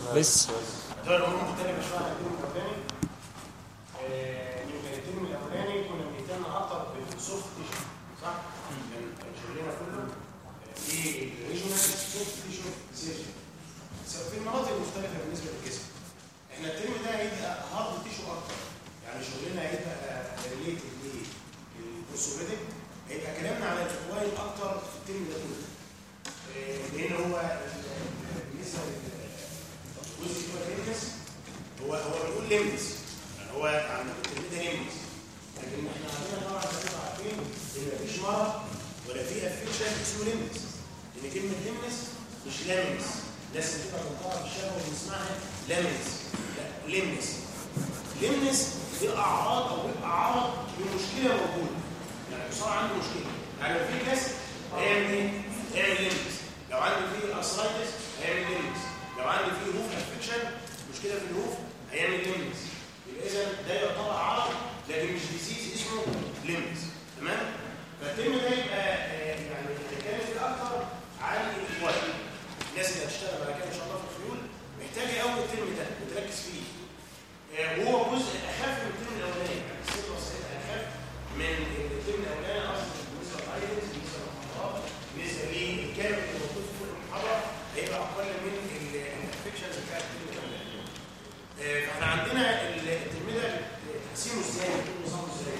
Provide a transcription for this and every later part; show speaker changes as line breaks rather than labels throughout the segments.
لسه
دول الامور مختلفه شويه عن الترم الاولاني آه، يمكن الترم الاولاني كنا بنهتم اكتر بالسوفت تيشو صح؟ كان كان شغلنا كله آه، في الريجونال سوفت تيشو سيرجن في المناطق المختلفه بالنسبه للجسم احنا الترم ده هيبقى هارد تيشو اكتر يعني شغلنا هيبقى ريليتد للبروسوميديك هيبقى كلامنا على الاكواين اكتر في الترم ده كله آه، لان هو ال- ال- بالنسبه لل- الجزء اللي هو الليمنس هو هو بيقول ليمنس يعني هو عندنا الترم ده ليمنس لكن احنا عندنا طبعا زي ما انتم عارفين ان مفيش مرض ولا في افكشن اسمه ليمنس لان كلمه ليمنس مش لامنس الناس اللي بتبقى بتنطقها في الشارع وبنسمعها لامنس لا ليمنس ليمنس دي اعراض او بيبقى عرض لمشكله موجوده يعني بصراحه عنده مشكله يعني لو في كسر هيعمل ايه؟ هيعمل ليمنس لو عنده في ارثرايتس هيعمل ليمنس لو عنده في هوف افكشن مشكله في الهوف هيعمل ليمنس يبقى اذا ده يعتبر عرض لكن مش ديزيز اسمه ليمنس تمام؟ فالترم ده يبقى آه، يعني هنتكلم فيه اكتر عن الاخوات الناس اللي هتشتغل بعد كده ان شاء الله في الفيول محتاجه قوي الترم ده وتركز فيه آه، وهو جزء اخف من الترم الاولاني يعني الست وسائل اخف من الترم الاولاني اصلا بالنسبه للايدنس بالنسبه للمحاضرات بالنسبه للكامل اللي موجود في كل محاضره هيبقى اقل من الافكشنز بتاعت الترم الاولاني آه، فاحنا عندنا الترم ده تقسيمه ازاي بيكون نظامه ازاي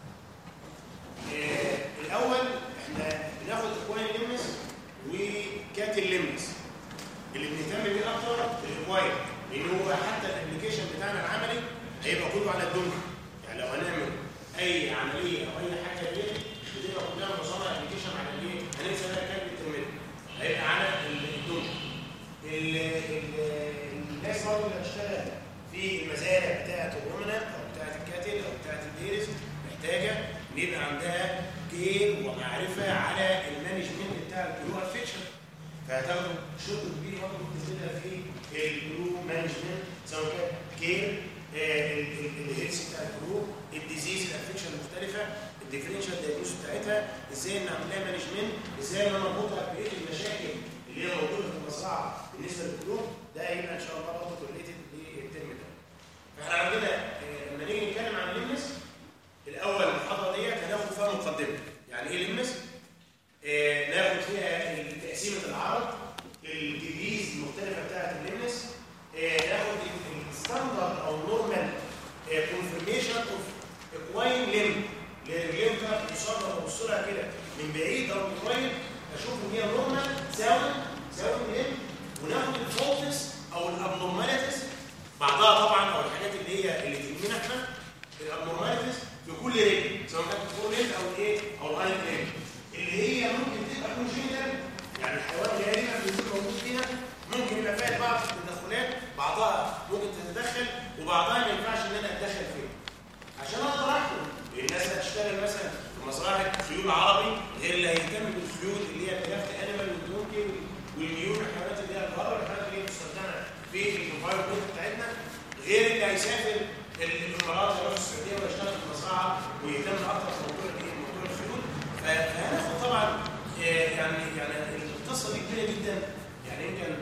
آه، الاول احنا بناخد اكواين ليمنس وكاتل ليمنس اللي بنهتم بيه اكتر الاكواين لان هو حتى الابلكيشن بتاعنا العملي هيبقى كله على الدنيا يعني لو هنعمل اي عمليه او اي حاجه دي بتبقى كلها معظمها ابلكيشن على الايه؟ هننسى بقى كلمه الترمينال هيبقى على الدنيا ال- ال- الناس برضه اللي هتشتغل في المزارع بتاعه الرومنا او بتاعه الكاتل او بتاعه الديرز محتاجه ان يبقى عندها كير ومعرفه على المانجمنت بتاع الجلو افكشن فهتاخدوا شغل كبير برضه بتنزلها في الجلو مانجمنت سواء كان كير الهيلث بتاع الجلو الديزيز الافكشن المختلفه الديفرنشال دايجنوز بتاعتها ازاي نعمل لها مانجمنت ازاي ان انا اربطها ببقيه المشاكل اللي هي موجوده في المزرعه بالنسبه للجلو ده هيبقى ان شاء الله برضه ريليتد للترم ده فاحنا عندنا آه، لما نيجي نتكلم عن الليمنس الاول المحاضره ديت هناخد فيها مقدمه يعني ايه ليمنس آه، ناخد فيها تقسيمه العرض الديجريز المختلفه بتاعه الليمنس آه، ناخد الستاندرد او نورمال كونفرميشن اوف اكواين ليم للليم بتاعت المصاب لما ابص لها كده من بعيد او من قريب اشوف ان هي نورمال ساوند ساوند ليم وناخد الفولتس او الابنورماليتيز بعضها طبعا او الحاجات اللي هي اللي تهمنا احنا الابنورماليتيز في كل رجل سواء كانت الفور ليم او الايه او الاين ليم اللي هي ممكن تبقى كونجينيتال يعني الحيوان غالبا بيكون موجود فيها ممكن يبقى فيها بعض التدخلات بعضها ممكن تتدخل وبعضها ما ينفعش ان انا اتدخل فيها عشان اقدر احكم الناس اللي هتشتغل مثلا في مزرعه خيول عربي غير اللي هيهتم بالخيول اللي هي الكرافت انيمال والدونكي والميول الحيوانات اللي هي الغرب الحيوانات اللي هي مستخدمه في الانفايرمنت بتاعتنا غير اللي هيسافر الامارات يروح السعوديه ويشتغل في المزرعه ويهتم اكتر في موضوع الايه موضوع الخيول ف- فهناخد طبعا آه، يعني يعني القصه دي كبيره جدا يعني يمكن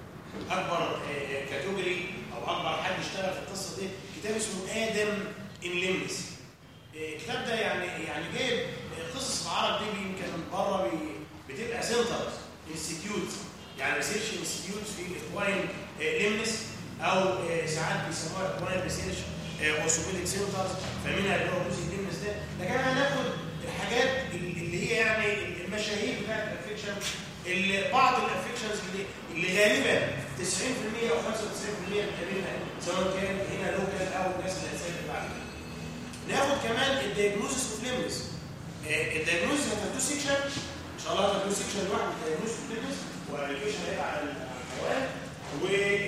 اكبر كاتيجوري او اكبر حد اشتغل في القصه دي كتاب اسمه ادم ان ليمنس الكتاب ده يعني يعني جايب قصص العرب دي يمكن بره بي- بتبقى سنترز انستيتيوت يعني ريسيرش انستيتيوت في الاكواين ليمنس او آه، ساعات بيسموها اكواين ريسيرش اوسوبيديك سنترز فمنها اللي هو جزء الليمنس ده لكن هناخد الحاجات اللي هي يعني المشاهير بتاعت الافكشن اللي بعض الافكشنز اللي, اللي غالبا 90% او 95% بنقابلها سواء كان هنا لوكال او الناس اللي هتسافر بعد كده. ناخد كمان الدايجنوزس اوف ليمنس الدايجنوزس هتاخدوه سيكشن ان شاء الله هتاخدوه سيكشن لوحده الدايجنوزس اوف ليمنس والابلكيشن هيبقى على الحيوان و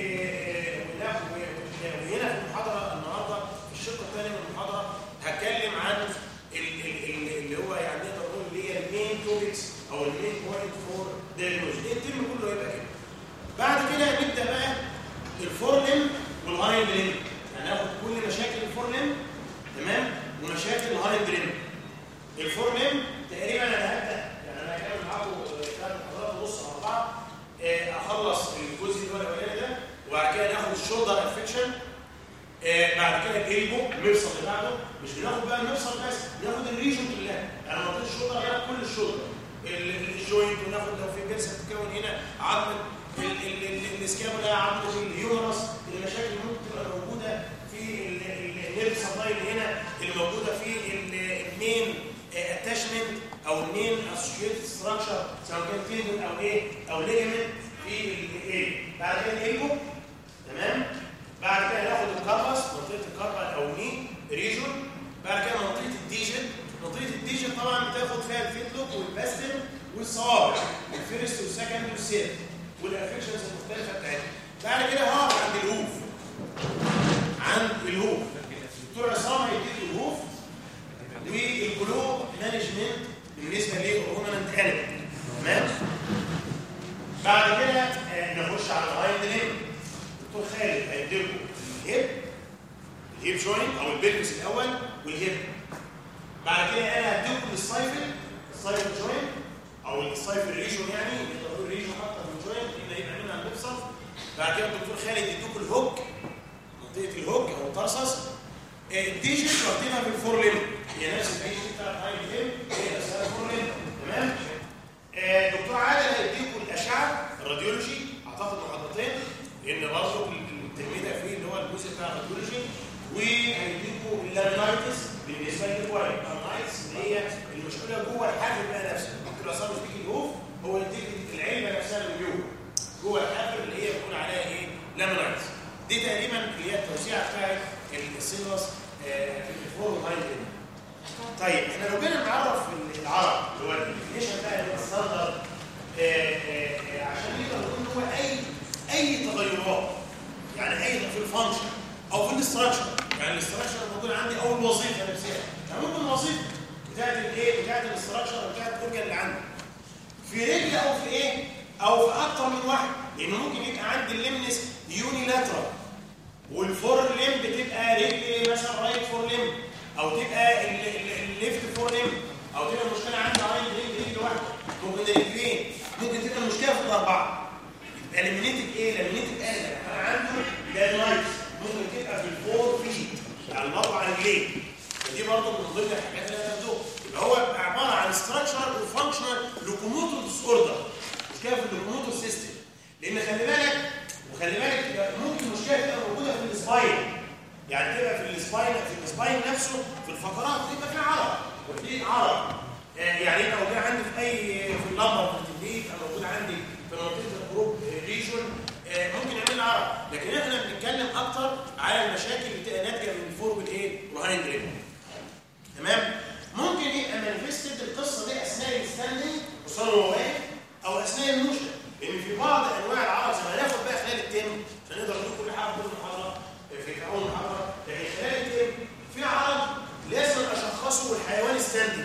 وناخد وهنا في المحاضره النهارده في الشق الثاني من المحاضره هتكلم عن ال- ال- ال- اللي هو يعني نقدر نقول اللي هي المين توبكس او المين بوينت فور دايجنوز الترم كله هيبقى كده بعد كده نبدا بقى الفور ليم والهايند ليم يعني ناخد كل مشاكل الفور ليم تمام ومشاكل الهايند ليم الفور ليم تقريبا انا هبدا يعني انا هكمل معاكم ثلاث محاضرات ونص او اربعه آه، اخلص الجزء اللي هو الاولاني ده وبعد كده الشولدر انفكشن آه بعد كده الالبو المفصل اللي بعده مش بناخد بقى المفصل بس بناخد الريجن كلها يعني منطقه الشولدر بناخد كل الشولدر الجوينت وناخد لو في جلسه بتتكون هنا عظمه الاسكابولا عظمه الهيومرس المشاكل اللي ممكن تبقى موجوده في النيرف سبلاي اللي هنا اللي موجوده في المين اتاشمنت او المين اسوشيتد ستراكشر سواء كان تندون او ايه او ليجمنت في الايه بعد كده الالبو تمام بعد كده ناخد الكاربس منطقه الكاربس او ني ريجون بعد كده منطقه الديجن منطقه الديجن طبعا بتاخد فيها الفيتلوك والباستم والصوابع الفيرست والسكند والسيرت والافكشنز المختلفه بتاعتها بعد كده هقف عند الهوف عند الهوف دكتور عصام هيديك الهوف والجلو مانجمنت بالنسبه للهرمونال انيمال تمام بعد كده نخش على الهايند ليم دكتور خالد هيديكم الهيب الهيب جوينت او البلبس الاول والهيب بعد كده انا هديكم السايفل السايفل جوينت او السايفل ريجون يعني نقدر ريجون اكتر من جوينت اللي هيبقى منها المفصل بعد كده الدكتور خالد يديكم الهوك منطقه الهوك او الترسس الديجيت واخدينها في الفور ليم هي نفس الديجيت بتاع الهاي ليم هي نفسها الفور ليم تمام دكتور عادل هيديكم الاشعه الراديولوجي اعتقد محاضرتين لان برضه الترميم ده فيه اللي هو الجزء بتاع الراديولوجي وهيديكم اللامينايتس بالنسبه للكواري اللامينايتس اللي هي المشكله جوه الحافل بقى نفسه دكتور عصام بيجي الهوف هو يديك العلبه نفسها اللي جوه جوه الحافل اللي هي بيكون عليها ايه لامينايتس دي تقريبا اللي هي التوسيعه بتاعت السيلوس في الفور والهايند طيب احنا لو جينا نعرف العرب اللي هو الديفينيشن بقى اللي هو الستاندرد عشان نقدر نقول هو اي اي تغيرات يعني اي في الفانكشن او في الاستراكشر يعني الاستراكشر موجود عندي او الوظيفه نفسها يعني ممكن الوظيفه بتاعت الايه بتاعت الاستراكشر بتاعت الاورجن اللي عندي في رجل او في ايه او في اكتر من واحد لان ممكن يبقى عندي الليمنس يوني لاترال والفور ليم بتبقى رجل مثلا رايت فور ليم او تبقى الليفت فور ليم او تبقى المشكله عندي رايت رجل رجل واحده ممكن رجلين ممكن تبقى المشكله في الاربعه يبقى لامينيتد ايه لامينيتد انا انا عنده لاينايتس ممكن تبقى في الفور فيت يعني الاربع رجلين ودي برضه من ضمن الحاجات اللي انا بدوها يبقى هو عباره عن ستراكشر وفانكشنال لوكوموتور ديس اوردر مشكله في اللوكوموتور سيستم لان خلي بالك وخلي بالك ممكن مشكله تبقى موجوده في السباين يعني تبقى في السباين في السباين نفسه في الفقرات تبقى في عرض وفي عرض يعني يبقى موجود عندي في اي في اللمبر في التدليك او موجود عندي في منطقه الجروب ريجون ممكن يعمل لي عرض لكن احنا بنتكلم اكتر على المشاكل اللي بتبقى ناتجه من الفور والايه والهايند ريب تمام ممكن يبقى مانيفستد القصه دي اثناء الستاندنج وصار هو واقف او اثناء الموشن لان في بعض انواع العرض زي ما هناخد بقى خلال الترم عشان نقدر نقول كل حاجه كل محاضره في اول محاضره لكن خلال الترم في عرض لازم اشخصه والحيوان ستاندنج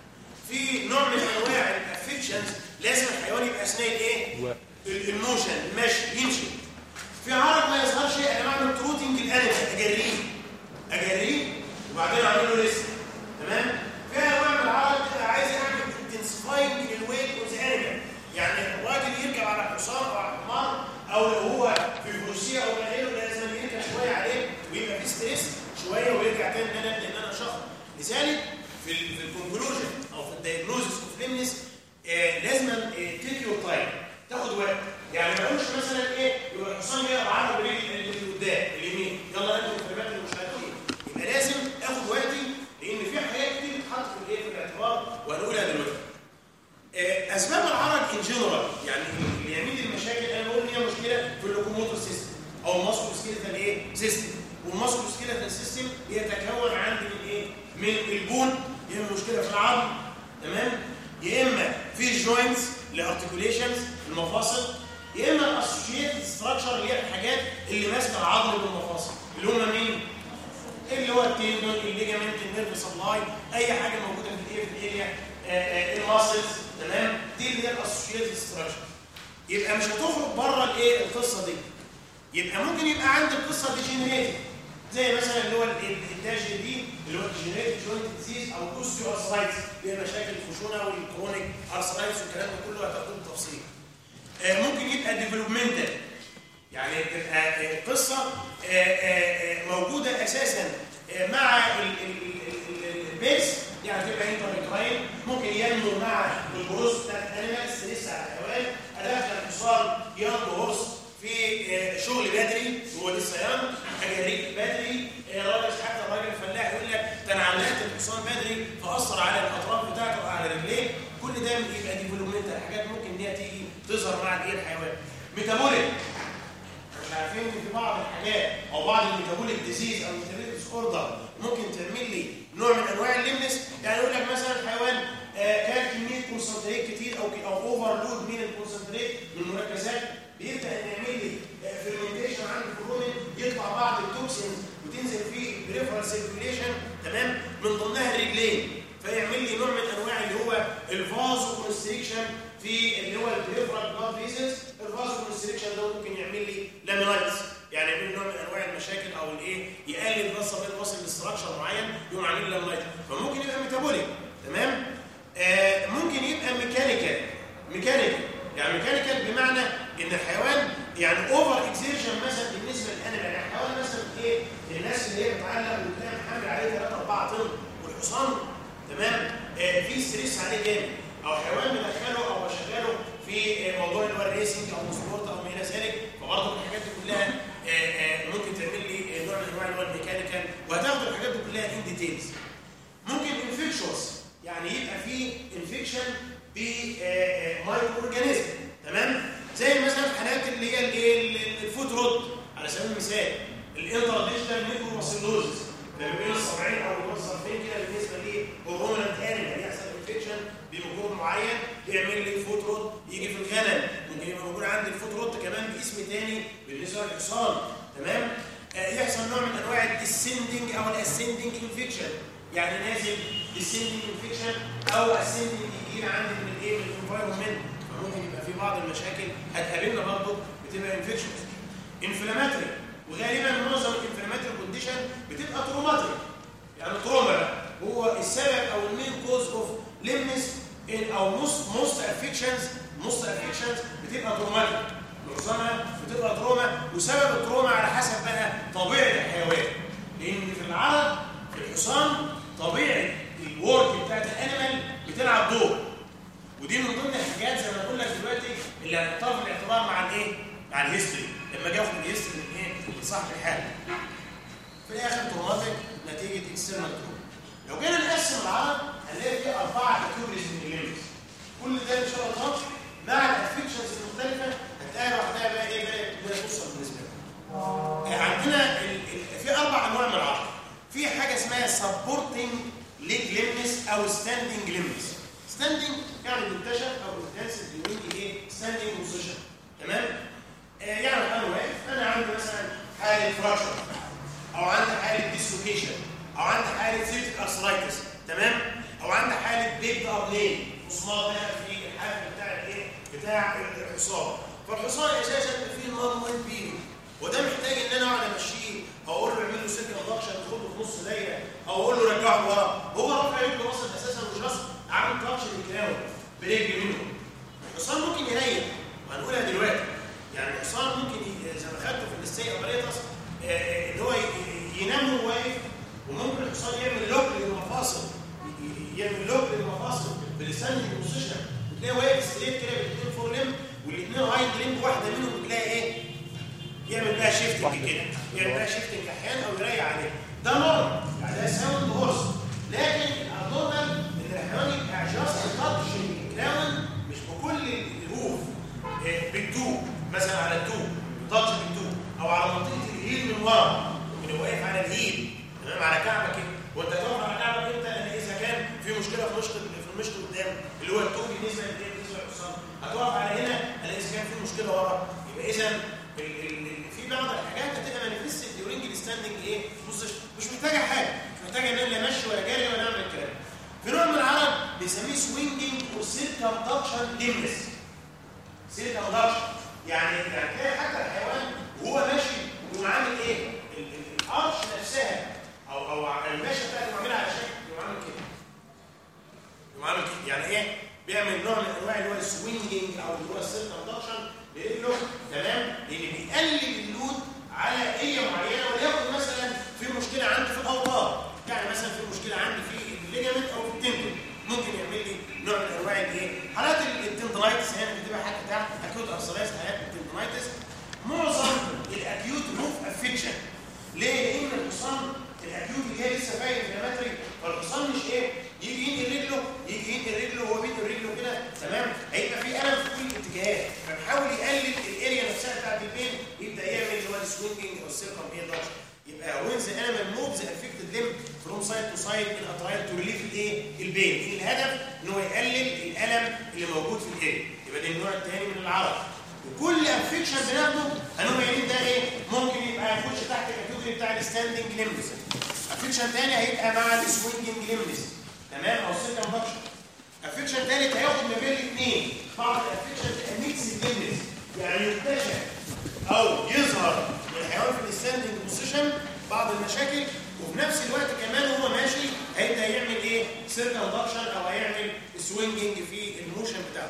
في نوع من انواع الافكشنز لازم الحيوان يبقى اثناء الايه الموشن المشي يمشي في عرض ما يظهرش انا بعمل تروتنج الانيمال اجريه اجريه وبعدين اعمل له ريسك تمام في انواع من العرض بتبقى عايز اعمل انتنسفاينج للويت اوف ذا انيمال يعني الراجل يركب على حصان او على حمار او لو هو في فروسيه او غيره لازم يركب شويه عليه ويبقى في ستريس شويه ويرجع تاني ان انا ابدا ان انا اشخص لذلك في في الكونكلوجن او في الدايجنوزس اوف ليمنس آه لازم تيك يور تايم تاخد وقت يعني ما اقولش مثلا ايه يبقى الحصان يقرا عرض اللي قدام اليمين يلا انتوا الكلمات المشاهدين يبقى لازم اخد وقتي لان في حاجات كتير بتتحط في الايه في الاعتبار وهنقولها دلوقتي آه اسباب العرض ان جنرال يعني اللي يعمل المشاكل انا بقول ان هي مشكله في اللوكوموتور سيستم او الماسكو سكيلتال ايه سيستم والماسكو سكيلتال سيستم يتكون عندي من ايه من البون يا اما مشكله في العظم تمام يا اما في الجوينتس الارتكوليشنز المفاصل يا اما الاسوشيتد ستراكشر اللي هي الحاجات اللي ماسكه العظم بالمفاصل اللي هم مين اللي هو التندون الليجامنت النيرف سبلاي اي حاجه موجوده في الايه في الاريا الماسلز تمام دي اللي هي الاسوشيتد ستراكشر يبقى مش هتخرج بره الايه القصه دي يبقى ممكن يبقى عندي القصه ديجنريتيف زي مثلا اللي هو الانتاج دي اللي هو الديجنريتيف جوينت ديزيز او الاوستيو ارثرايتس اللي هي مشاكل الخشونه والكرونيك ارثرايتس والكلام ده كله هتاخده بالتفصيل آه ممكن يبقى ديفلوبمنتال يعني تبقى قصه موجوده اساسا مع البيس يعني تبقى انترنتراين ممكن ينمو مع الجروس بتاعت الانيمالز لسه على الحيوان ادخل الحصان ينمو هورس في شغل بدري هو لسه ينمو اجاريك بدري راجل حتى الراجل الفلاح يقول لك ده انا علقت الحصان بدري فاثر على الاطراف بتاعته وعلى رجليه كل ده يبقى ديفلوبمنتال حاجات ممكن ان هي تيجي تظهر مع الايه الحيوان ميتابوليك مش عارفين ان في بعض الحاجات او بعض الميتابوليك ديزيز او الميتابوليك ديس اوردر ممكن تعمل لي نوع من انواع الليمنس يعني يقول لك مثلا الحيوان آه كان كميه كونسنتريت كتير او او اوفرلود من الكونسنتريت من المركزات بيبدا ان يعمل لي فيرمنتيشن عند الكرومين يطلع بعض التوكسينز وتنزل في بريفرال سيركيوليشن تمام من ضمنها الرجلين فيعمل لي نوع من انواع اللي هو الفازو كونستريكشن في اللي هو البريفرال بلاد فيزلز الفازو كونستريكشن ده ممكن يعمل لي لامينايتس يعني يعمل نوع من انواع المشاكل او الايه يقلل بس بين وصل لاستراكشر معين يقوم عامل لي لامينايتس فممكن يبقى ميتابوليك تمام آه ممكن يبقى ميكانيكال ميكانيكال يعني ميكانيكال بمعنى ان الحيوان يعني اوفر اكسيرشن مثلا بالنسبه للانيمال يعني الحيوان مثلا ايه الناس اللي هي بتعلق وتلاقي حامل عليه 3 4 طن والحصان تمام آه في ستريس عليه جامد او حيوان مدخله او بشغله في آه موضوع اللي هو الريسنج او السبورت او ما الى ذلك فبرضه الحاجات دي كلها آه ممكن تعمل لي نوع من انواع اللي هو الميكانيكال وهتاخدوا الحاجات دي كلها ان ديتيلز ممكن انفكشوس يعني يبقى في انفكشن بمايكرو اورجانيزم تمام زي مثلا الحالات اللي هي الايه الفوت رود على سبيل المثال الانتراديشنال ميكروباسيلوزس لما بين الصبعين او بين الصرفين كده بالنسبه لهرمونال انيمال يحصل انفكشن بميكروب معين يعمل لي فوت رود يجي في الغنم ممكن يبقى موجود عندي الفوت رود كمان باسم ثاني بالنسبه للحصان تمام آه يحصل نوع من انواع الديسندنج او الاسندنج انفكشن يعني نازل ديسندنج انفكشن او اسندنج يجي عندي من الايه من الانفايرمنت فممكن يبقى في بعض المشاكل هتقابلنا برضه بتبقى انفكشن انفلاماتري وغالبا معظم الانفلاماتري كونديشن بتبقى تروماتيك يعني تروما بقى هو السبب او المين كوز اوف ليمنس او موست موست افكشنز موست افكشنز بتبقى تروماتيك معظمها بتبقى تروما وسبب التروما على حسب بقى طبيعه الحيوان لان في العرض في الحصان طبيعه الورك بتاعت الانيمال بتلعب دور ودي من ضمن الحاجات زي ما بقول لك دلوقتي اللي هنحطها في الاعتبار مع الايه؟ مع الهيستوري لما اجي اخد الهيستوري من ايه؟ من صاحب الحاله. في الاخر تروماتيك نتيجه اكسترنال تروما. لو جينا نقسم العرض هنلاقي فيه اربعه كاتيجوريز من الليمز. كل ده ان شاء الله مع الافكشنز المختلفه هتلاقي لوحدها بقى ايه بقى فرصه بالنسبه لنا. عندنا ال ال في اربع انواع من العرض. في حاجه اسمها سبورتنج ليج ليمنس او ستاندنج ليمنس. ستاندنج يعني منتشر او انتنسيف بيقول ايه ستاندنج بوزيشن تمام آه يعني انا واقف انا عندي مثلا حاله فراكشر او عندي حاله ديسلوكيشن او عندي حاله سيبتيك ارثرايتس تمام او عندي حاله بيج ابلين مسمار ده في الحافل بتاع الايه بتاع الحصان فالحصان اساسا فيه نظام وين بيه وده محتاج ان انا اقعد امشيه او اقول له اعمل له سكه ضغشه تاخده في نص دايره او اقول له رجعه لورا هو رافع رجله وصل اساسا مش راسه عامل تاتش للكلاوي برجل منه الحصان ممكن يريح وهنقولها دلوقتي يعني الحصان ممكن زي ما خدته في الاستيك ابريتس ان هو ينام وهو واقف وممكن الحصان يعمل لوك للمفاصل يعمل لوك للمفاصل بالستاندنج بوزيشن بتلاقي واقف ستريت كده بالاثنين فور ليم والاثنين هايند ليم واحده منهم بتلاقي ايه يعمل بقى شيفتنج كده يعمل بقى شيفتنج احيانا او يريح عليه ده نورمال يعني ده ساوند هورس لكن النورمال ان الحيوان يبقى جاست تاتش الكلاون مش بكل الهوف إيه بالتوب مثلا على التوب تاتش بالتوب او على منطقه الهيل من ورا ممكن يبقى واقف على الهيل تمام على كعبك كده وانت تقف على كعبك انت ان اذا كان في مشكله في مشط في المشط قدام اللي هو التوب بالنسبه للايه بالنسبه للحصان هتقف على هنا الاقي اذا كان في مشكله ورا يبقى اذا في بعض الحاجات هتبقى مانيفست ديورنج الستاندنج ايه بص مش محتاجه حاجه مش محتاجه ان انا امشي ولا جاري ولا اعمل الكلام في نوع من العرب بنسميه سوينجنج اور سيركمدكشن ليمنس سيركمدكشن يعني يعني تلاقي حتى الحيوان وهو ماشي يقوم عامل ايه الارش نفسها او او الماشيه بتاعته يقوم عاملها على شكل يقوم عامل كده يقوم عامل كده يعني ايه بيعمل نوع من انواع اللي هو السوينجنج او اللي هو السيركمدكشن لانه تمام لان بيقلل اللود على اكيوت روف افكشن ليه؟ لان الحصان الاكيوت اللي هي لسه فايق انفلاماتري فالحصان مش ايه؟ يجي ينقل رجله يجي ينقل رجله وهو بينقل رجله كده تمام؟ هيبقى في الم في كل الاتجاهات فبيحاول يقلل الاريا نفسها بتاعت البين يبدا يعمل اللي هو السوينجنج او السيركم ايه يبقى وين ذا element moves the affected limb from side to side in a trial to relieve الايه؟ البين الهدف ان هو يقلل الالم اللي موجود في الاريا يبقى ده النوع الثاني من العرض وكل افكشن بناخده هنقوم قايلين ده ايه ممكن يبقى يخش تحت الكاتيجوري بتاع الستاندنج ليمبس افكشن ثاني هيبقى مع السوينجنج ليمبس تمام او سيركم فاكشن افكشن ثالث هياخد ما بين الاثنين بعض الافكشن تبقى ميكس ليمبس يعني يكتشف او يظهر من الحيوان في الستاندنج بوزيشن بعض المشاكل وفي نفس الوقت كمان وهو ماشي هيبدا يعمل ايه سيركم فاكشن او هيعمل سوينجنج في الموشن بتاعه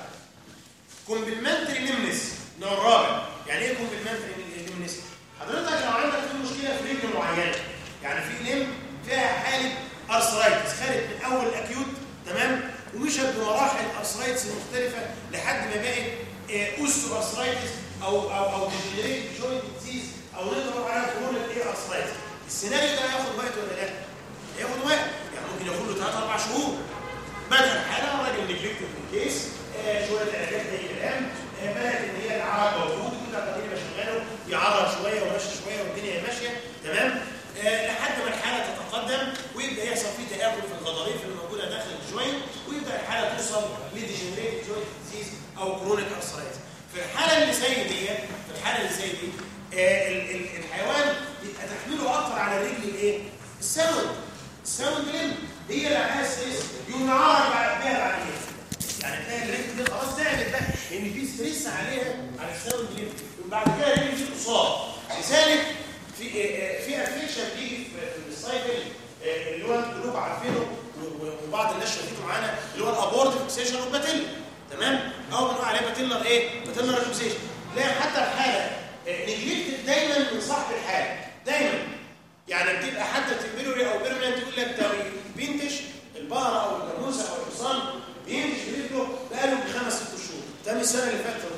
كومبلمنتري ليمنس النوع الرابع يعني ايه كومبلمنتري ليمنس حضرتك لو عندك في مشكله في رجل معينه يعني في لم فيها حاله ارثرايتس خدت من اول اكيوت تمام ومشت بمراحل ارثرايتس مختلفه لحد ما بقت اوستو ارثرايتس او او او ديجنريت جوينت ديزيز او نقدر على كرونيك ايه ارثرايتس السيناريو ده هياخد وقت ولا لا؟ هياخد وقت يعني ممكن ياخد له 3 4 شهور بدل حاله راجل نجلكتيف كيس شويه علاجات زي الكلام بدات ان هي العرق موجود كل قضيه بشغله يعرض شويه وماشي شويه والدنيا ماشيه تمام آه لحد ما الحاله تتقدم ويبدا يحصل فيه تاكل في الغضاريف اللي موجوده داخل الجوينت ويبدا الحاله توصل لديجنريتد جوينت ديزيز او كرونيك ارثرايتس في الحاله اللي زي دي في الحاله اللي زي دي آه ال ال الحيوان يبقى تحميله اكتر على الرجل الايه؟ الساوند الساوند لين هي اللي عليها ستريس يقوم يعرض بعد بيها بعد كده يعني تلاقي الرجل دي خلاص تعبت بقى لان في ستريس عليها على الساوند لين وبعد كده الرجل دي تصاب لذلك في في افكشن بيجي في السايكل اللي هو القلوب عارفينه وبعض الناس شايفينه معانا اللي هو الابورت فيكسيشن والباتيلا تمام او بنقول عليه باتيلر ايه باتيلر فيكسيشن تلاقي حتى الحاله نجلكتد دايما من صاحب الحاله دايما يعني بتبقى حتى تمبروري او بيرمننت يقول لك ده بينتش البقره او الجاموسه او الحصان بينتش برجله بقاله خمس ست شهور ده من السنه اللي فاتت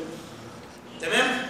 تمام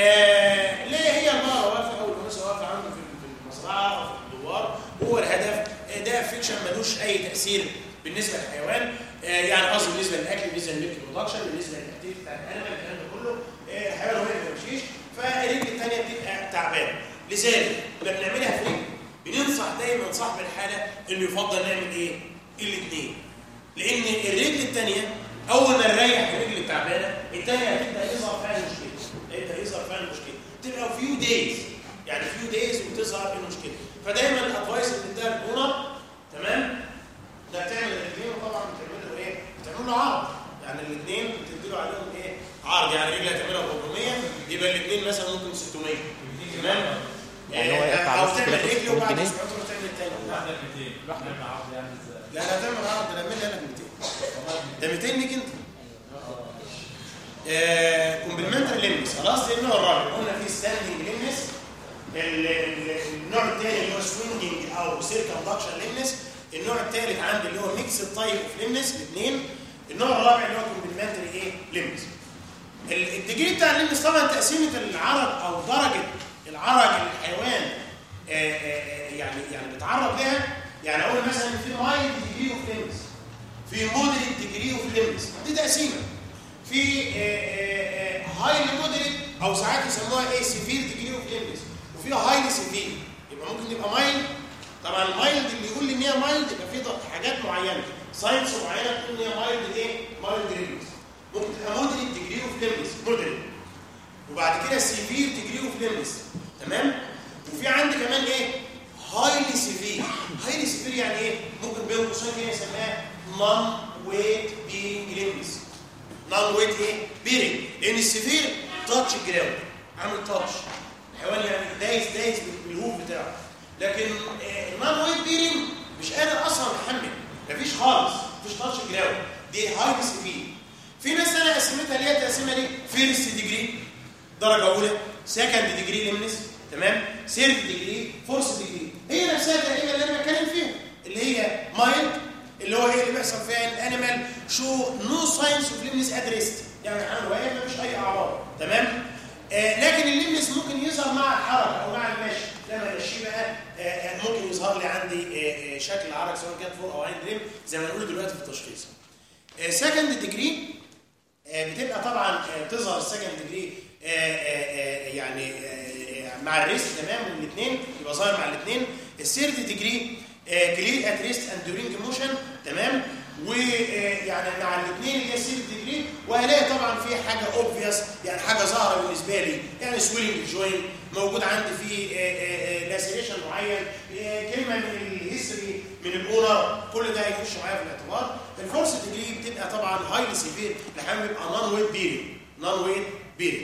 آه ليه هي البقره واقفه او الجاموسه واقفه عنده في المزرعه او في الدوار هو الهدف ده افكشن ملوش اي تاثير بالنسبه للحيوان آه يعني قصدي بالنسبه للاكل بالنسبه للميلك برودكشن بالنسبه للاكتيفيتي بتاع الانيمال الكلام ده كله آه الحيوان هو اللي ما بيمشيش فالرجل الثانيه بتبقى تعبانه لذلك لما بنعملها في رجل بننصح دايما صاحب الحاله انه يفضل نعمل ايه؟ الاثنين لان الرجل الثانيه اول ما نريح الرجل التعبانه الثانيه هتبدا يظهر فيها المشكله هيبدا يظهر فيها المشكله تبقى فيو دايز يعني فيو دايز وتظهر المشكله فدايما الادفايس اللي بتاع الاونر تمام ده بتعمل الاثنين وطبعا بتعمل له ايه؟ بتعمل له عرض يعني الاثنين بتدي له عليهم ايه؟ عرض يعني رجل هتعملها ب 400 يبقى الاثنين مثلا ممكن 600 تمام؟
يعني هو يقطع
او
نص
تعمل
كده في
رجل
600
وبعد
جنيه؟
اسبوع تروح تعمل الثاني
واحدة 200 واحدة من عرض يعني ازاي؟
لا لا تعمل عرض ده اعمل لك 200 ده 200 ليك انت كومبلمنتري ليمنس خلاص ده النوع الرابع قلنا في ستاندنج ليمنس النوع الثاني اللي هو سوينجنج او سيركمدكشن ليمنس النوع الثالث عندي اللي هو ميكس تايب اوف ليمنس الاثنين النوع الرابع اللي هو كومبلمنتري ايه ليمنس الديجري بتاع الليمنس طبعا تقسيمه العرض او درجه العرج الحيوان آه، آه، يعني يعني بيتعرض لها يعني اقول مثلا في مايلد ديجري اوف ليمنس في مودريت ديجري اوف ليمنس دي تقسيمه في هايلي مودريت او ساعات يسموها ايه سيفير ديجري اوف ليمنس وفي هايلي سيفير يبقى ممكن تبقى مايلد طبعا المايلد اللي يقول لي ان هي مايلد يبقى في ضغط- حاجات معينه ساينس معينه تقول ان هي مايلد ايه مايلد ليمنس ممكن تبقى مودريت ديجري اوف ليمنس مودريت وبعد كده سيفير ديجري اوف ليمنس تمام وفي عندي كمان ايه هايلي سيفير هايلي سيفير يعني ايه ممكن بين قوسين كده يسميها نون ويت بينج ليمنس نون ويت ايه بيرنج لان السيفير تاتش جراوند عامل تاتش الحيوان يعني دايس دايس بالهوف بتاعه لكن النون ويت بيرنج مش قادر اصلا يحمل مفيش خالص مفيش تاتش جراوند دي هايلي سيفير في ناس انا قسمتها ليها تقسيمه دي فيرست ديجري درجه اولى سكند ديجري ليمنس تمام سيرد ديجري فورس ديجري هي نفسها تقريبا اللي انا بتكلم فيها اللي هي مايلد اللي هو ايه اللي بيحصل فيها الانيمال شو نو ساينس اوف ليمنس ادريست يعني الحيوان واقف مفيش اي اعراض تمام آه لكن الليمنس ممكن يظهر مع الحركه او يظهر لي عندي آه، آه، شكل العرق سواء كان فور او عين دريم زي ما نقول دلوقتي في التشخيص سكند ديجري بتبقى طبعا آه، تظهر السكند ديجري يعني آه، مع الريست تمام الاثنين يبقى ظاهر مع الاثنين الثيرد ديجري كلير ات ريست اند دورينج موشن تمام ويعني مع الاثنين اللي هي الثيرد ديجري وهلاقي طبعا في حاجه اوبفيوس يعني حاجه ظاهره بالنسبه لي يعني سويلنج جوين موجود عندي في لاسيريشن معين آه، كلمه من الهيستوري من الاونر كل ده هيخش معايا في الاعتبار الفورس ديجري بتبقى طبعا هايلي سيفير لحد بيبقى نون ويت بيريد نون ويت بيريد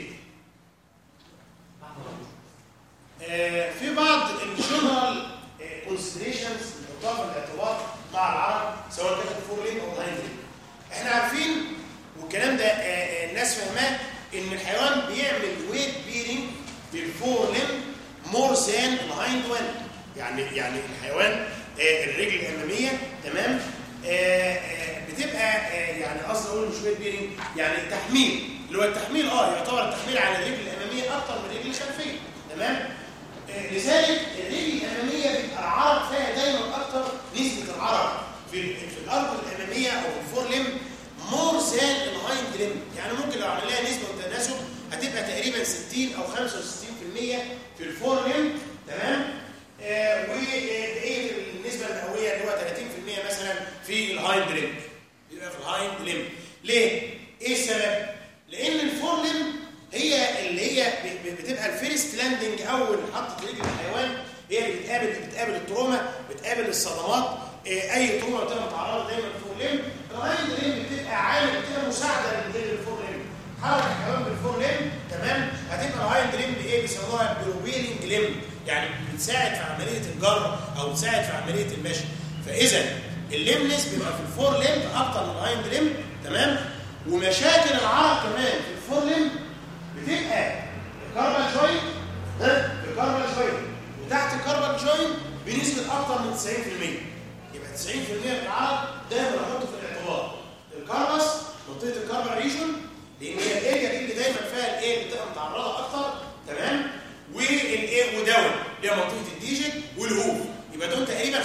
آه، في بعض الجنرال كونسيدريشنز بنحطها في الاعتبار مع العرب سواء كانت فور لين او هايند لين احنا عارفين والكلام ده آه، آه، الناس فاهماه ان الحيوان بيعمل ويت بيرنج بالفور لين مور ذان الهايند وان يعني يعني الحيوان آه، الرجل الاماميه تمام آه، آه، بتبقى آه، يعني قصدي اقول مش ويت بيرنج يعني التحميل اللي هو التحميل اه يعتبر التحميل على الرجل الاماميه اكتر من الرجل الخلفيه تمام آه، لذلك الرجل الاماميه بيبقى العرق فيها دايما اكتر نسبه العرق في في الارض الاماميه او في الفور ليم مور ذان الهايند ليم يعني ممكن لو عملناها نسبه وتناسب هتبقى تقريبا 60 او 65% في الفور ليم تمام آه وايه النسبه المئويه اللي هو 30% مثلا في الهايند ليم يبقى في الهايند ليم ليه ايه السبب لان الفور ليم هي اللي هي ب- ب- بتبقى الفيرست لاندنج اول حطت رجل الحيوان هي اللي بتقابل بتقابل التروما بتقابل الصدمات آه، اي تروما بتبقى متعرضه دايما للفور ليم الهايند ليم بتبقى عامل بتبقى مساعده للرجل الفور ليم حركه الحيوان بالفور ليم تمام هتبقى الهايند ليم بايه بيسموها بروبيلنج ليم يعني بتساعد في عمليه الجر او بتساعد في عمليه المشي فاذا الليمنس بيبقى في الفور ليم اكتر من الهايند ليم تمام ومشاكل العرق كمان في الفور ليم بتبقى الكاربال جوينت ها الكاربال جوينت وتحت الكاربال جوينت بنسبه اكتر من 90% يبقى 90% من العرق دايما احطه في الاعتبار الكاربس منطقه الكاربال ريجون لان هي الاريا دي اللي دايما فيها الايه اللي بتبقى متعرضه اكتر تمام والايه وداون اللي هي منطقه الديجيت والهوف يبقى دول تقريبا 95%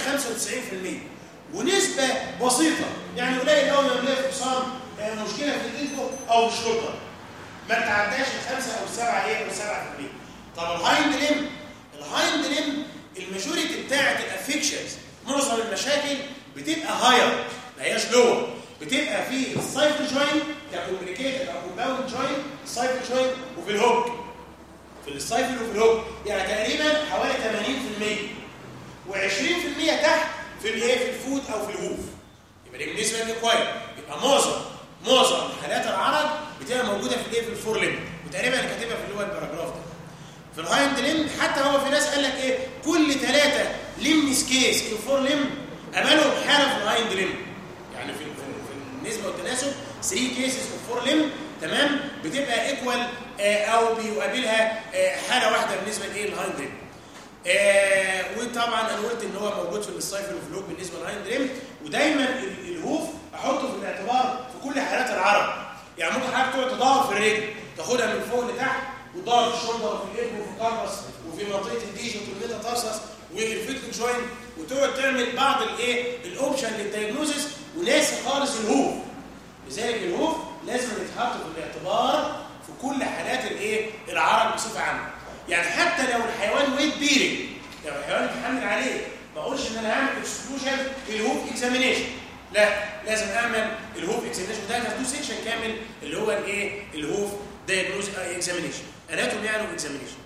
ونسبه بسيطه يعني قليل قوي لما نلاقي في حصان آه، مشكله في الايدو او في الشولدر ما تعداش الخمسه او السبعه ايه او السبعه في المية طب الهايند ليم الهايند ليم الماجوريتي بتاعت الافكشنز معظم المشاكل بتبقى هاير ما هياش لور بتبقى في السايكل جوينت ككومبليكيتد او كومباوند جوينت السايكل جوينت وفي الهوك في السايكل وفي الهوك يعني تقريبا حوالي 80% و20% تحت في الايه في الفود او في الهوف يبقى دي بالنسبه للاكواير يبقى معظم معظم حالات العرض بتبقى موجوده في الايه في الفور ليم وتقريبا انا كاتبها في اللي هو الباراجراف ده في الهايند ليم حتى هو في ناس قال لك ايه كل ثلاثه ليمنس كيس في الفور ليم قابلهم حاله في الهايند ليم يعني في, في, في النسبه والتناسب 3 كيسز في الفور ليم تمام بتبقى ايكوال او بيقابلها آه، حاله واحده بالنسبه لايه الهايند ليم آه وطبعا انا قلت ان هو موجود في السايفل فلوك بالنسبه للهايند ريم ودايما ال- الهوف احطه في الاعتبار في كل حالات العرق يعني ممكن حضرتك تقعد تدور في الرجل تاخدها من فوق لتحت وتدور في الشولدر وفي الايد وفي الكربس وفي منطقه الديجن والميتاتارسس والفيتل جوينت وتقعد تعمل بعض الايه الاوبشن للدايجنوزس وناسي خالص الهوف لذلك الهوف لازم يتحط في الاعتبار في كل حالات الايه العرق بصفه عامه يعني حتى لو الحيوان ويت بيرنج لو الحيوان اتحمل عليه ما اقولش ان انا هعمل اكسكلوجن الهوف اكزامينيشن لا لازم اعمل الهوف اكزامينيشن ده هتدو سيكشن كامل اللي هو الايه الهوف دايجنوز اكزامينيشن اناتومي يعني واكزامينيشن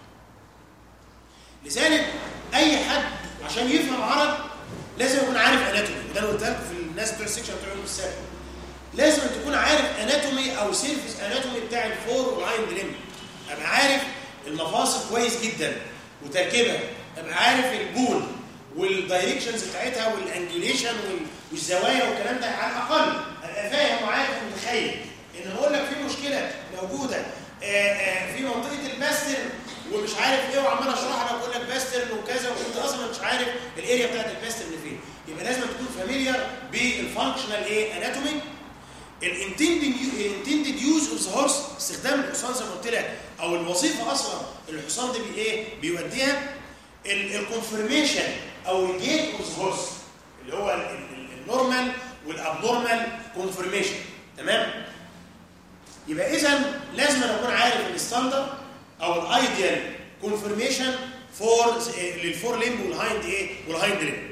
لذلك اي حد عشان يفهم عرض لازم يكون عارف اناتومي وده انا قلتها لكم في الناس بتوع السكشن بتوع يوم السبت لازم تكون عارف اناتومي او سيرفيس اناتومي بتاع الفور والهايند ليم ابقى عارف المفاصل كويس جدا وتركيبها ابقى عارف البول والدايركشنز بتاعتها والانجليشن والزوايا والكلام ده على الاقل ابقى فاهم وعارف ومتخيل ان بقول لك في مشكله موجوده آآ آآ في منطقه الباستر ومش عارف ايه وعمال اشرح لك اقول لك باسترن وكذا وانت اصلا مش عارف الاريا بتاعت الباسترن فين يبقى لازم تكون فاميليار بالفانكشنال ايه اناتومي الانتندد يوز اوف ذا هورس استخدام الحصان زي ما قلت لك او الوظيفه اصلا اللي الحصان ده بي ايه بيوديها الكونفرميشن او الجيت اوف هورس اللي هو ال- ال- النورمال والابنورمال كونفرميشن تمام يبقى اذا لازم أنا اكون عارف الستاندرد او الايديال كونفرميشن فور للفور ليمب والهايند ايه والهايند ليمب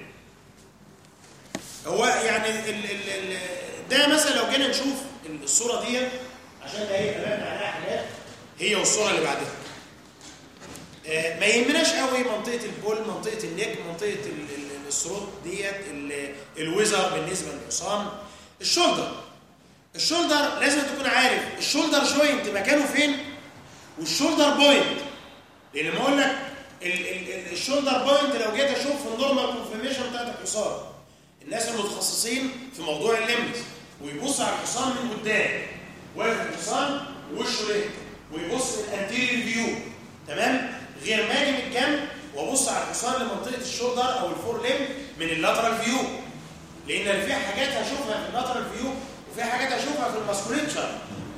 هو يعني ال ال ال ده مثلا لو جينا نشوف الصوره دي عشان ده هيبقى باين عليها حاجات هي والصوره اللي بعدها آه، ما يهمناش قوي منطقه البول منطقه النك منطقه ال- ال- الثروت ديت ال- الوزر بالنسبه للحصان الشولدر الشولدر لازم تكون عارف الشولدر جوينت مكانه فين والشولدر بوينت لان ما اقول لك ال- ال- ال- الشولدر بوينت لو جيت اشوف في النورمال كونفرميشن بتاعت الحصان الناس المتخصصين في موضوع الليمبس ويبص على الحصان من قدام واقف الحصان ووشه ليه ويبص الانتيريور فيو تمام غير ما اجي من الجنب وابص على الحصان لمنطقه الشولدر او الفور ليم من اللاترال فيو لان في حاجات هشوفها في اللاترال فيو وفي حاجات هشوفها في الماسكوليتشر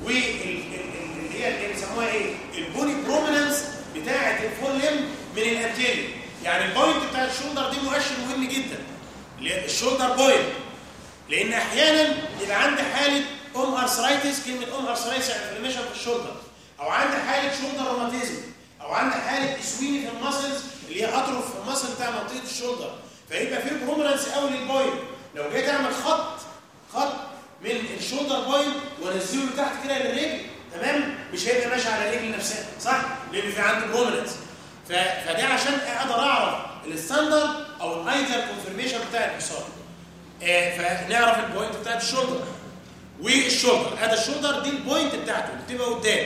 واللي هي اللي بيسموها ايه البوني بروميننس بتاعه الفور ليم من الانتيريور يعني البوينت بتاع الشولدر دي مؤشر مهم جدا اللي هي الشولدر بوينت لان احيانا يبقى عندي حاله ام ارثرايتس كلمه ام ارثرايتس يعني انفلاميشن في الشولدر او عندي حاله شولدر روماتيزم او عندي حاله اسويني في المسلز اللي هي اطرف في المسل بتاع منطقه الشولدر فيبقى في بروميننس قوي للبوينت لو جيت اعمل خط خط من الشولدر بوينت وانزله لتحت كده للرجل تمام مش هيبقى ماشي على الرجل نفسها صح لان في عندي بروميننس فده عشان اقدر اعرف الستاندرد او الايديال كونفرميشن بتاع الحصان آه، فنعرف البوينت بتاعت الشولدر والشولدر هذا الشولدر دي البوينت بتاعته اللي بتبقى قدام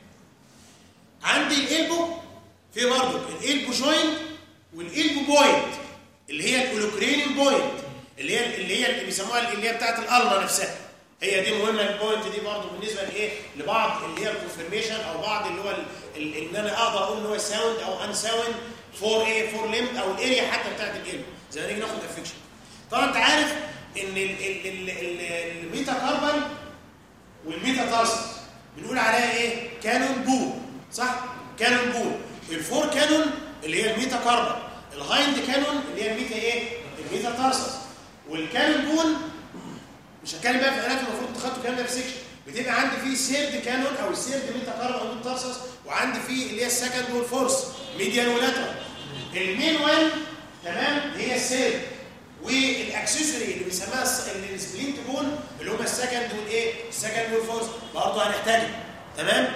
عندي الالبو في برضه الالبو جوينت والالبو بوينت اللي هي الاولوكرينين بوينت اللي هي اللي هي اللي بيسموها اللي هي بتاعت الالما نفسها هي دي مهمه البوينت دي برضه بالنسبه لايه لبعض اللي هي الكونفرميشن او بعض اللي هو ال- ال- ان انا اقدر اقول ان هو ساوند او ان ساوند فور ايه فور ليمب او الاريا حتى بتاعت الالبو زي ما نيجي ناخد افكشن طبعا انت عارف ان ال- ال- ال- ال- الميتا كاربون والميتا تارسس بنقول عليها ايه كانون بون صح كانون بون الفور كانون اللي هي الميتا كاربون الهايند كانون اللي هي الميتا ايه الميتا تارسس والكانون بون مش هتكلم بقى في حالات المفروض تاخدوا الكلام ده في سيكشن بتبقى عندي فيه سيرد كانون او السيرد ميتا كاربون او ميتا تارسس وعندي فيه اللي هي السكند والفورس ميديان ولاترال المين وان تمام هي السيرد والاكسسوري اللي بنسميها الس- اللي السبلينت بون اللي هم السكند والايه السكند والفورس برضه هنحتاجها تمام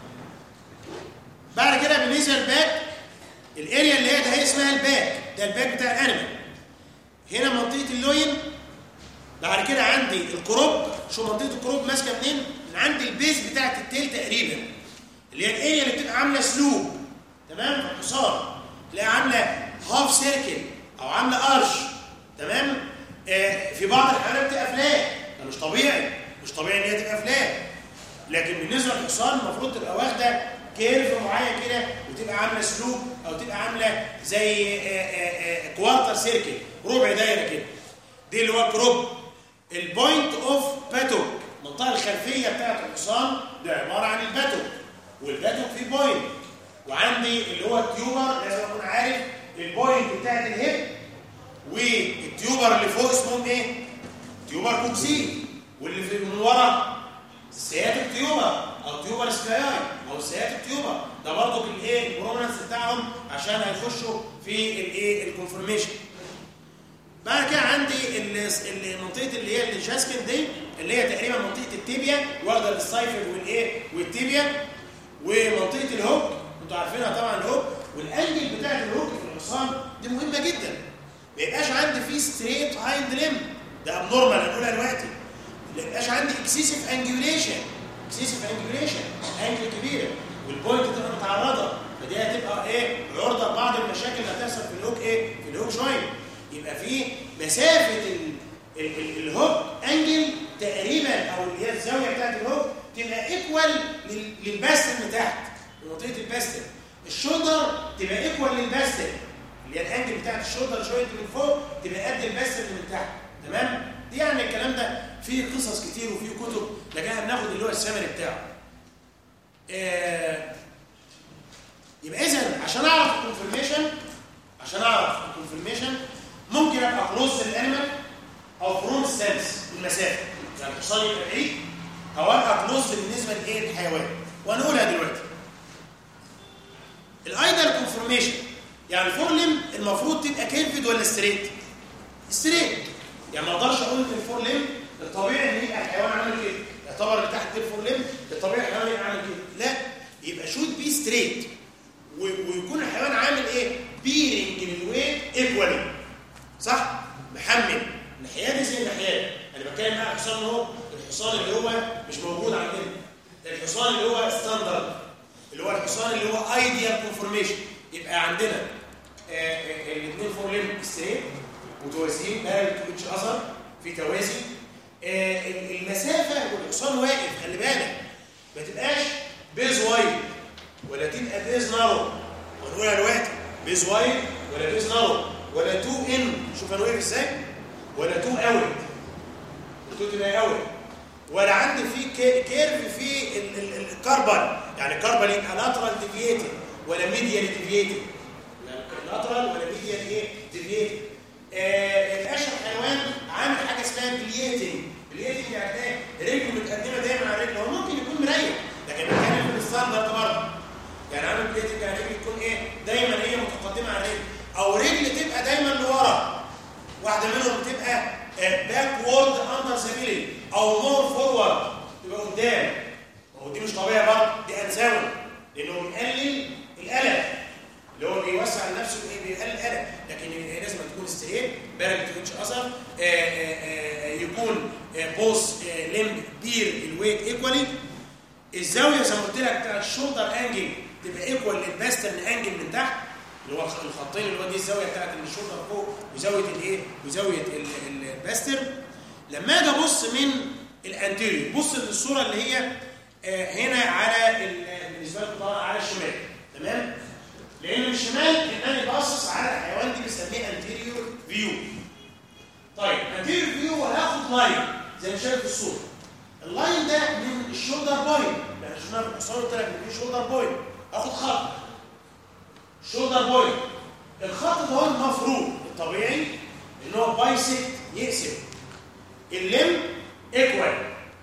بعد كده بالنسبه للباك الاريا اللي هي ده هي اسمها الباك ده الباك بتاع الانيمال هنا منطقه اللوين بعد كده عندي الكروب شو منطقه الكروب ماسكه منين من عند البيز بتاعه التيل تقريبا اللي هي الاريا اللي بتبقى عامله سلوب تمام في الحصان تلاقيها عامله هاف سيركل او عامله ارش تمام آه في بعض الحالات بتبقى فلات ده مش طبيعي مش طبيعي ان هي تبقى فلات لكن بالنسبه للحصان المفروض تبقى واخده كيرف معين كده وتبقى عامله سلوب او تبقى عامله زي آه، آه، آه، كوارتر سيركل ربع دايره كده دي اللي هو كروب البوينت اوف باتوك المنطقه الخلفيه بتاعت الحصان ده عباره عن الباتوك والباتوك فيه بوينت وعندي اللي هو التيوبر لازم اكون عارف البوينت بتاعت الهيب والتيوبر اللي فوق اسمهم ايه؟ تيوبر كوكسي واللي في من ورا السياتيك تيوبر او تيوبر سكاي او السياتيك تيوبر ده برضه الايه البرومنس بتاعهم عشان هيخشوا في الايه الكونفرميشن بعد كده عندي ال- ال- منطقه اللي هي الجاسكن دي اللي هي تقريبا منطقه التيبيا واخده السايفر والايه والتيبيا ومنطقه الهوك انتوا عارفينها طبعا الهوك والانجل بتاعت الهوك في الحصان دي مهمه جدا ما يبقاش عندي فيه ستريت هايند ليم ده ابنورمال هنقولها دلوقتي ما يبقاش عندي اكسيسيف انجوليشن اكسيسيف انجوليشن انجل كبيره والبوينت تبقى متعرضه فدي هتبقى ايه عرضه لبعض المشاكل اللي هتحصل في الهوك ايه في الهوك جوينت يبقى في مسافه ال ال ال الهوك انجل تقريبا او اللي هي الزاويه بتاعت الهوك تبقى ايكوال للباستن من تحت منطقه الباستن الشولدر تبقى ايكوال للباستن اللي هي الانجل بتاعت الشولدر شويه من فوق تبقى قد الباستن اللي من تحت تمام دي يعني الكلام ده فيه قصص كتير وفيه كتب لكن احنا بناخد اللي هو السمري بتاعه آه يبقى اذا عشان اعرف الكونفرميشن عشان اعرف الكونفرميشن ممكن ابقى كلوز للانيمال او فروم ستانس المسافه يعني الحصان يبقى بعيد او ابقى كلوز بالنسبه لايه للحيوان وهنقولها دلوقتي الايدل كونفورميشن يعني الفورلم المفروض تبقى كيرفد ولا ستريت ستريت يعني ما اقدرش اقول ان الفورلم الطبيعي ان يبقى الحيوان عامل كده يعتبر اللي تحت الفورلم الطبيعي الحيوان يبقى عامل كده لا يبقى شوت بي ستريت ويكون الحيوان عامل ايه بيرنج للويت ايكوالي صح محمل الناحيه دي زي الناحيه انا بتكلم مع الحصان هو الحصان اللي هو مش موجود عندنا الحصان اللي هو ستاندرد اللي هو الحصان اللي هو ايديال كونفورميشن يبقى عندنا الاثنين فور ليم ستريت متوازيين لا يتوجش اثر في توازي آه، المسافه والحصان واقف خلي بالك ما تبقاش بيز وايد ولا تبقى بيز نارو ونقولها دلوقتي بيز وايد ولا بيز نارو ولا تو ان شوف انا واقف ازاي ولا تو اوت التو تبقى اوت ولا عندي في كي- كيرف في ال- ال- الكربل يعني الكربل يبقى لاترال ديفييتد ولا ميديال ديفييتد لاترال ولا ميديال ايه ديفييتد آه الاشهر حيوان عامل حاجه اسمها بلياتنج بلياتنج يعني ايه رجله متقدمه دايما على رجله هو ممكن يكون مريح لكن بنتكلم في الستاندرد برضه يعني عامل بلياتنج يعني رجله تكون ايه دايما هي متقدمه على الرجل او رجل تبقى دايما لورا واحده منهم تبقى باك وورد اندر ذا بيلي او مور فورورد تبقى قدام هو دي مش طبيعي برضه دي انساوي لانه بيقلل الالم اللي هو بيوسع لنفسه ايه بيقلل الالم لكن هي لازم تكون ستريت بارد ما تكونش اثر آه، آه، آه، يكون بوس لمب بير الويت ايكوالي الزاويه زي ما قلت لك بتاع الشولدر انجل تبقى ايكوال للباسترن انجل من تحت اللي هو الخطين اللي هو دي الزاويه بتاعت الشولدر فوق وزاويه الايه وزاويه ال- ال- الباستر لما اجي ابص من الانتيريور بص للصوره اللي هي آه، هنا على ال- بالنسبه لكم طبعا على الشمال تمام لان الشمال انني باصص على الحيوان دي بنسميه انتيريور فيو طيب انتيريور فيو هاخد لاين زي ما شايف في الصوره اللاين ده من الشولدر بوينت يعني شفنا في الحصان قلت لك ان في شولدر بوينت اخد خط شولدر بوينت الخط ده هو المفروض الطبيعي ان هو بايسكت يقسم اللم ايكوال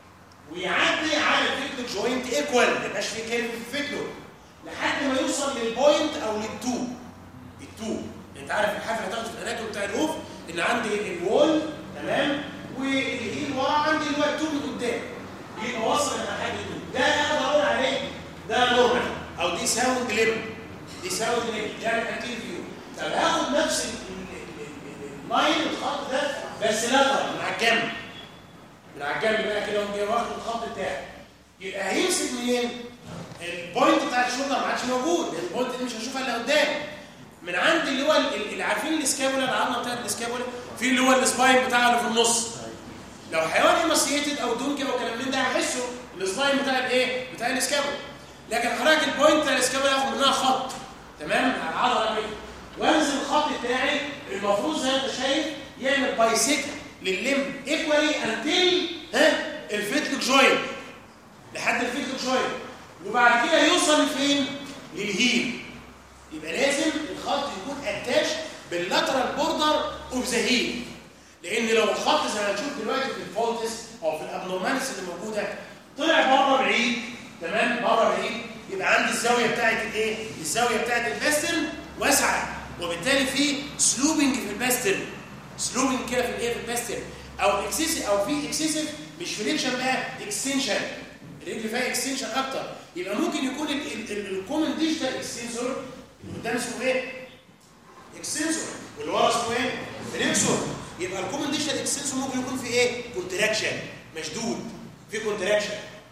ويعدي على الفيكلو جوينت ايكوال ما يبقاش في كلمه في الفيكلو لحد ما يوصل للبوينت او للتو التو انت عارف الحفله هتاخد في الاناتوم بتاع الروف ان عندي الوول تمام والهيل ورا عندي اللي هو التو من قدام يبقى واصل لحد التو ده اقدر اقول عليه ده نورمال او دي ساوند ليم دي ساوند ليم ده الانتير فيو طب هاخد نفس ال- ال- ال- ال- اللاين الخط ده بس لا من على الجنب من على الجنب بقى كده وجاي واخد الخط بتاعي يبقى هيمسك منين؟ البوينت بتاع الشولدر ما عادش موجود البوينت دي مش هشوفها الا قدام من عند اللي هو ال- ال- اللي عارفين الاسكابولا العظمه بتاعت الاسكابولا في اللي هو السباين بتاعها اللي في النص لو حيوان ايماسيتد او دونكي او كلام من ده هحسه السباين بتاع الايه؟ بتاع الاسكابولا لكن حضرتك البوينت بتاع الاسكابولا هاخد منها خط تمام على العضله كده وانزل الخط بتاعي المفروض زي ما انت شايف يعمل بايسيكل لللم ايكوالي انتل ها الفيتلك جوينت لحد الفيتلك جوينت وبعد كده يوصل فين للهيل يبقى لازم الخط يكون اتاش باللاترال بوردر اوف ذا هيل لان لو الخط زي ما هنشوف دلوقتي في الفولتس او في الابنورماليس اللي موجوده طلع بره بعيد تمام بره بعيد يبقى عندي الزاويه بتاعت الايه الزاويه بتاعت الباسترن واسعه وبالتالي في سلوبنج في الباسترن سلوبنج كده في الايه في الباسترن او اكسسيف او في اكسسيف مش فليكشن بقى اكستنشن الرجل فيها اكستنشن اكتر يبقى ممكن يكون الكومن ديجيتال اكستنسور اللي قدام اسمه ايه اكستنسور واللي ورا اسمه ايه فليكسور يبقى الكومن ديجيتال اكستنسور ممكن يكون في ايه كونتراكشن مشدود في كونتراكشن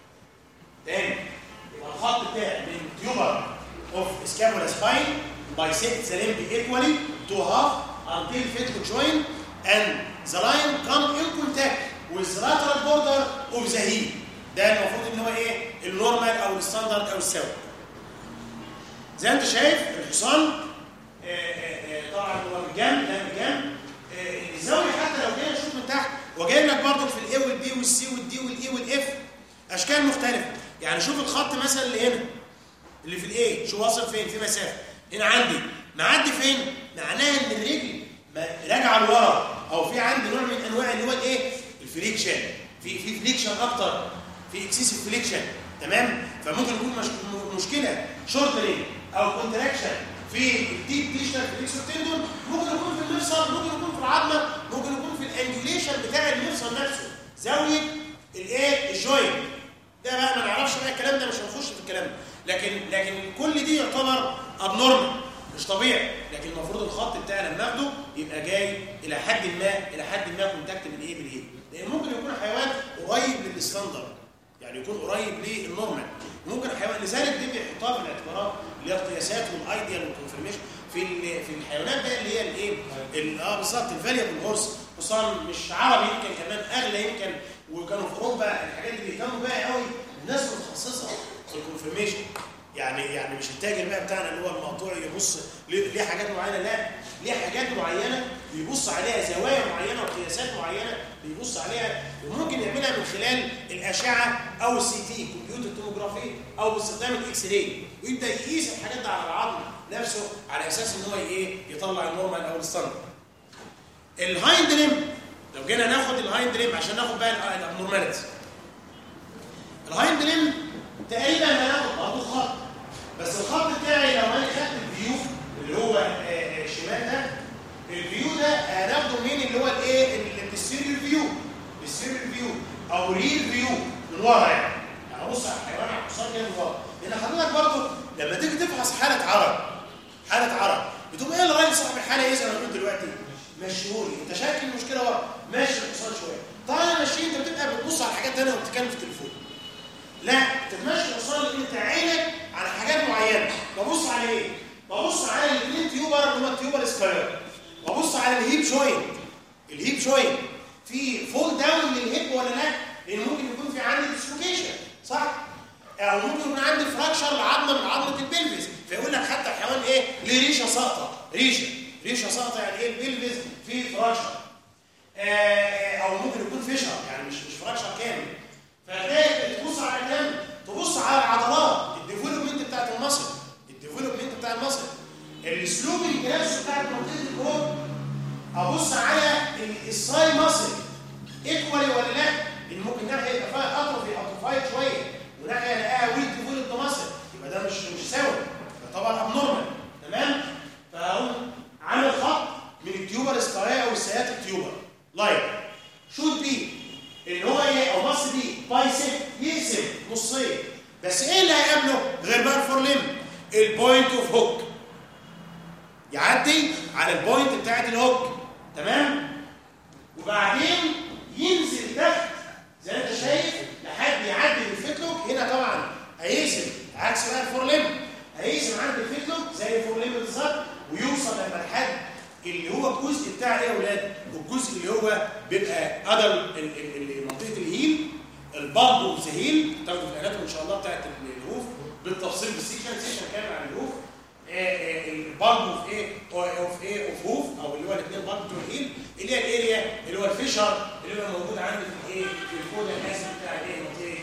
تاني يبقى الخط بتاعي من تيوبر اوف سكابولا سباين bisect the limb equally to half until fatal joint and the line come in contact with the lateral border of the heel ده المفروض ان هو ايه النورمال او الستاندرد او الساوي زي ما انت شايف الحصان آه، آه، آه، طبعا هو بجنب ده بجنب آه، الزاويه حتى لو جينا نشوف من تحت وجاي لك برضه في الاي والبي والسي والدي والاي والاف اشكال مختلفه يعني شوف الخط مثلا اللي هنا اللي في الاي شو واصل فين في مسافه هنا عندي معدي فين معناها ان الرجل ما راجعه لورا او في عندي نوع من انواع اللي هو الايه الفليكشن في في فليكشن اكتر في اكسسيف فليكشن تمام فممكن يكون مش مشكله شورتنج او كونتراكشن في الديب تيشنر فليكسور تندون ممكن يكون في المفصل ممكن يكون في العظمه ممكن يكون في الانجوليشن بتاع المفصل نفسه زاويه الايه الجوينت ده بقى ما نعرفش بقى الكلام ده مش هنخش في الكلام ده لكن لكن كل دي يعتبر ابنورمال مش طبيعي لكن المفروض الخط بتاعنا لما ناخده يبقى جاي الى حد ما الى حد ما كونتاكت بالايه بالايه لان ممكن يكون حيوان قريب للستاندرد يعني يكون قريب للنورمال ممكن حيوان لذلك دي بيحطها في الاعتبارات اللي هي القياسات والايديال والكونفرميشن في في الحيوانات بقى اللي هي الايه اه بالظبط الفاليبل هورس خصوصا مش عربي يمكن كمان اغلى يمكن وكانوا في اوروبا الحاجات دي بيهتموا بيها قوي الناس متخصصه في الكونفرميشن يعني يعني مش التاجر بقى بتاعنا اللي هو المقطوع يبص ليه حاجات معينه لا ليه حاجات معينه بيبص عليها زوايا معينه وقياسات معينه بيبص عليها وممكن يعملها من خلال الاشعه او السي تي كمبيوتر توموجرافي او باستخدام الاكس راي ويبدا يقيس الحاجات دي على العظم نفسه على اساس ان هو ايه يطلع النورمال او الستاندرد الهايند ليم لو جينا ناخد الهايند ليم عشان ناخد بقى الابنورماليتي الهايند ليم تقريبا هناخد برضه خط بس الخط بتاعي لو انا خدت الفيو اللي هو الشمال ده الفيو ده هناخده منين اللي هو الايه اللي بالسيريال فيو بالسيريال فيو او ريل فيو من ورا يعني يعني ابص على الحيوان على الحصان كده من ورا لان حضرتك برضه لما تيجي تفحص حاله عرب حاله عرب بتقوم ايه الراجل صاحب الحاله ايه زي ما قلت دلوقتي مشهور انت شايف المشكله ورا ماشي الحصان شويه طبعا ماشي انت بتبقى بتبص على حاجات ثانيه وبتتكلم في التليفون لا تتمشي الحصان لان انت عينك على حاجات معينه ببص على ايه ببص على الاثنين تيوبر اللي هم التيوبر سكاير ببص على الهيب جوينت الهيب جوينت في فول داون للهيب ولا لا لان ممكن يكون في عندي ديسلوكيشن صح او ممكن يكون عندي فراكشر لعظمه من عظمه البلفس فيقول لك حتى الحيوان ايه ليه ريشه ساقطه ريشه ريشه ساقطه يعني ايه البلفس فيه فراكشر آه او ممكن يكون فيشر يعني مش مش فراكشر كامل فتلاقي تبص على كام تبص على العضلات الديفلوبمنت بتاعت المصل الديفلوبمنت بتاع المصل السلوبنج نفسه بتاعت منطقه الكور ابص على الساي ماسل ايكوالي ولا لا لان ممكن ناحيه يبقى فيها اتروفي اتروفايد شويه وناحيه الاقيها ويك ديفلوبد ماسل يبقى ده مش مش سوي ده طبعا ابنورمال تمام فاقوم عامل خط من التيوبر سكايا او السيات التيوبر لاين شوت بي اللي هو ايه او مص بي بايسب يقسم نصين بس ايه اللي هيقابله غير بقى الفور ليم البوينت اوف هوك يعدي على البوينت بتاعت الهوك تمام وبعدين ينزل تحت زي ما انت شايف لحد يعدي الفيتلوك هنا طبعا هيقسم عكس بقى الفور ليم هيقسم عند الفيتلوك زي الفور ليم بالظبط ويوصل لما لحد اللي هو الجزء بتاع ايه يا اولاد الجزء اللي هو بيبقى قدر منطقه الهيل البلب اوف ذا هيل تاخدوا في الاناتومي ان شاء الله بتاعت الهوف بالتفصيل بالسيكشن سيكشن كامل عن الهوف البلب اوف ايه اوف ايه اوف هوف او اللي هو الاثنين بلب بتوع الهيل اللي هي الاريا اللي هو الفيشر اللي هو موجود عندي في الايه في الكود الاساسي بتاع الايه منطقه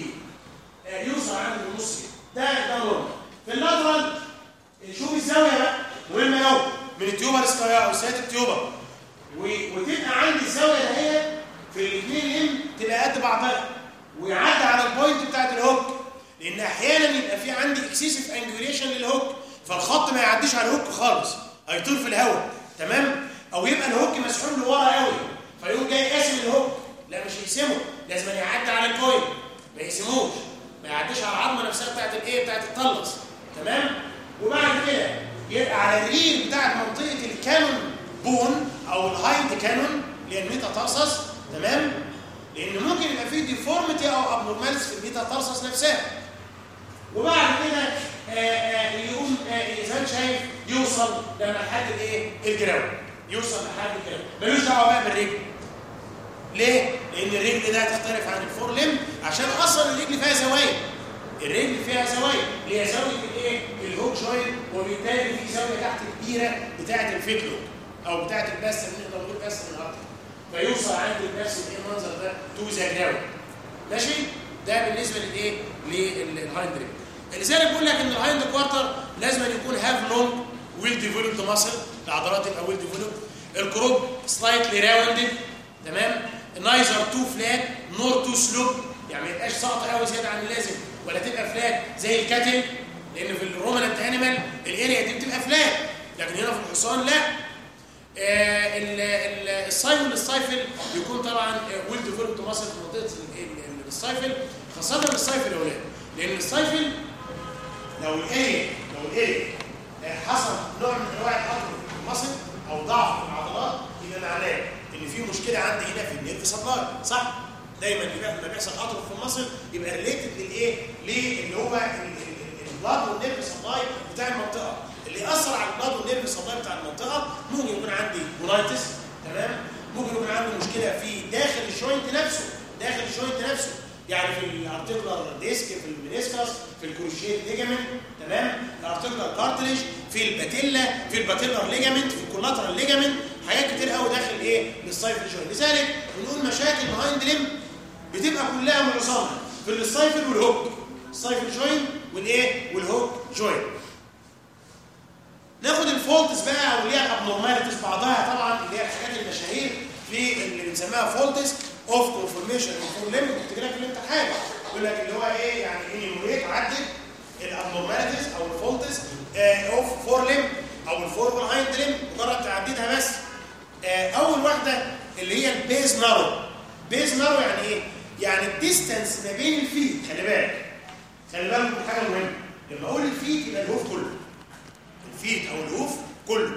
الهيل يوصل عندي في النص ده ده نورمال في اللاترال شوف الزاويه بقى مهمه قوي من التيوبر سكايا او سيات التيوبر وتبقى عندي الزاويه دهيت في الاثنين ام تبقى قد بعضها ويعدي على البوينت بتاعت الهوك لان احيانا يبقى في عندي اكسسيف انجوليشن للهوك فالخط ما يعديش على الهوك خالص هيطير في الهواء تمام او يبقى الهوك مسحوب لورا قوي فيقوم جاي قاسم الهوك لا مش يقسمه لازم يعدي على البوينت ما يقسموش ما يعديش على العظمه نفسها بتاعت الايه بتاعت الطلس تمام وبعد كده يبقى على الريل بتاعت منطقه الكانون بون او الهايند كانون اللي هي الميتاتارسس تمام لان ممكن يبقى فيه ديفورميتي او ابنورمالز في الميتاتارسس نفسها وبعد كده يقوم زي ما شايف يوصل لما لحد الايه الجراوي يوصل لحد الجراوي ملوش دعوه بقى بالرجل ليه لان الرجل ده هتختلف عن الفور ليم عشان اصلا الرجل فيها زوايا الرجل فيها زوايا اللي هي زاويه الايه الهوك جوينت وبالتالي في زاويه تحت كبيره بتاعه الفيتلوك او بتاعه البس اللي نقدر نقول بس من الارض فيوصل عند البس الايه المنظر ده تو ذا جراوند ماشي ده بالنسبه للايه للهايند ريب لذلك بقول لك ان الهايند كوارتر لازم أن يكون هاف لونج ويل ديفلوبد ماسل العضلات تبقى ويل ديفلوبد الكروب سلايتلي راوندد تمام نايزر تو فلات نور تو سلوب يعني ما يبقاش ساقط قوي زياده عن اللازم ولا تبقى فلات زي الكاتل لان في الروماننت انيمال الاريا دي بتبقى فلات لكن هنا في الحصان لا آه، ال- ال- السايفل السايفل بيكون طبعا ويل ديفلوبد ماسل في منطقه ال- ال- السايفل خاصه السايفل يا اولاد لان السايفل لو الاريا لو الاريا آه، حصل نوع من انواع القطر في المصل او ضعف في العضلات يبقى معناه ان في مشكله عندي هنا في النيرف سبلاي صح؟ دايما يبقى لما بيحصل قطر في المصل يبقى ريليتد للايه؟ للي هو البلاد والنيرف سبلاي بتاع المنطقه اللي ياثر على البلاد والنيرف سبلاي بتاع المنطقه ممكن يكون عندي مونايتس تمام؟ ممكن يكون عندي مشكله في داخل الجوينت نفسه داخل الجوينت نفسه يعني في الارتيكولار ديسك في المينيسكس في الكروشيه ليجامنت تمام الارتيكولار كارتليج في الباتيلا في الباتيلر ليجامنت في الكولاترال ليجامنت حاجات كتير قوي داخل ايه للسايفل جوينت لذلك بنقول مشاكل بهايند ليم بتبقى كلها معظمها في السايفل والهوك السايفل جوينت والايه والهوك جوينت ناخد الفولتس بقى واللي هي الابنورماليتيز بعضها طبعا اللي هي الحاجات المشاهير في اللي بنسميها فولتس اوف كونفورميشن فور ليمت كنت لك في الامتحان يقول لك اللي هو ايه يعني انيموريت عدد الابنورماليتيز او الفولتس اوف فور ليم او الفور والهايند ليم مجرد تعديدها بس آه، اول واحده اللي هي البيز نارو بيز نارو يعني ايه يعني الديستانس ما بين الفيت خلي بالك خلي بالك من حاجه مهمه لما اقول الفيت يبقى الهوف كله الفيت او الهوف كله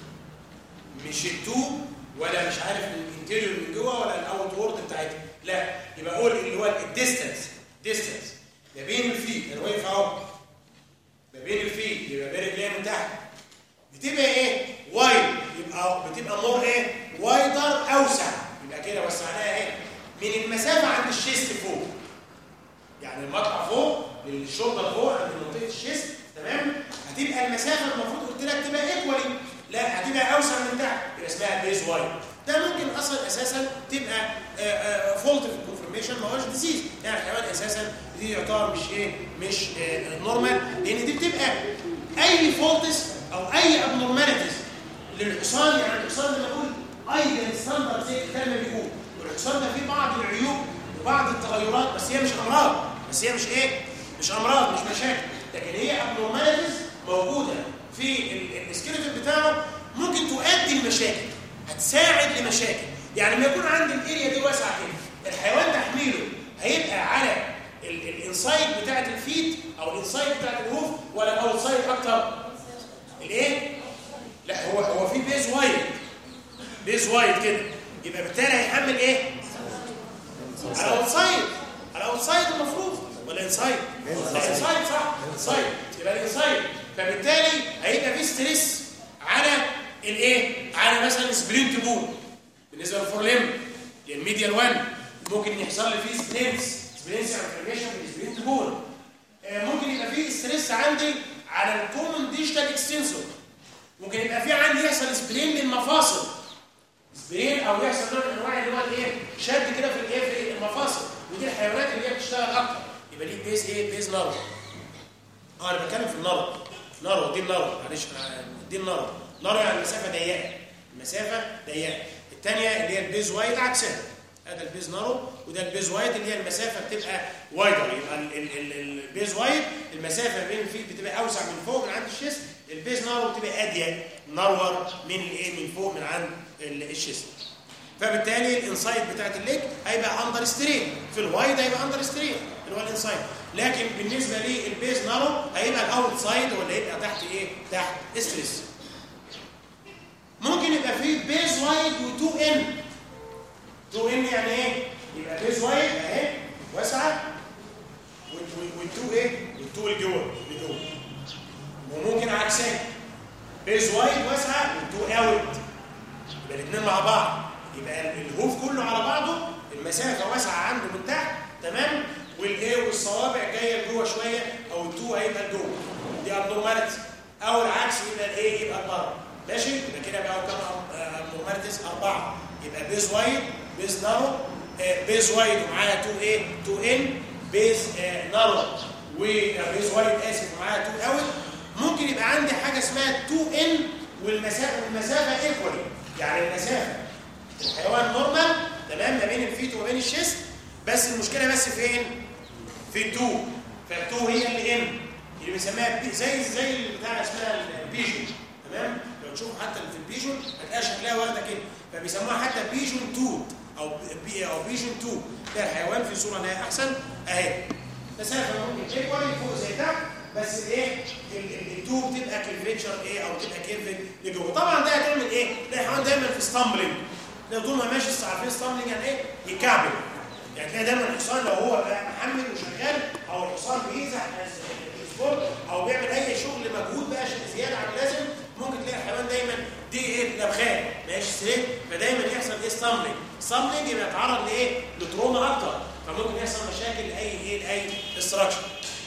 مش التو ولا مش عارف الانتيريور من جوه ولا الاوت وورد بتاعتها لا يبقى اقول اللي هو الديستانس ديستانس ما بين الفيت انا واقف اهو ما بين الفيت يبقى بين رجليها من تحت بتبقى ايه وايد يبقى بتبقى مور ايه وايدر اوسع يبقى كده وسعناها ايه من المسافه عند الشيست فوق يعني المقطع فوق للشولدر فوق عند منطقه الشيست تمام هتبقى المسافه المفروض قلت لك تبقى ايكوالي لا هتبقى اوسع من تحت يبقى اسمها بيز وايد ده ممكن اصلا اساسا تبقى فولت في الكونفرميشن ما هوش ديزيز يعني الحيوان اساسا دي يعتبر مش ايه مش نورمال لان دي بتبقى اي فولتس او اي ابنورماليتيز للحصان يعني الحصان لما نقول ايدن ستاندرد زي الكلمه بيقول والحصان ده فيه بعض العيوب وبعض التغيرات بس هي مش امراض بس هي مش ايه مش امراض مش مشاكل لكن هي ابنورماليتيز موجوده في السكيلتون بتاعه ممكن تؤدي لمشاكل هتساعد لمشاكل يعني لما يكون عندي الاريا دي واسعه كده الحيوان تحميله هيبقى على الانسايد بتاعت الفيت او الانسايد بتاعت الهوف ولا الاوت سايد اكتر الايه لا هو هو في بيز وايد بيز وايد كده يبقى بالتالي هيحمل ايه على الاوت سايد على الاوت سايد المفروض ولا انسايد لا انسايد صح انسايد يبقى الانسايد فبالتالي هيبقى في ستريس على الايه على مثلا سبرينت بون بالنسبه للفورليم الميديال 1 ممكن يحصل لي فيه سبرينتس سبرينتس انفلاميشن في السبرينت بون آه، ممكن يبقى فيه ستريس عندي على الكومن ديجيتال اكستنسور ممكن يبقى في عندي يحصل سبرين للمفاصل سبرين او يحصل نوع من انواع اللي هو الايه شد كده في الايه في المفاصل ودي الحيوانات اللي هي بتشتغل اكتر يبقى دي بيز ايه بيز نارو اه انا بتكلم في النارو نارو دي النارو معلش أنا- دي النارو نارو يعني المسافه ضيقه المسافه ضيقه الثانيه اللي هي البيز وايد عكسها هذا البيز نارو وده البيز وايد اللي هي المسافه بتبقى وايدر يبقى ال- ال- ال- البيز وايد المسافه بين الفيل بتبقى اوسع من فوق من عند الشيست البيز نارو بتبقى اضيق نرور من الايه من فوق من عند ال- الشيست فبالتالي الانسايد بتاعت الليج هيبقى اندر سترين في الوايد هيبقى اندر سترين اللي هو الانسايد لكن بالنسبه للبيز نارو هيبقى الاوت سايد ولا يبقى تحت ايه تحت ستريس ممكن يبقى فيه بيز وايد و2 ان 2 ان يعني ايه يبقى بيز وايد اهي واسعه وال2 ايه وال2 اللي جوه اللي جوه وممكن عكسها بيز وايد واسعه وال2 اوت يبقى الاثنين مع بعض يبقى الهوف كله على بعضه المسافه واسعه عنده من تحت تمام والايه والصوابع جايه لجوه شويه او التو هيبقى لجوه دي ابنورماليتي او العكس يبقى الايه يبقى بره ماشي يبقى كده بقى كام ابنورماليتيز اربعه يبقى بيز وايد بيز نارو آه، بيز وايد ومعاها 2 ايه 2 ان بيز آه، نارو وبيز وايد اسف ومعاها 2 اوت ممكن يبقى عندي حاجه اسمها 2 ان والمسافه والمسافه ايكوالي يعني المسافه الحيوان نورمال تمام ما بين الفيت وما بين الشيست بس المشكله بس فين في التو فالتو هي اللي ام اللي بنسميها بي- زي زي بتاع اسمها البيجون تمام لو تشوفوا حتى في البيجون هتلاقي شكلها واخده كده فبيسموها حتى بيجون 2 او بي او بيجون 2 ده الحيوان في صوره لها احسن اهي مسافه ممكن تكبر فوق زي تحت بس الايه التو بتبقى كيرفيتشر ايه او بتبقى كيرفت لجوه طبعا ده هتعمل ايه؟ ده الحيوان دايما في ستامبلنج لو طول ما ماشي عارفين ستامبلنج يعني ايه؟ يكعبل يعني تلاقي دايما الحصان لو هو بقى محمل وشغال او الحصان بيزح السبورت او بيعمل اي شغل مجهود بقى ش- زياده عن اللازم ممكن تلاقي الحيوان دايما دي ايه لبخان ماشي ستريت فدايما يحصل ايه ستامبلنج ستامبلنج يبقى يتعرض لايه؟ لتروما اكتر فممكن يحصل مشاكل لاي ايه لاي استراكشر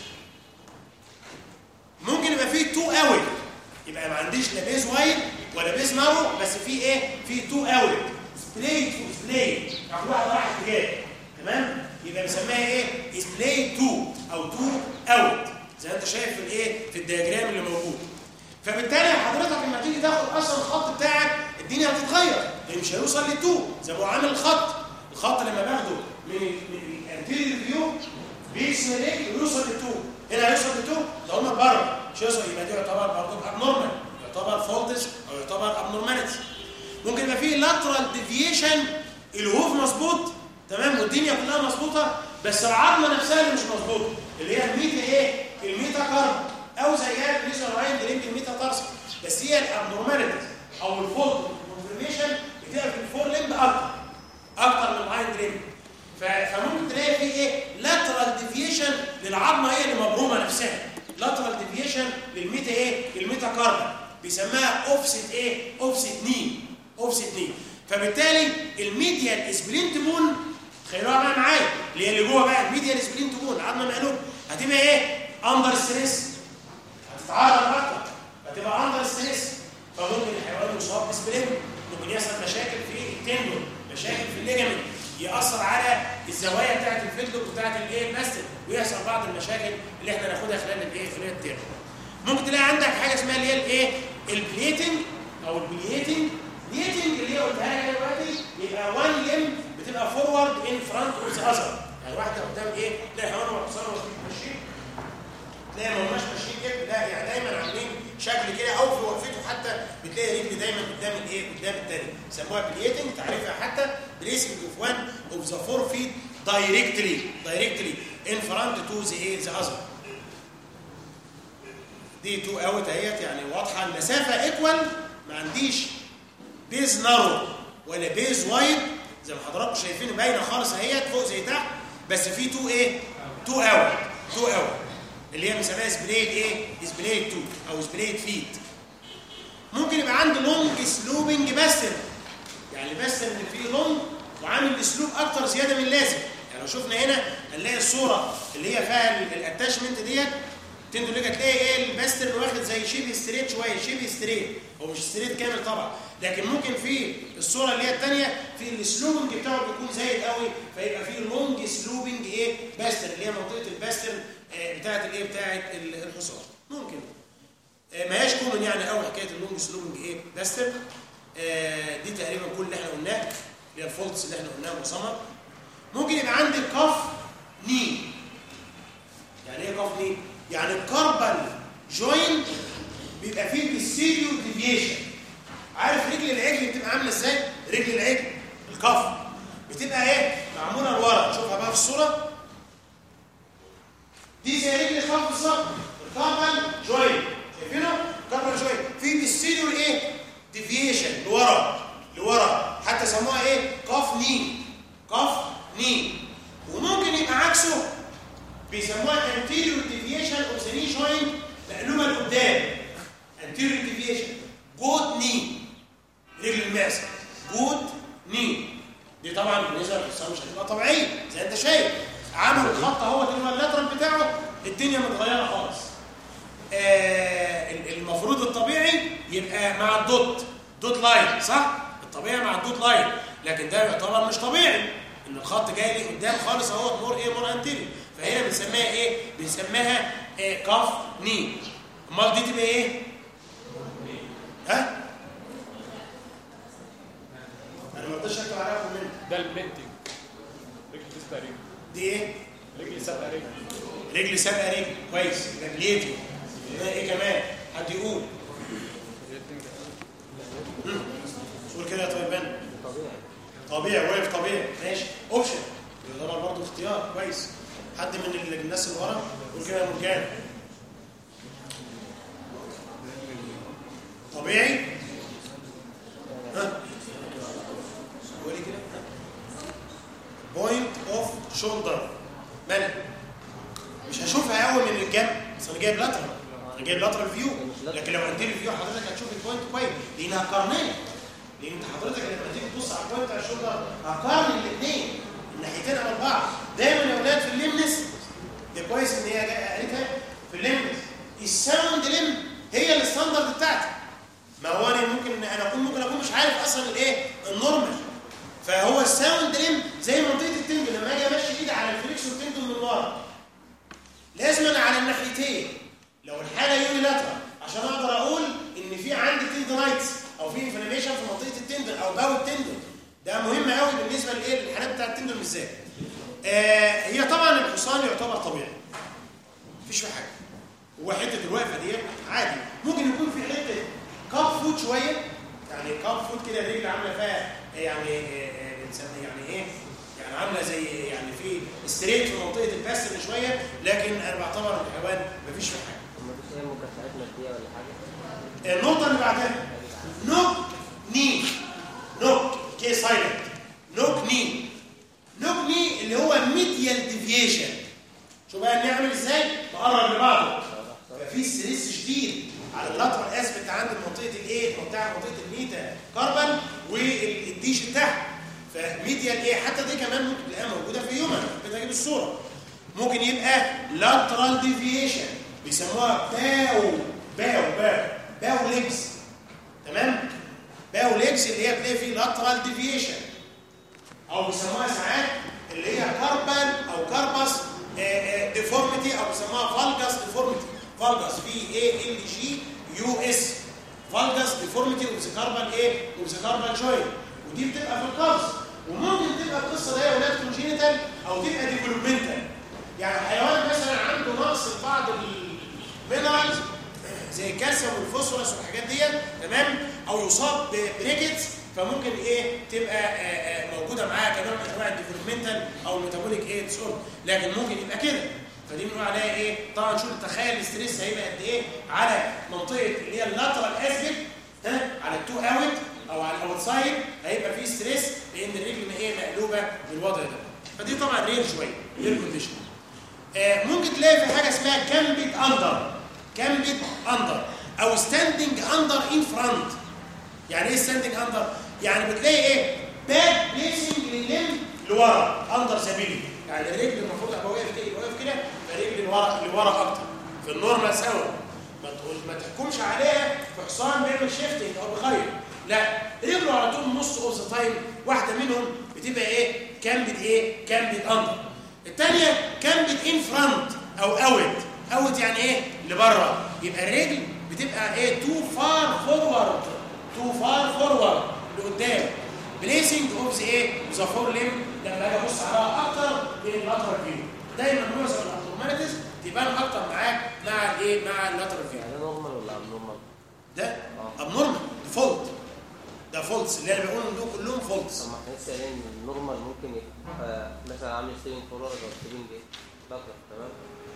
ممكن يبقى فيه تو اوت يبقى ما عنديش لا بيز وايد ولا بيز مارو بس في ايه في تو اوت سبلاي تو سبلاي يعني كل واحد راح اتجاه تمام يبقى بنسميها ايه سبلاي تو او تو اوت زي ما انت شايف في الايه في الدياجرام اللي موجود فبالتالي حضرتك لما تيجي تاخد اصلا الخط بتاعك الدنيا هتتغير لان مش هيوصل للتو زي ما هو عامل الخط الخط لما باخده من من الانتيريور فيو بيرسم رجل ويوصل للتو هنا هيوصل للتو ده قلنا بره مش هيوصل يبقى دي يعتبر برضه ابنورمال يعتبر فولتج او يعتبر ابنورماليتي ممكن يبقى فيه لاترال ديفيشن الهوف مظبوط تمام والدنيا كلها مظبوطه بس العظمه نفسها اللي مش مظبوطه اللي هي الميتا ايه الميتا كارب او زيها الليزر لاين درينج الميتا تارس بس هي الابنورماليتي او الفولت كونفرميشن بتبقى في الفور لمب اكتر اكتر من اللاين درينج ف- فممكن تلاقي في ايه لاترال ديفيشن للعظمه هي اللي مبرومه نفسها لاترال ديفيشن للميتا ايه الميتا كارب بيسموها اوفست ايه اوفست ني اوفست ني فبالتالي الميديال سبلينت بون تخيلوها بقى معايا اللي هي اللي جوه بقى الميديال سبلينت بون العظمه مقلوب هتبقى ايه اندر ستريس هتتعرض اكتر هتبقى اندر ستريس فممكن الحيوان يصاب بسبلين ممكن يحصل مشاكل في التندون مشاكل في الليجامنت ياثر على الزوايا بتاعه الفيدلوك وبتاعه الايه باستل ويحصل بعض المشاكل اللي احنا ناخدها خلال الايه خلال الترم ممكن تلاقي عندك حاجه اسمها اللي هي الايه البليتنج او البليتنج بليتنج اللي هي قلتها لك دلوقتي يبقى وان ليم بتبقى فورورد ان فرونت اوف ذا اذر يعني واحده قدام ايه تلاقي حيوان وحصان ماشيين تلاقي ما هماش ماشيين كده لا يعني دايما عاملين شكل كده او في وقفته حتى بتلاقي رجل دايما قدام الايه قدام الثاني سموها بليتنج تعريفها حتى بليسنج اوف وان اوف ذا فور فيت دايركتلي دايركتلي ان فرونت تو ذا ايه ذا اذر دي تو اوت اهيت يعني واضحه المسافه ايكوال ما عنديش بيز نارو ولا بيز وايد زي ما حضراتكم شايفين باينه خالص اهيت فوق زي تحت بس في تو ايه تو اوت تو اوت اللي هي بنسميها سبليد ايه سبليد 2 او سبليد فيت ممكن يبقى عندي لونج سلوبنج باستن يعني الباستن اللي فيه لونج وعامل اسلوب اكتر زياده من اللازم يعني لو شفنا هنا هنلاقي الصوره اللي هي فيها الاتاشمنت ديت تندو لك تلاقي ايه الباستن واخد زي شبه ستريت شويه شبه ستريت هو مش ستريت كامل طبعا لكن ممكن في الصوره اللي هي الثانيه في السلوبنج بتاعه بيكون زايد قوي فيبقى في لونج سلوبنج ايه باستن اللي هي منطقه الباستن آه، بتاعه الايه بتاعه الحصان ممكن آه، ما هياش كومن يعني قوي حكايه اللونج سلوبنج ايه باستن آه، دي تقريبا كل اللي احنا قلناه اللي هي الفولتس اللي احنا قلناها وصمر ممكن يبقى عندي الكف ني يعني ايه كف ني يعني الكاربال جوين بيبقى فيه بالسيريو ديفيشن عارف رجل العجل بتبقى عامله ازاي رجل العجل الكف بتبقى ايه معموله لورا شوفها بقى في الصوره دي زي رجل الكف بالظبط الكاربال جوين شايفينه الكاربال جوين في بالسيريو ايه ديفيشن لورا لورا حتى سموها ايه كف ني كف ني وممكن يبقى عكسه بيسموها anterior deviation of the knee joint مقلوبه لقدام anterior deviation جود ني رجل المعصم جود ني دي طبعا بالنسبه للحصان مش هتبقى طبيعيه زي انت شايف عمل الخط اهو اللي هو اللاترال بتاعه الدنيا متغيره خالص آه المفروض الطبيعي يبقى مع الدوت دوت لاين صح الطبيعي مع الدوت لاين لكن ده يعتبر مش طبيعي ان الخط جاي لي قدام خالص اهو مور ايه مور انتيريور فهنا بنسميها ايه بنسميها إيه كاف ني امال دي تبقى ايه ها رضيتش اكتب عليها كومنت
ده المنتج رجل تسبق رجل
دي ايه
رجل سابقه رجل
رجل سابقه رجل كويس رجليتي ده ايه كمان حد يقول مم. قول كده يا طيبان
طبيعي
طبيعي واقف طبيعي ماشي اوبشن يعتبر برضه اختيار كويس حد من ال- الناس اللي ورا قول كده يا مرجان طبيعي ها قولي كده بوينت اوف شولدر مالك مش هشوفها قوي من الجنب بس انا جايب لاترال انا جايب لاترال فيو لكن لو انتيري فيو حضرتك هتشوف البوينت كويس لانها قرنيه لان انت حضرتك لما تيجي تبص على البوينت على الشولدر هقارن الاثنين الناحيتين على بعض دايما يا اولاد في الليمنس ده كويس ان هي جايه قالتها في الليمنس الساوند ليم هي الستاندرد بتاعتي ما هو انا ممكن ان انا اكون ممكن اكون مش عارف اصلا الايه النورمال فهو الساوند ليم زي منطقه التندون لما اجي امشي ايدي على الفليكسور تندون من ورا لازم انا على الناحيتين لو الحاله يونيلاترال عشان اقدر اقول ان في عندي تندونايتس او في انفلاميشن في منطقه التندون او باو التندون ده مهم قوي بالنسبه لايه للحالات بتاعه التندون بالذات آه هي طبعا الحصان يعتبر طبيعي مفيش في حاجه هو حته الوقفه دي عادي ممكن يكون في حته كاب فوت شويه يعني كاب فوت كده الرجل عامله فيها يعني آه، آه، بنسميها يعني ايه يعني عامله زي يعني في ستريت في منطقه الباستر شويه لكن انا بعتبر الحيوان مفيش فيه حاجه
ومفيش اي مكافآت ماديه ولا حاجه
النقطة اللي بعدها نوك ني نوك كي سايلنت نوك ني نوك ني اللي هو ميديال ديفيشن شو بقى نعمل ازاي؟ نقرب لبعضه ففي ستريس شديد على اللاترال اسبكت عند منطقه الايه او بتاع منطقه الميتا كاربون والديش تحت فميديال ايه حتى دي كمان ممكن تلاقيها موجوده في يومن بتجيب الصوره ممكن يبقى lateral deviation بيسموها باو باو باو باو ليجز تمام باو ليجز اللي هي بتلاقي فيه lateral deviation او بيسموها ساعات اللي هي كاربان او كاربس ديفورميتي او بيسموها فالجاس ديفورميتي فالجاس في اي ال جي يو اس فالجاس ديفورميتي اوف ذا كاربال ايه اوف ذا كاربال جوينت ودي بتبقى في القفص وممكن تبقى القصه دي يا اولاد كونجينيتال او تبقى ديفلوبمنتال يعني حيوان مثلا عنده نقص في بعض المينرالز زي الكالسيوم والفوسفورس والحاجات دي تمام او يصاب بريكتس فممكن ايه تبقى آه، آه، موجوده معاها كنوع من انواع الديفلوبمنتال او الميتابوليك ايه ديسوردر لكن ممكن يبقى كده فدي بنقول عليها ايه طبعا شوف تخيل الاستريس هيبقى قد ايه على منطقه اللي هي اللاترال اسبكت ها على التو اوت او على الاوت سايد هيبقى فيه ستريس لان الرجل ما ايه مقلوبه بالوضع ده فدي طبعا رير شويه رير كونديشن آه، ممكن تلاقي في حاجه اسمها كامبيت اندر كامبيت اندر او ستاندنج اندر ان فرونت يعني ايه ستاندنج اندر يعني بتلاقي ايه باك بليسنج لللم لورا اندر سبيلي يعني الرجل المفروض ابقى واقف كده يبقى واقف كده فالرجل لورا لورا اكتر في النورمال سوا ما تقول ما تحكمش عليها في حصان بيعمل شيفتنج او بيغير لا رجله على طول نص اوف ذا تايم واحده منهم بتبقى ايه كامبت ايه كامبت اندر الثانيه كامبت ان فرونت او اوت اوت يعني ايه لبره يبقى الرجل بتبقى ايه تو فار فورورد تو فار فورورد لقدام بليسنج اوف ذا ايه ذا فور ليم لما اجي ابص عليها اكتر من اللاترال فيو دايما معظم الابنورماليتيز تبان اكتر معاك مع الايه مع اللاترال فيو
يعني ده نورمال ولا اب نورمال؟
ده ابنورمال ديفولت ده فولتس اللي انا بقولهم دول كلهم فولتس
طب ما احنا لسه قايلين ان النورمال ممكن يبقى مثلا عامل ستيبنج فورورد او ستيبنج ايه؟ بكره تمام؟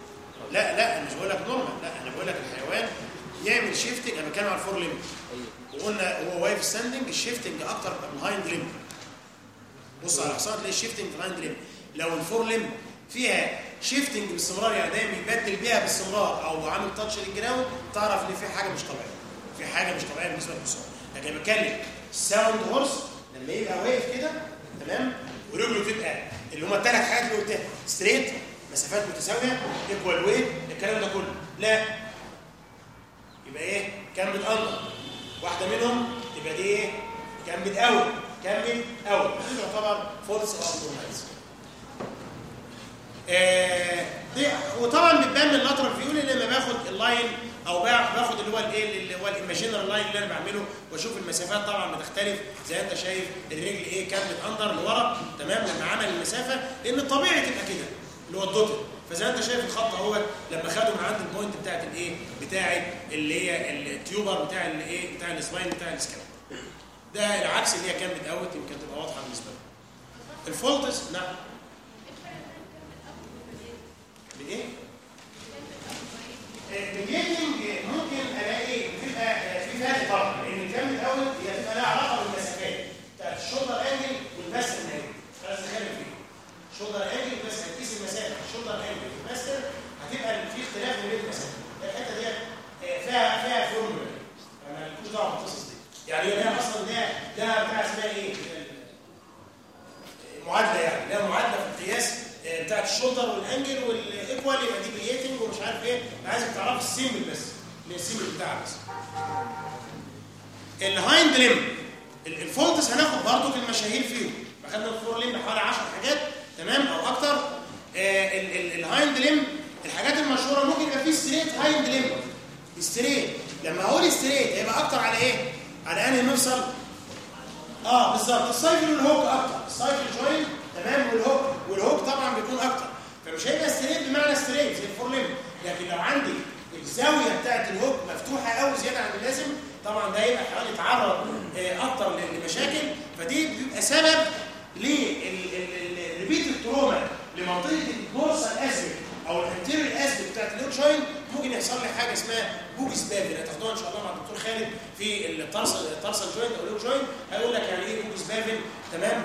لا لا انا مش بقول لك نورمال لا انا بقول لك الحيوان يعمل شيفتنج انا بتكلم على الفور ليمب
ايوه
وقلنا هو واقف ستاندنج الشيفتنج اكتر الهايند ليمب بص على الحصان تلاقي الشيفتنج في الهايند ليمب لو الفور ليمب فيها شيفتنج باستمرار يعني دايما بيبدل بيها باستمرار او عامل تاتش للجراوند تعرف ان في حاجه مش طبيعيه في حاجه مش طبيعيه بالنسبه للحصان لكن أنا بتكلم الساوند هورس لما يبقى واقف كده تمام ورجله تبقى اللي هما الثلاث حاجات اللي قلتها ستريت مسافات متساويه ايكوال ويت الكلام ده كله لا يبقى ايه كامبت اندر واحده منهم تبقى دي ايه كامبت اوت كامبت اوت دي تعتبر فولس او ابنورمالز آه دي وطبعا بتبان من اللاترال فيو لما باخد اللاين او با- باخد اللي هو الايه اللي هو الايماجينر لاين اللي انا بعمله واشوف المسافات طبعا بتختلف زي انت شايف الرجل ايه كانت اندر لورا تمام لما عمل المسافه لان الطبيعي تبقى كده اللي هو الدوتد فزي ما انت شايف الخط اهو لما خده من عند البوينت بتاعت الايه بتاعت اللي هي التيوبر بتاع الايه بتاع السباين بتاع السكاب ده العكس اللي هي كانت اوت يمكن تبقى واضحه بالنسبه لك الفولتس نعم بايه البيجيتنج ممكن الاقي بتبقى في فرق طبعا لان الكلام الاول هي تبقى لها علاقه بالمسافات بتاعت الشولدر انجل والباستر انجل خلاص نتكلم فيه شولدر انجل بس هتقيس المسافه الشولدر انجل والباستر هتبقى في اختلاف ما بين المسافات الحته ديت آه، فيها فيها فورمولا ما لكوش دعوه بالقصص دي يعني هي اصلا ده ده بتاع اسمها ايه؟ معادله يعني لها معادله في القياس آه، بتاعت الشولدر والانجل والايكوال يبقى دي بيتنج ومش عارف ايه انا عايزك تعرف السيمبل بس اللي هي السيمبل بتاعها بس الهايند ليم الفولتس هناخد برضو المشاهير فيهم اخدنا الفور ليم حوالي 10 حاجات تمام او اكتر آه، ال- ال- الهايند ليم الحاجات المشهوره ممكن يبقى فيه ستريت هايند ليم ستريت لما اقول ستريت هيبقى اكتر على ايه؟ على انهي مفصل؟ اه بالظبط السايكل والهوك اكتر السايكل جوين تمام والهوك والهوك طبعا بيكون اكتر فمش هيبقى ستريت بمعنى ستريت زي الفور ليم لكن لو عندي الزاويه بتاعت الهوك مفتوحه قوي زياده عن اللازم طبعا ده هيبقى حوالي يتعرض آه، اكتر ل- لمشاكل فدي بيبقى سبب للريبيت التروما لمنطقه الدورسال اسبك او الانتيريور اسبك بتاعت اللوك جوين ممكن يحصل لي حاجه اسمها بوجس بافل هتاخدوها ان شاء الله مع الدكتور خالد في الترسل الترسل جوينت او اللوك جوينت هيقول لك يعني ايه بوجس بافل تمام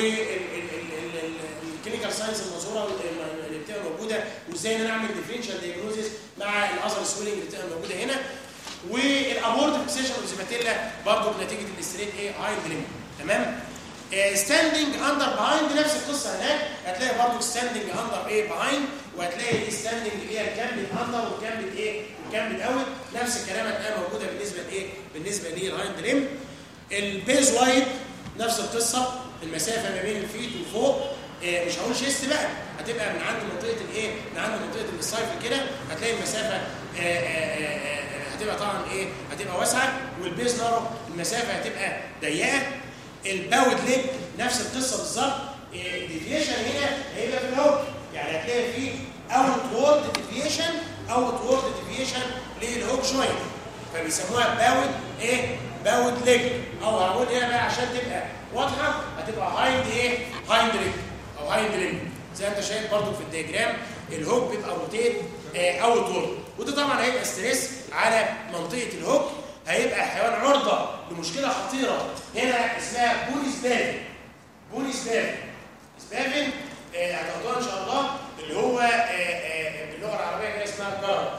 والكلينيكال ساينس المنظوره اللي بتبقى موجوده وازاي ان انا اعمل ديفرنشال دايجنوزيس مع الاذر سويلنج اللي بتبقى موجوده هنا والابورد فيكسيشن اوزيماتيلا برضه بنتيجه الاستريت ايه هايند ليم تمام ستاندنج اندر بيهايند نفس القصه هناك هتلاقي برضه ستاندنج اندر ايه بيهايند وهتلاقي ستاندنج اللي هي الكامبل اندر والكامبل ايه والكامبل اوت نفس الكلام هتلاقيها موجوده بالنسبه لايه بالنسبه للهايند ليم البيز وايد نفس القصه المسافه ما بين الفيت وفوق آه، مش هقول شيست بقى هتبقى من عند منطقه الايه من عند منطقه السايفل كده هتلاقي المسافه آه، آه، آه، آه، هتبقى طبعا ايه هتبقى واسعه والبيز نارو المسافه هتبقى ضيقه الباود ليج نفس القصه بالظبط ديفيشن هنا هيبقى في الهوك يعني هتلاقي فيه اوت وورد ديفيشن اوت وورد ديفيشن للهوك جوينت فبيسموها باود ايه باود ليج او هقول هنا بقى عشان تبقى واضحه هتبقى هايند ايه هايند ليج او هايند ليج زي انت شايف برضو في الدياجرام الهوك بيبقى روتيت اوت وورد وده طبعا هيبقى ستريس على منطقه الهوك هيبقى حيوان عرضه لمشكله خطيره هنا اسمها بوني سبافن بوني سبافن سبافن آه، هتاخدوها ان شاء الله اللي هو آه، آه، باللغه العربيه كده اسمها جرد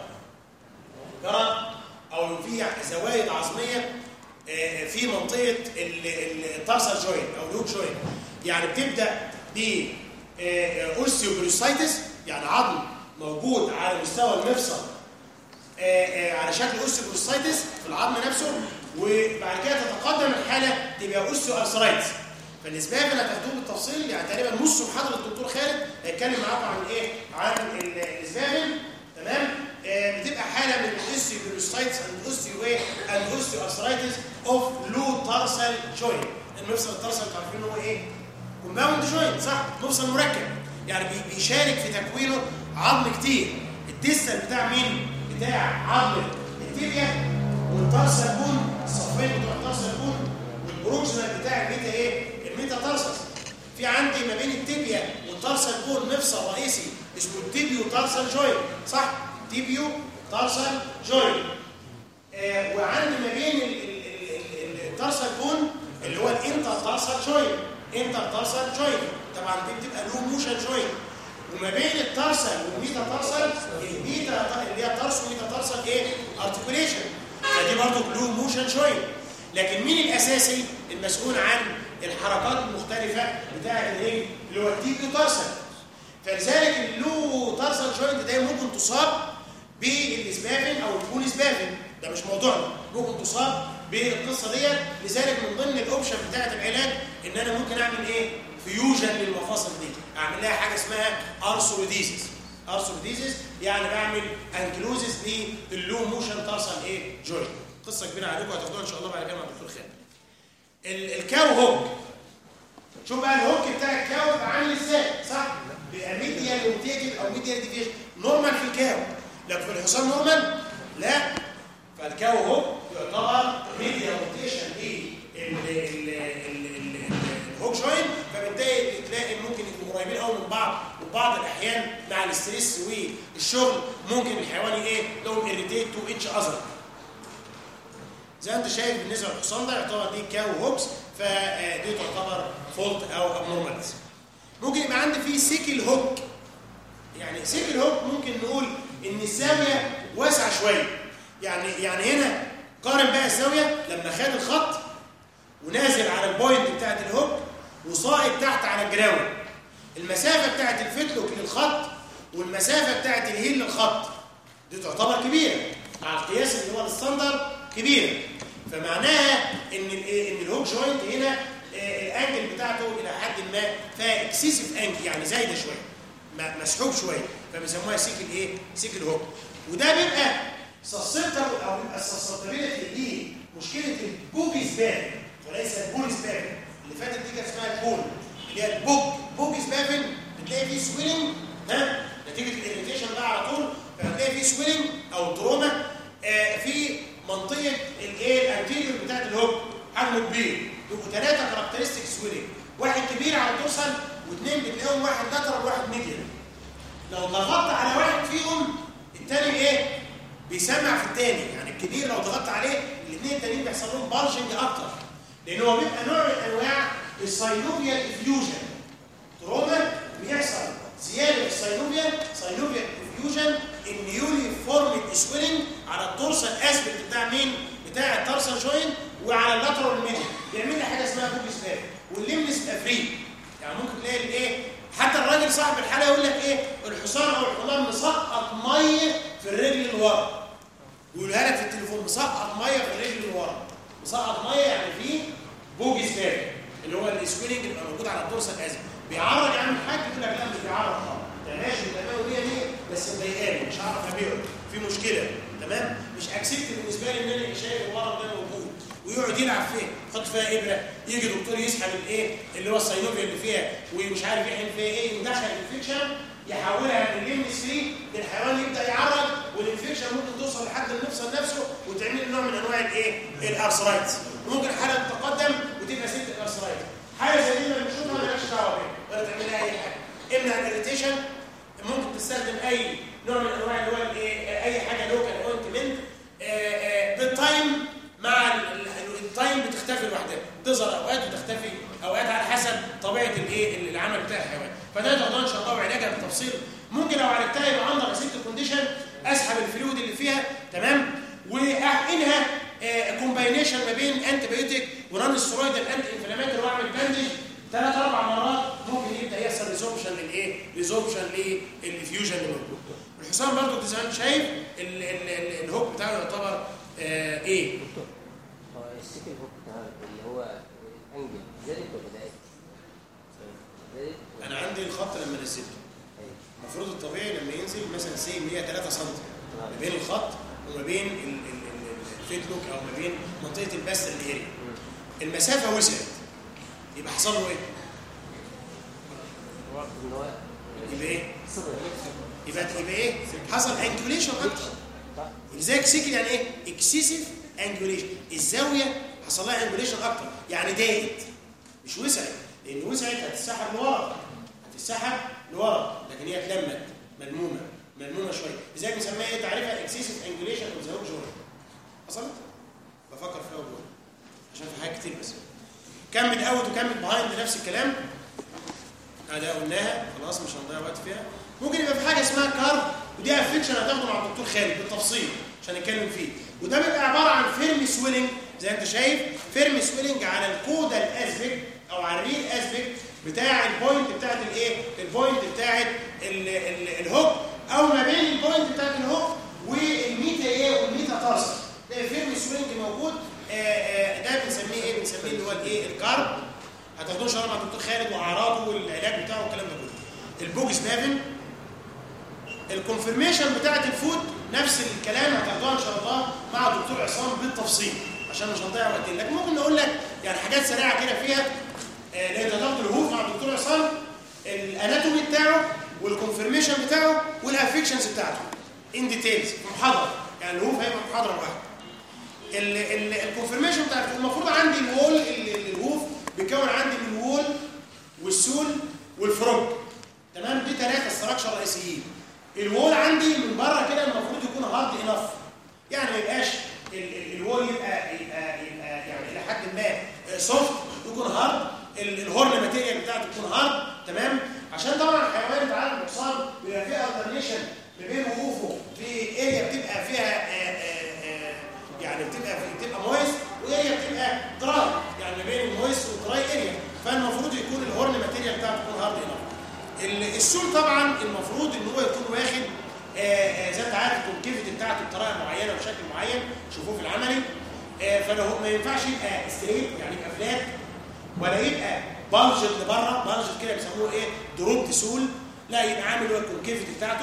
جرد او في زوايد عظميه آه، في منطقه التارسال جوينت او الهوك جوينت يعني بتبدا ب اوستيوبروسايتس يعني عظم موجود على مستوى المفصل آه، آه، على شكل اوستيوبروسايتس في العظم نفسه وبعد كده تتقدم الحاله تبقى اوستيو ارثرايتس فالاسباب اللي هتاخدوه بالتفصيل يعني تقريبا نص محاضره الدكتور خالد هيتكلم معاكم عن ايه؟ عن ال- الاسباب تمام؟ آه، بتبقى حاله من الاوستيوبروسايتس اند اوستيو ايه؟ اند اوستيو ارثرايتس اوف لو تارسال جوينت المفصل التارسال انتوا عارفين هو ايه؟ كومباوند جوينت صح؟ مفصل مركب يعني بي- بيشارك في تكوينه عظم كتير الديستال بتاع مين؟ بتاع عظم التيبيا والتارسال بون الصفين بتوع التارسال بون والبروكسيمال بتاع الميتا ايه؟ الميتا تارسس في عندي ما بين التيبيا والتارسال بون مفصل رئيسي اسمه التيبيو تارسال جوينت صح؟ تيبيو تارسال جوينت آه وعندي ما بين ال- ال- ال- ال- التارسال بون اللي هو الانتر تارسال جوينت انتر تارسال جوينت طبعا دي بتبقى لو موشن جوينت وما بين التارسال والميتا تارسال الميتا اللي هي تارسو ميتا تارسال ايه ارتكوليشن فدي برضه بلو موشن جوينت لكن مين الاساسي المسؤول عن الحركات المختلفه بتاعه الرجل اللي هو التيبيو تارسال فلذلك اللو تارسال جوينت ده ممكن تصاب بالاسبافن او البول سبافن ده مش موضوعنا ممكن تصاب بالقصه ديت لذلك من ضمن الاوبشن بتاعه العلاج ان انا ممكن اعمل ايه فيوجن للمفاصل دي اعمل لها حاجه اسمها ارثروديزيس ارثروبيديزيس يعني بعمل انكلوزس لللو موشن تارسال ايه جوينت قصه كبيره عليكم هتاخدوها ان شاء الله بعد كده مع الدكتور خالد ال- الكاو هوك شوف بقى الهوك بتاع الكاو بيبقى عامل ازاي صح بيبقى ميديال روتيتد او ميديال ديفيشن نورمال في الكاو لكن في الحصان نورمال لا فالكاو هوك يعتبر ميديال روتيشن للهوك جوين فبالتالي تلاقي ممكن يكونوا قريبين قوي من بعض وبعض الاحيان مع الاستريس والشغل ممكن الحيوان ايه لهم اريتيت تو اتش اذر زي ما انت شايف بالنسبه للحصان ده يعتبر دي كاو هوكس فدي تعتبر فولت او ابنورماليتي ممكن يبقى عندي فيه سيكل هوك يعني سيكل هوك ممكن نقول ان الزاويه واسعه شويه يعني يعني هنا قارن بقى الزاويه لما خد الخط ونازل على البوينت بتاعت الهوك وصاعد تحت على الجراوند المسافه بتاعت الفتلوك للخط والمسافه بتاعت الهيل للخط دي تعتبر كبيره مع القياس اللي هو الستاندر كبيره فمعناها ان ال- ان الهوك جوينت هنا آه، الانجل بتاعته الى حد ما فيها اكسسيف انجل يعني زايده شويه م- مسحوب شويه فبيسموها سيكل ايه سيكل هوك وده بيبقى سسبتر او بيبقى السسبتابيلتي دي مشكله البوجيز باب وليس البوليس باب اللي فاتت دي كانت اسمها البول اللي هي البوج بوجيز بابن بتلاقي فيه سويلنج ها نتيجه الاريتيشن ده على طول فهتلاقي فيه سويلنج او تروما آه في منطقه الايه الانتيريور بتاعت الهوك حجمه كبير يبقوا ثلاثه كاركترستيك سويلنج واحد كبير على الدورسال واثنين بتلاقيهم واحد لاترال وواحد ميديال لو ضغطت على واحد فيهم الثاني ايه بيسمع في الثاني يعني الكبير لو ضغطت عليه الاثنين التانيين بيحصل لهم بارشنج اكتر لان هو بيبقى نوع من انواع الساينوفيال افيوجن تروما بيحصل زياده في الساينوفيا ساينوفيا افيوجن النيولي فورمد سويلنج على الدورسال اسبكت بتاع مين بتاع التارسال جوين وعلى اللاترال ميديا بيعمل لي حاجه اسمها بوكس باب والليمنس بيبقى فري يعني ممكن تلاقي الايه حتى الراجل صاحب الحاله يقول لك ايه الحصان او الحمار مسقط ميه في الرجل اللي ورا يقولها لك في التليفون مسقط ميه في الرجل اللي ورا مسقط ميه يعني فيه بوجي سباب اللي هو السويلنج اللي بيبقى موجود على الدورسال الازرق بيعرض يا عم الحاج يقول لك لا مش بيعرض طبعا ده ماشي تمام 100 100 بس مضايقاني مش هعرف ابيعه في مشكله تمام مش اكسبت بالنسبه لي ان انا شايف الورم ده موجود ويقعد يلعب فيها يحط فيها ابره يجي دكتور يسحب الايه اللي هو الساينوفيا اللي فيها ومش عارف يحقن فيها ايه يدخل الانفكشن يحولها من الليمس فري للحيوان يبدا يعرض والانفكشن ممكن توصل لحد المفصل نفسه وتعمل له نوع من انواع الايه الارثرايتس وممكن الحاله تتقدم وتبقى ست الارثرايتس حاجه زي دي لما بنشوفها مالهاش دعوه بيها ولا تعمل لها اي حاجه امنع الاريتيشن ممكن تستخدم اي نوع من انواع اللي هو الايه اي حاجه لوكال اوينتمنت بالتايم مع ال- ال- التايم بتختفي لوحدها تظهر اوقات وتختفي اوقات على حسب طبيعه الايه العمل بتاع الحيوان فده تقدر ان شاء الله وعلاجها بالتفصيل ممكن لو عالجتها يبقى عندك اسيت كونديشن اسحب الفلويد اللي فيها تمام واحقنها كومباينيشن ما بين انتي بايوتيك ونون سترويدال انتي انفلاماتوري واعمل باندج ثلاث اربع مرات ممكن يبدا يحصل ريزوربشن للايه؟ ريزوربشن للفيوجن اللي موجود. الحصان برضه زي ما انت شايف ال- ال- ال- الهوك بتاعه يعتبر آه ايه؟
هو السيكل هوك بتاعك اللي هو الانجل زادت ولا ضاقت؟ زادت ولا
انا عندي الخط لما نزلته
أيوة.
المفروض الطبيعي لما ينزل مثلا سي 103 سم ما بين الخط وما بين ال- ال- ال- الفيتلوك او ما بين منطقه الباستل اريا المسافه وسعت يبقى حصل له ايه؟
ان هو
يبقى ايه؟
صغر
يبقى يبقى ايه؟ حصل انكوليشن اكتر
صح؟
لذلك سيكل يعني ايه؟ اكسسيف انجوليشن الزاويه حصل لها انجوليشن اكتر يعني ضاقت مش وسعت لان وسعت هتتسحب لورا هتتسحب لورا لكن هي اتلمت ملمومه ملمومه شويه لذلك بنسميها ايه تعريفها اكسسيف انجوليشن اوف ذا هوك جوينت حصلت؟ بفكر فيها وجوه عشان في حاجات كتير بس كمل اوت وكمل بهايند نفس الكلام ادي قلناها خلاص مش هنضيع وقت فيها ممكن يبقى في حاجه اسمها كارب ودي افكشن هتاخده مع الدكتور خالد بالتفصيل عشان نتكلم فيه وده بيبقى عباره عن فيرم سويلنج زي ما انت شايف فيرم سويلنج على الكودا الاسبك او على الريل اسبك بتاع البوينت بتاعت الايه البوينت بتاعت ال- ال- الهوك او ما بين البوينت بتاعت الهوك والميتا ايه والميتا تارسل ده فيرم سويلنج موجود آه، آه، ده بنسميه ايه بنسميه اللي هو الايه الكارب هتاخدوه ان شاء الله مع الدكتور خالد واعراضه والعلاج بتاعه والكلام ده كله البوجس بافن الكونفirmation بتاعت الفود نفس الكلام هتاخدوها ان شاء الله مع الدكتور عصام بالتفصيل عشان مش هنضيع وقت لكن ممكن نقول لك يعني حاجات سريعه كده فيها آه، لان هتاخد الهوف مع الدكتور عصام الاناتومي بتاعه والكونفirmation بتاعه والافكشنز بتاعته ان ديتيلز في محاضره يعني الهوف هيبقى محاضره واحده الكونفirmation بتاعته المفروض عندي الوول ال- ال- الهوف بيكون عندي من الوول والسول والفروج تمام دي ثلاثه ستراكشر رئيسيين الوول عندي من بره كده المفروض يكون هارد انف يعني ما يبقاش ال- ال- الوول يبقى يبقى يبقى يعني الى حد ما سوفت يكون هارد ال- الهورن ماتيريال بتاعته تكون هارد تمام عشان طبعا الحيوان انت عارف الحصان بيبقى فيه الترنيشن ما بين وقوفه في اريا بتبقى فيها آه، آه، آه، يعني بتبقى بتبقى مويس واريا بتبقى دراي يعني ما بين المويس والدراي اريا فالمفروض يكون الهورن ماتيريال بتاعته تكون هارد انف ال- السول طبعا المفروض ان هو يكون واخد آه، آه، زي ما انت عارف الكونكيفيتي بتاعته بطريقه معينه وبشكل معين شوفوه في العملي آه، فلو ما ينفعش يبقى ستريت يعني يبقى فلات ولا يبقى بلجت لبره بلجت كده بيسموه ايه دروب سول لا يبقى عامل هو الكونكيفيتي بتاعته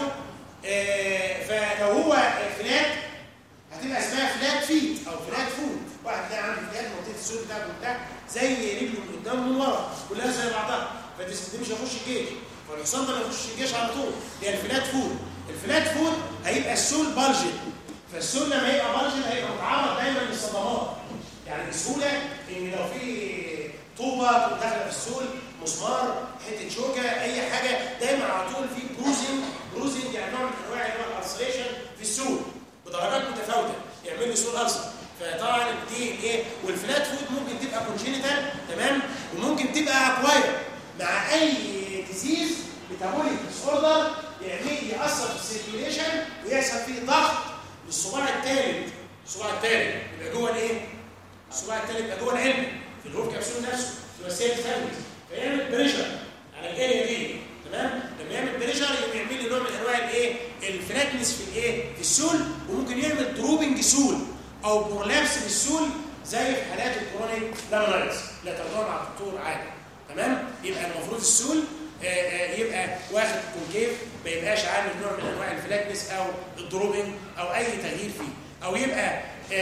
آه، فلو هو فلات هتبقى اسمها فلات فيت او فلات فود واحد تلاقي عنده فلات منطقه السول بتاعته بتاع زي رجله من قدام ومن ورا كلها زي بعضها فدي دي مش هيخش الجيش فالحصان ده ما يخش الجيش على طول هي الفلات فود الفلات فود هيبقى السول بلجت فالسول لما يبقى بلجت هيبقى متعرض دايما للصدمات يعني بسهوله ان لو في طوبه داخله في السول مسمار حته شوكه اي حاجه دايما على طول في بروزنج بروزنج يعني نوع من انواع اللي هو الالسريشن في السول بدرجات متفاوته يعمل لي سول ألسر فطبعا دي ايه والفلات فود ممكن تبقى كونجينيتال تمام وممكن تبقى اكواير مع اي ديزيز ميتابوليك ديس اوردر يعمل ياثر في السيركيوليشن ويحصل فيه ضغط للصباع الثالث الصباع الثالث يبقى جوه الايه؟ الصباع الثالث يبقى جوه العلم في الهوف كبسول نفسه في وسائل الثالث فيعمل بريشر على الاريا دي تمام لما يعمل بريشر يبقى يعمل لي نوع من انواع الايه الفلاتنس في الايه في السول وممكن يعمل دروبنج سول او برولابس للسول زي في حالات الكرونيك لامينايتس لا تاخدوها مع الدكتور عادي تمام يبقى المفروض السول آه، آه، يبقى واخد كونكيف ما يبقاش عامل نوع من انواع الفلاتنس او الدروبنج او اي تغيير فيه او يبقى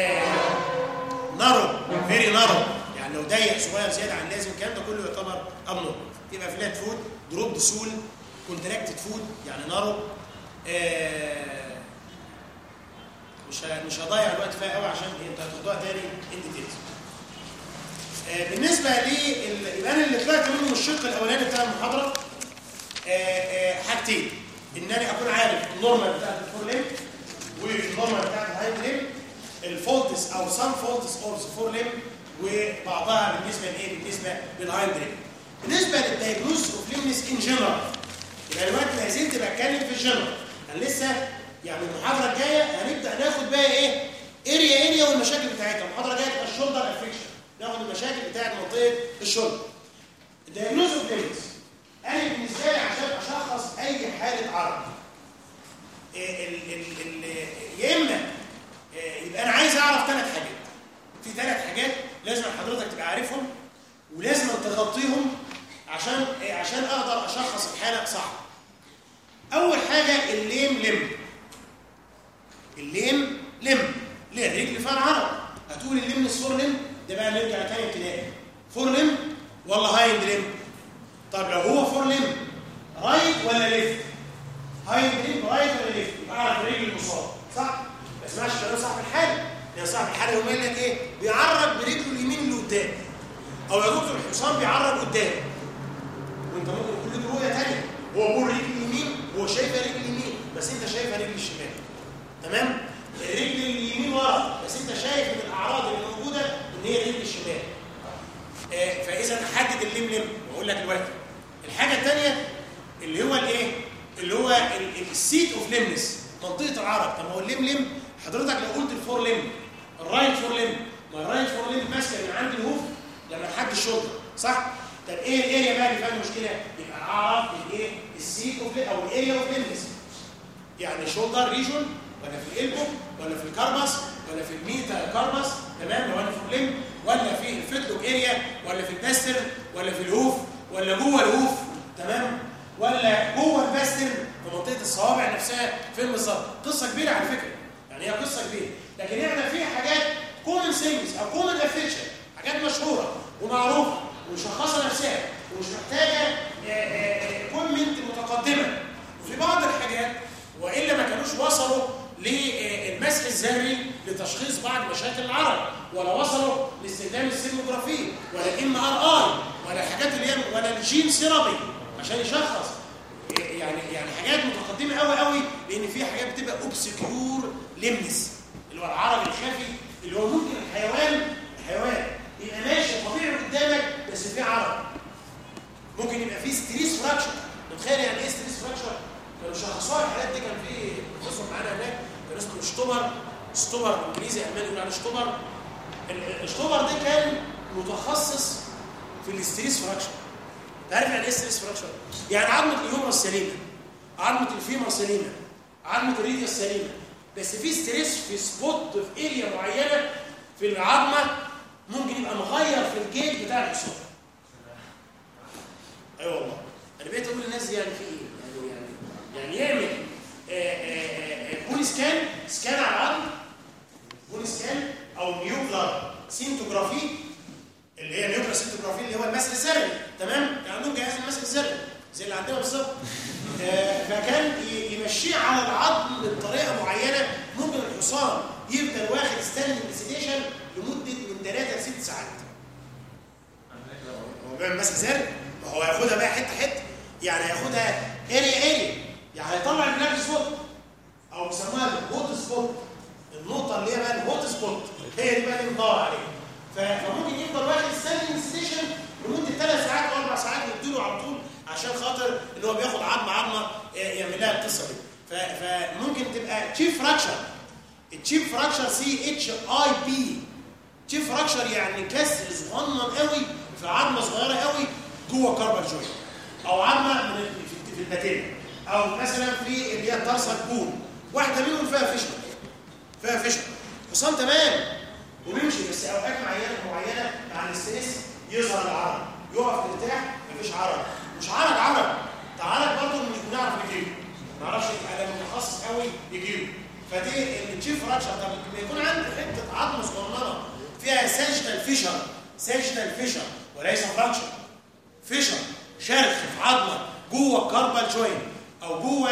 نارو فيري نارو يعني لو ضيق صغير زياده عن اللازم الكلام ده كله يعتبر ابنور يبقى فلات فود دروب سول كونتراكتد فود يعني نارو آه، مش ه- مش هضيع الوقت فيها قوي عشان انت هتاخدوها تاني ان ديتيلز بالنسبه لل يبقى انا اللي طلعت منه من الشق الاولاني بتاع المحاضره آه، آه، حاجتين ان انا اكون عارف النورمال بتاعت الفور ليم والنورمال بتاعت الهايند ليم الفولتس او سام فولتس اوف فور ليم وبعضها بالنسبه لايه بالنسبه للهايند ليم بالنسبه للدايجنوز اوف ليمنس ان جنرال يبقى دلوقتي ما زلت بتكلم في الجنرال انا لسه يعني المحاضره الجايه هنبدا ناخد بقى ايه اريا اريا والمشاكل بتاعتها المحاضره الجايه تبقى الشولدر افكشن ناخد المشاكل بتاعت منطقه الشولدر الدايجنوز اوف ليمنس انا بالنسبه لي عشان اشخص اي حاله عرض إيه ال ال ال يا اما إيه يبقى انا عايز اعرف ثلاث حاجات في ثلاث حاجات لازم حضرتك تبقى عارفهم ولازم تغطيهم عشان إيه عشان اقدر اشخص الحاله صح اول حاجه الليم لم الليم لم ليه الرجل فيها عرض هتقول الليم فور لم ده بقى نرجع تاني ابتدائي فور لم ولا هايند لم طب لو هو فور لم رايت ولا ليفت هايند لم رايت ولا ليفت يبقى اعرف الرجل المصاب صح ما اسمعش كلام صاحب الحاله يا صاحب الحاله يقوم قايل لك ايه بيعرض برجله اليمين اللي قدام او يا دكتور الحصان بيعرض قدام وانت ممكن يكون لك رؤيه ثانيه هو بيقول رجل اليمين هو شايفها رجل اليمين بس انت شايفها رجل الشمال تمام الرجل اليمين ورا بس انت شايف ان الاعراض اللي موجوده ان هي رجل الشمال آه فاذا احدد الليم لم واقول لك دلوقتي الحاجه الثانيه اللي هو الايه اللي هو السيت اوف ليمنس منطقه العرض طب ما هو الليم لم حضرتك لو قلت الفور لم الرايت فور لم ما الرايت فور لم ماسكه من عند الهوف لما لحد الشولدر صح طب ايه الاريا بقى اللي فيها المشكله يبقى اعرف الايه السيت اوف او الاريا اوف ليمنس يعني شولدر ريجون ولا في الالبو ولا في الكربس ولا في الميتا كربس تمام لو انا في الليم ولا في الفيتلوك اريا ولا في الباستر ولا في الهوف ولا جوه الهوف تمام ولا جوه الباستر في منطقه الصوابع نفسها نفسها فين بالظبط قصه كبيره على فكره يعني هي قصه كبيره لكن احنا في حاجات كومن سينجز او كومن افكشن حاجات مشهوره ومعروفه ومشخصه نفسها ومش محتاجه كومنت متقدمه وفي بعض الحاجات والا ما كانوش وصلوا للمسح الذري لتشخيص بعض مشاكل العرب ولا وصلوا لاستخدام السيرموجرافي ولا الام ار اي ولا الحاجات اللي هي ولا الجين سيرابي عشان يشخص يعني يعني حاجات متقدمه قوي قوي لان في حاجات بتبقى اوبسكيور ليمنس اللي هو العربي الخفي اللي هو ممكن الحيوان الحيوان يبقى ماشي طبيعي قدامك بس في عرب ممكن يبقى في ستريس فراكشر متخيل يعني ايه ستريس فراكشر كانوا شخصوها الحالات دي كان في بروفيسور معانا هناك كان اسمه شتوبر شتوبر انجليزي الماني يقول عليه شتوبر الشتوبر ده كان متخصص في الستريس فراكشر تعرف يعني ايه ستريس فراكشر يعني عظمه اليومر السليمه عظمه الفيمر سليمه عظمه الريديا السليمه بس في ستريس في سبوت في اريا معينه في العظمه ممكن يبقى مغير في الجيل بتاع الحصان اي أيوة والله انا بقيت اقول للناس دي يعني في ايه يعني يعني يعني يعمل بولي سكان سكان على العظم بولي سكان او نيوكلر سينتوجرافي اللي هي نيوكلر سينتوجرافي اللي هو المسح الذري تمام كان عندهم جهاز المسح الذري زي اللي عندنا بالظبط فكان يمشيه على العظم بطريقه معينه ممكن الحصان يفضل واخد ستاندنج سيديشن لمده من 3 ل 6 ساعات هو بيعمل مسح ذري ما هو هياخدها بقى حته حته يعني هياخدها اريا اريا يعني هيطلع البلاك سبوت او بيسموها الهوت سبوت النقطه اللي هي بقى الهوت سبوت هي دي بقى اللي بندور عليها فممكن يفضل واخد ستاندنج سيديشن لمده 3 ساعات او 4 ساعات يديله على طول عشان خاطر ان هو بياخد عظمه عظمه يعمل لها القصه دي فممكن تبقى تشيف فراكشر التشيف فراكشر سي اتش اي بي تشيف فراكشر يعني كسر صغنن قوي في عظمه صغيره قوي جوه كاربال جوينت او عظمه في الباتين او مثلا في اللي هي الترسه البون واحده منهم فيها فشل فيها فشل حصان تمام وبيمشي بس اوقات معينه معينه مع الاستريس يظهر العرض يقف مرتاح مفيش عرض مش عرض عرض ده عرض برضه مش بنعرف نجيبه ما نعرفش انا متخصص قوي يجيبه فدي التشيف فراكشر طب لما يكون عندي حته عظمه صغننه فيها ساجيتال فيشر ساجيتال فيشر وليس فراكشر فيشر شرخ في عظمه جوه الكاربال جوين او جوه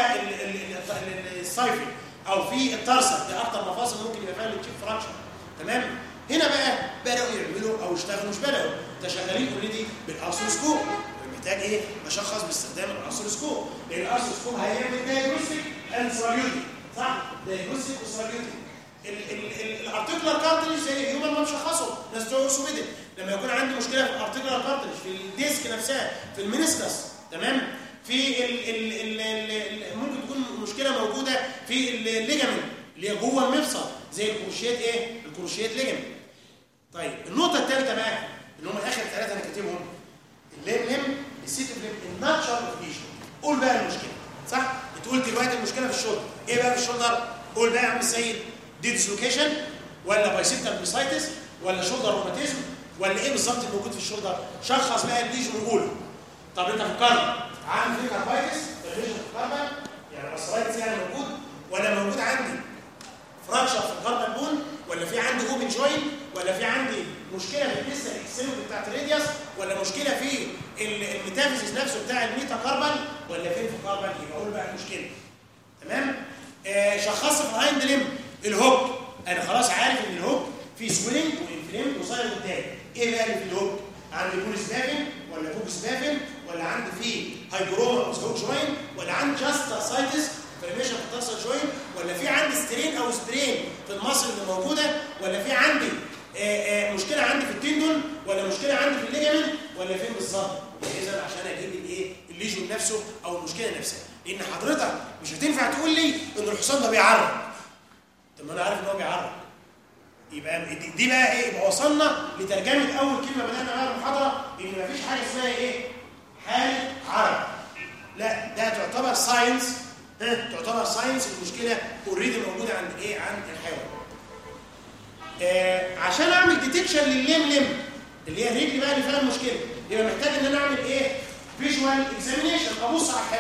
السايفل او في الترسل دي اكتر مفاصل ممكن يبقى فيها التشيف فراكشر تمام هنا بقى بداوا يعملوا او اشتغلوا مش بداوا ده شغالين اوريدي بالارثروسكوب محتاج ايه اشخص باستخدام الارثروسكوب لان الارثروسكوب هيعمل دايجنوستيك اند سوليوتيك صح دايجنوستيك وسوليوتيك الارتيكولار كارتريج زي الهيومن ما مشخصه ناس بتوع اورثوبيديك لما يكون عندي مشكله في الارتيكولار كارتريج في الديسك نفسها في المينيسكس تمام في ال ال ال ممكن تكون مشكله موجوده في الليجامنت اللي هي جوه المفصل زي الكروشيات ايه الكروشيات ليجامنت طيب النقطه الثالثه بقى اللي هم اخر ثلاثه انا كاتبهم الليم لم السيتيف لم الناتشر اوف ليجن قول بقى المشكله صح بتقول دلوقتي المشكله في الشولدر ايه بقى في الشولدر قول بقى يا عم السيد دي ديسلوكيشن ولا بايسيبتال بيسايتس ولا شولدر روماتيزم ولا ايه بالظبط الموجود في الشولدر شخص بقى الليجن وقوله طب انت فكرت عامل فيه كاربايتس الليجن في الكاربال يعني اسرايتس يعني موجود ولا موجود عندي فراكشر في الكاربال بون ولا في عندي اوبن جوين ولا في عندي مشكله في الديستال اكسلوب بتاعت الراديوس ولا مشكله في الميتافيزيس نفسه بتاع الميتا كاربال ولا فين في الكاربال يبقى اقول بقى المشكله تمام آه شخصت في الهايند ليم الهوك انا خلاص عارف ان الهوك فيه سويلنج وانفليم وصاير قدام ايه بقى اللي في الهوك عندي بوليس بافن ولا بوكس بافن ولا عندي فيه هايبروما او جوين ولا عندي جاست سايتس فريميشن في الترسل جوين ولا في عندي سترين او سترين في المصل اللي موجوده ولا في عندي آآ آآ مشكله عندي في التندون ولا مشكله عندي في الليجامنت ولا فين بالظبط اذا عشان اجيب الايه الليجون نفسه او المشكله نفسها لان حضرتك مش هتنفع تقول لي ان الحصان ده بيعرض طب ما انا عارف ان هو بيعرض يبقى دي بقى ايه يبقى وصلنا لترجمه اول كلمه بدانا بقى المحاضره ان مفيش حاجه اسمها ايه حاله عرض لا ده تعتبر ساينس تعتبر ساينس المشكله اوريدي موجوده عند ايه عند الحيوان آه عشان اعمل ديتكشن للليم ليم اللي هي الرجل بقى اللي فيها المشكله يبقى محتاج ان انا اعمل ايه فيجوال اكزامينيشن ابص على الحيوان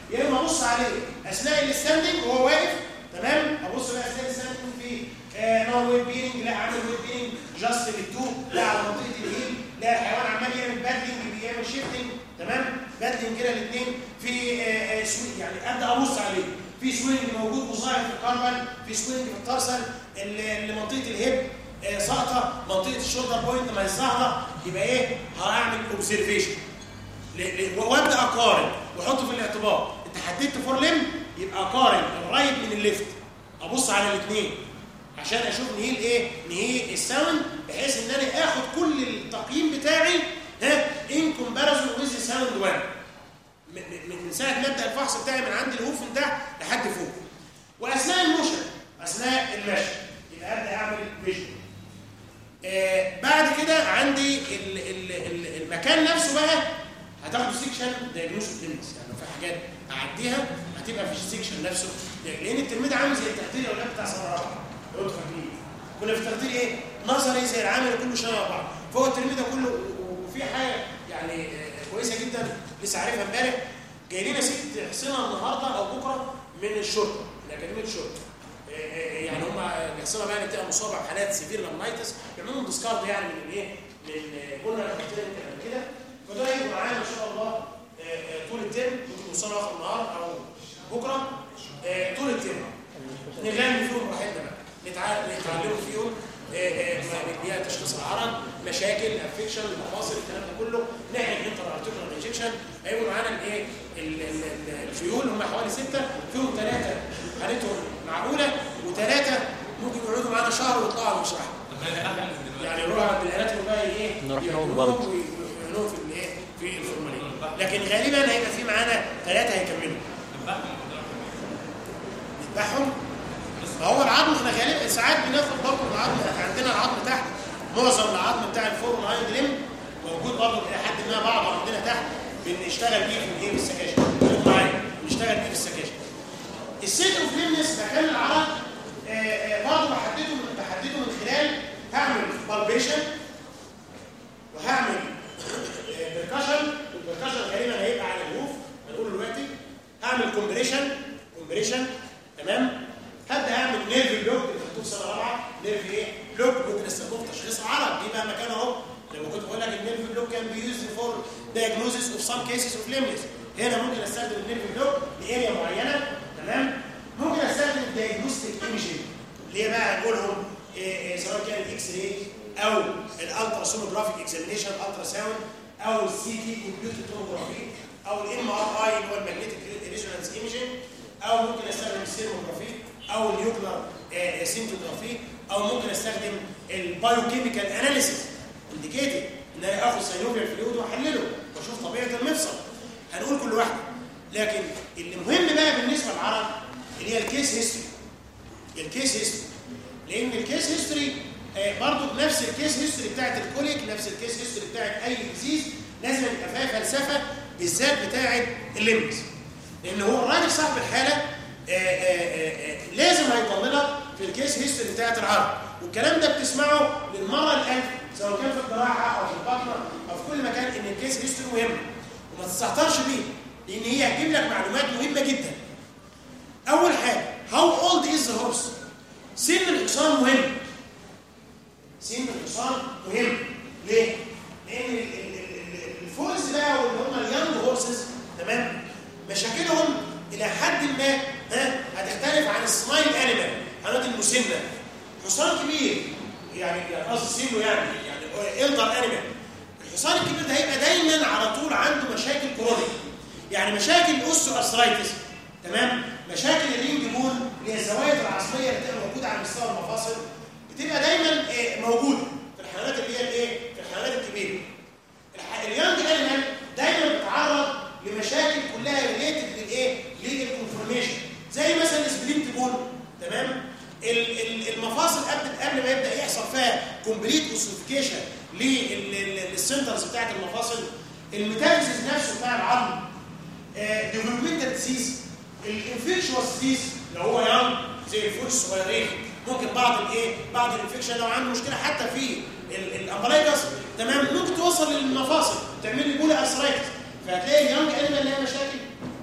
يا اما ابص عليه اثناء الستاندنج وهو واقف تمام ابص بقى اثناء الستاندنج في نون ويت بيرنج لا عامل ويت بيرنج جاست للتو لا على منطقه الهيل لا الحيوان عمال يعمل بادلنج بيعمل شيفتنج تمام بادلنج كده الاثنين في آه، آه، سوي يعني ابدا ابص عليه في سوينج موجود وظاهر في الكاربل في سوينج في الترسل اللي اللي منطقه الهيب آه، ساقطه منطقه الشولدر بوينت ما هي ظاهره يبقى ايه هعمل اوبزرفيشن وابدا اقارن واحطه في الاعتبار انت حددت فور لم يبقى اقارن الرايت من الليفت ابص على الاثنين عشان اشوف نهيل ايه نهيل الساوند بحيث ان انا اخد كل التقييم بتاعي ها ان كومباريزون ويز ساوند 1 م- م- من ساعه ما ابدا الفحص بتاعي من عند الهوفن ده لحد فوق واثناء الموشن اثناء المشي يبقى ابدا اعمل فيجن آه بعد كده عندي ال ال ال المكان نفسه بقى هتاخدوا سيكشن دايجنوستيك ليميتس يعني لو في حاجات اعديها هتبقى في السيكشن نفسه لان الترميد عامل زي التحضير الاولاد بتاع سنه رابعه لو انتوا فاكرين كنا في التحضير ايه نظري زي العامل كله شبه بعض فهو الترميد ده كله و- وفي حاجه يعني آه، كويسه جدا لسه عارفها امبارح جاي لنا ست حصنه النهارده او بكره من الشرطه من اكاديميه الشرطه آه، آه، يعني هم الحصانه بقى اللي بتبقى مصابه بحالات سيفير لامنايتس بيعملوا لهم ديسكارد يعني من الايه من آه، قلنا قبل كده يمكن قبل كده فدول هيبقوا معانا ان شاء الله آه، آه، طول الترم ممكن يوصلوا اخر النهار او بكره آه، طول الترم نغني فيهم براحتنا بقى نتع- نتعلموا فيهم آه، آه، ما- اللي هي تشخيص العرض مشاكل افكشن المفاصل الكلام ده كله نعمل انتر ارتيكولار انجكشن هيبقوا معانا الايه ال- ال- ال- الفيول هم حوالي سته فيهم ثلاثه حالتهم معقوله وثلاثه ممكن يقعدوا معانا شهر ويطلعوا على المشرحه
طب ما نحن
يعني يروحوا عند الاناتومي بقى ايه
نروح لهم
يعملوهم
برضه.
ويعملوهم في الايه في الفورمالين لكن غالبا هيبقى في معانا ثلاثه هيكملوا نذبحهم ما هو العظم احنا غالبا ساعات بناخد برضه العظم احنا عندنا العظم تحت معظم العظم بتاع الفور والهايند ليم موجود برضه الى حد ما بعض عندنا تحت بنشتغل بيه في الايه في السكاشن خد معايا بنشتغل بيه في السكاشن السيت اوف ليمنس مكان العرض آه، آه، برضه بحدده من بحدده من خلال هعمل بالبيشن وهعمل بركشن والبركشن غالبا هيبقى على الهوف هنقول دلوقتي هعمل كومبريشن كومبريشن تمام هبدا اعمل نيرف بلوك الدكتور سنه رابعه نيرف ايه بلوك ممكن استخدمه في تشخيص العرض دي بقى مكانه اهو لما كنت بقول لك النيرف بلوك كان بيوز فور diagnosis اوف سام كيسز اوف ليمنس هنا ممكن استخدم النيرف بلوك لاريا معينه تمام ممكن استخدم الدايجنوستيك ايمجنج اللي هي بقى نقولهم إيه إيه سواء كان الاكس راي او الالترا سونوجرافيك اكزامينيشن الترا ساوند او السي تي كمبيوتر توموجرافي او الام ار اي اللي هو الماجنتيك ريزونانس ايمجنج او ممكن استخدم السيرموجرافي او النيوكلر سيمتوجرافي او ممكن استخدم البايوكيميكال اناليسيس انديكيتد ان انا اخد سينوفيال فلويد واحلله واشوف طبيعه المفصل هنقول كل واحده لكن اللي مهم بقى بالنسبه للعرض اللي هي الكيس هيستوري الكيس هيستوري لان الكيس هيستوري آه، برضو بنفس الكيس هيستوري بتاعت الكوليك نفس الكيس هيستوري بتاعت اي ديزيز لازم يبقى فيها فلسفه بالذات بتاعت الليمبس لان هو الراجل صاحب الحاله آه، آه، آه، آه، لازم هيطمنك في الكيس هيستوري بتاعت العرض والكلام ده بتسمعه للمره الالف سواء كان في الجراحه او في البطنه او في كل مكان ان الكيس هيستوري مهم وما تستهترش بيه لان هي هتجيب لك معلومات مهمه جدا اول حاجه هاو اولد از ذا هورس سن الحصان مهم سن الحصان مهم ليه؟ لان ال- ال- ال- ال- الفورس بقى واللي هم اليانج هورسز تمام مشاكلهم الى حد ما ها هتختلف عن السمايل انيمال الحيوانات المسنه حصان كبير يعني يعني قصدي سنه يعني يعني الدر انيمال الحصان الكبير ده هيبقى دايما على طول عنده مشاكل كرونيك يعني مشاكل الاوستو ارثرايتس تمام مشاكل الرينج بون اللي هي الزوايد العصبيه اللي بتبقى موجوده على مستوى المفاصل بتبقى دايما آه، موجوده في الحيوانات اللي هي الايه في الحيوانات الكبيره الح- اليانج انيمال دايما بتتعرض لمشاكل كلها ريليتد للايه للكونفورميشن زي مثلا السبلينت بون تمام ال- ال- المفاصل قبل قبل ما يبدا يحصل فيها كومبليت اوسيفيكيشن للسنترز بتاعت المفاصل الميتافيزيس نفسه بتاع العظم ديفلوبمنتال ديزيز الانفكشوس ديزيز اللي هو يانج زي الفول الصغيرين ممكن بعض الايه بعض الانفكشن لو عنده مشكله حتى في الامبلايكس تمام ممكن توصل للمفاصل تعمل لي بولا ارثرايتس فهتلاقي اليانج انيمال لها مشاكل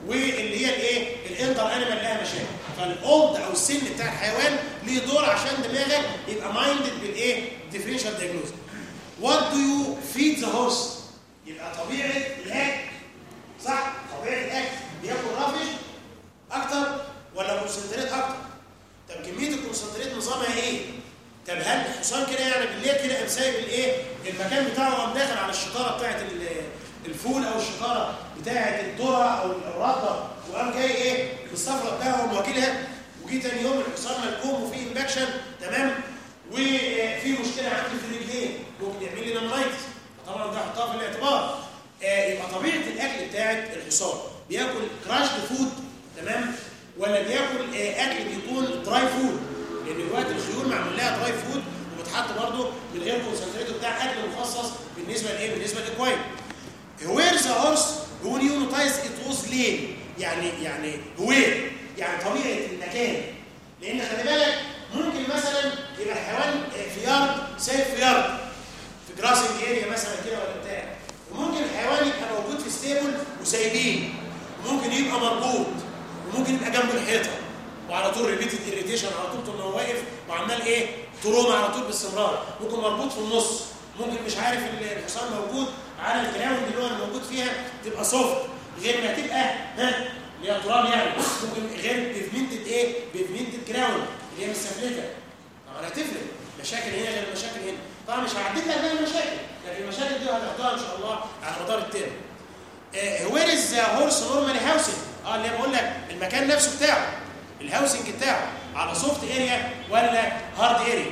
واللي هي الايه الانتر انيمال لها مشاكل فالاولد او السن بتاع الحيوان ليه دور عشان دماغك يبقى مايندد بالايه ديفرنشال دايجنوز وات دو يو فيد ذا هورس يبقى طبيعه الاكل صح طبيعه الاكل بياكل رافش اكتر ولا كونسنتريت اكتر طب كميه الكونسنتريت نظامها ايه طب هل الحصان كده يعني بالليل كده قام سايب الايه المكان بتاعه قام داخل على الشطاره بتاعت ال- الفول او الشطاره بتاعت الذره او الرده وقام جاي ايه مستفرد بها ومواكلها وجي تاني يوم الحصان ملكوم وفيه انفكشن تمام وفي مشكله عندي في الرجلين ممكن يعمل لي نمرايتس طبعا ده حطها في الاعتبار آه، يبقى طبيعه الاكل بتاعت الحصان بياكل كراشد فود تمام ولا بياكل آه، اكل بيكون دراي فود لان دلوقتي الخيول معمول لها دراي فود وبتحط برضه من غير كونسنتريت بتاع اكل مخصص بالنسبه لايه بالنسبه للاكواين وير ذا هورس بيقول يونيتايز ات ووز ليه يعني يعني وير يعني طبيعه المكان لان خلي بالك ممكن مثلا يبقى الحيوان آه، في يارد سايب في يارد في جراسنج اريا مثلا كده ولا بتاع وممكن الحيوان يبقى موجود في ستيبل وسايبين وممكن يبقى مربوط وممكن يبقى جنب الحيطه وعلى طول ريبيتد اريتيشن على طول طول ما هو واقف وعمال ايه تروما على طول باستمرار ممكن مربوط في النص ممكن مش عارف ال- الحصان موجود على الجراوند اللي هو الموجود فيها تبقى سوفت غير ما تبقى ها اللي هي تراب يعني ممكن غير بيفمنتد ايه بيفمنتد جراوند اللي هي مستفلته طبعا هتفرق مشاكل هنا غير مشاكل هنا طبعا مش هعديك لك بقى المشاكل لكن المشاكل دي هنحطها ان شاء الله على مدار الترم وير از هورس نورمالي هاوسنج اه اللي بقول لك المكان نفسه بتاعه الهاوسنج بتاعه على سوفت اريا ولا هارد اريا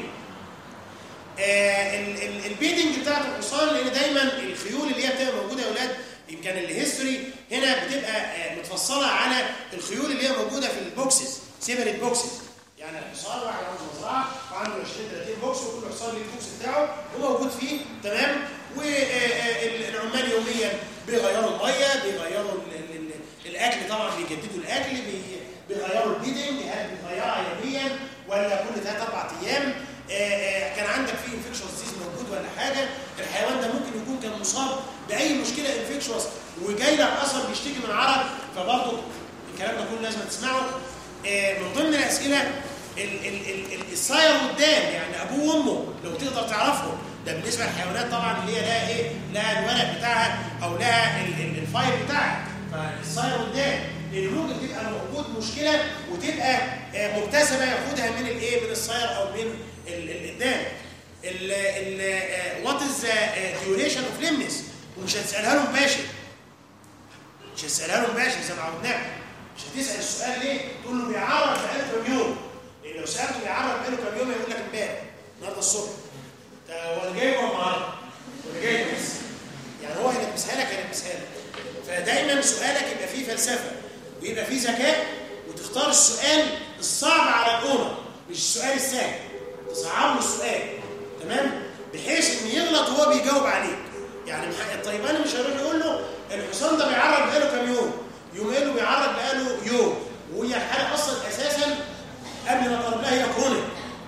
البيدنج بتاعت الحصان لان دايما الخيول اللي هي بتبقى موجوده يا اولاد يمكن الهيستوري هنا بتبقى آه، متفصله على الخيول اللي هي موجوده في البوكسز سيبريت بوكسز يعني الحصان واحد عنده مزرعه وعنده 20 30 بوكس وكل حصان ليه البوكس بتاعه وموجود فيه تمام والعمال يوميا بيغيروا الميه بيغيروا ال- ال- ال- الاكل طبعا بيجددوا الاكل بي- بيغيروا البيدنج هل بتغيرها يوميا ولا كل ثلاث اربع ايام آه، آه، كان عندك فيه انفكشوس ديز موجود ولا حاجه الحيوان ده ممكن يكون كان مصاب باي مشكله انفكشوس وجاي لك اثر بيشتكي من عرق فبرضه الكلام ده كله لازم تسمعه آه، من ضمن الاسئله ال- ال- ال- ال- الصاير قدام يعني ابوه وامه لو تقدر تعرفهم ده بالنسبه للحيوانات طبعا اللي هي لها ايه لها الورق بتاعها او لها ال- ال- الفايل بتاعها فالصاير قدام لان ممكن تبقى موجود مشكله وتبقى آه، مكتسبه ياخدها من الايه من الصاير او من ال- ال- القدام وات از ديوريشن اوف ليمنس ومش هتسالها له مباشر مش هتسالها له مباشر زي ما عودناك مش هتسال السؤال ليه تقول له بيعرض بقاله كام يوم لان لو سالته بيعرض بقاله كام يوم هيقول لك امبارح النهارده الصبح ده هو اللي جاي ولا النهارده ولا جاي بس يعني هو هيلبسها لك هيلبسها لك فدايما سؤالك يبقى فيه فلسفه ويبقى فيه ذكاء وتختار السؤال الصعب على الاونر مش السؤال السهل تصعب له السؤال تمام بحيث ان يغلط وهو بيجاوب عليك يعني مح- طيب انا مش هروح يقول له الحصان ده بيعرض بقاله كام يوم يوم قال له بيعرض بقاله يوم وهي الحاله اصلا اساسا قبل ما اقرب لها هي كرونيك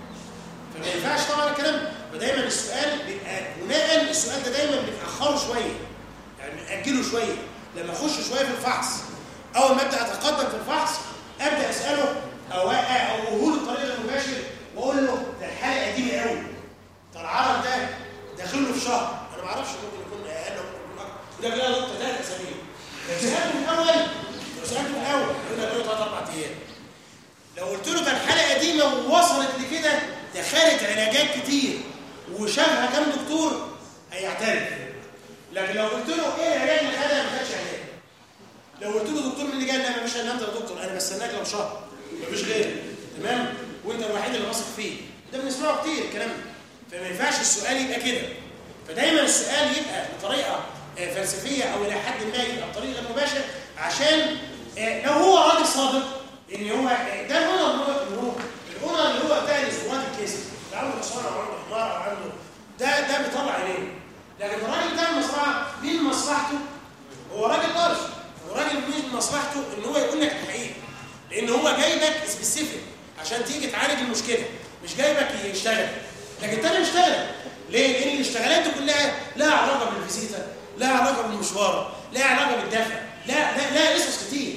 فما ينفعش طبعا الكلام ده. فدايما السؤال بيبقى بناء السؤال ده دايما بنأخره شويه يعني بنأجله شويه لما اخش شويه في الفحص اول ما ابدا اتقدم في الفحص ابدا اساله او او اقول له بطريقه المباشر واقول له ده الحاله قديمه قوي ده العرض ده داخل له في شهر انا ما اعرفش ممكن يكون اقل او ممكن يكون اكتر وده بقى نقطه ثلاث اسابيع لو سالته من الاول لو سالته من الاول يقول لك له ثلاث اربع ايام لو قلت له ده الحاله قديمه ووصلت لكده ده خدت علاجات كتير وشافها كام دكتور هيعترف لكن لو قلت له ايه العلاج اللي خدها ما خدش علاج لو قلت له دكتور من اللي جاي لا مفيش الا انت يا دكتور انا بستناك لو شهر مفيش غيرك تمام وانت الوحيد اللي واثق فيه ده بنسمعه كتير الكلام ده فما ينفعش السؤال يبقى كده فدايما السؤال يبقى بطريقه آه، فلسفيه او الى حد ما يبقى بطريقه غير مباشر عشان آه، لو هو راجل صادق ان هو آه، ده الاونر اللي هو اللي هو الاونر اللي هو بتاع الاسبوعات الكيس اللي عنده حصان او عنده حمار او عنده ده ده بيطلع عينيه لكن الراجل بتاع المزرعه مين مصلحته؟ هو راجل طرش هو راجل مش مصلحته ان هو يقول لك الحقيقه لان هو جايبك سبيسيفيك عشان تيجي تعالج المشكله مش جايبك يشتغل لكن تاني يشتغل ليه؟ لان الاشتغالات دي كلها لها علاقه بالفيزيتا لها علاقه بالمشوار لها علاقه بالدفع لا لا لا قصص كتير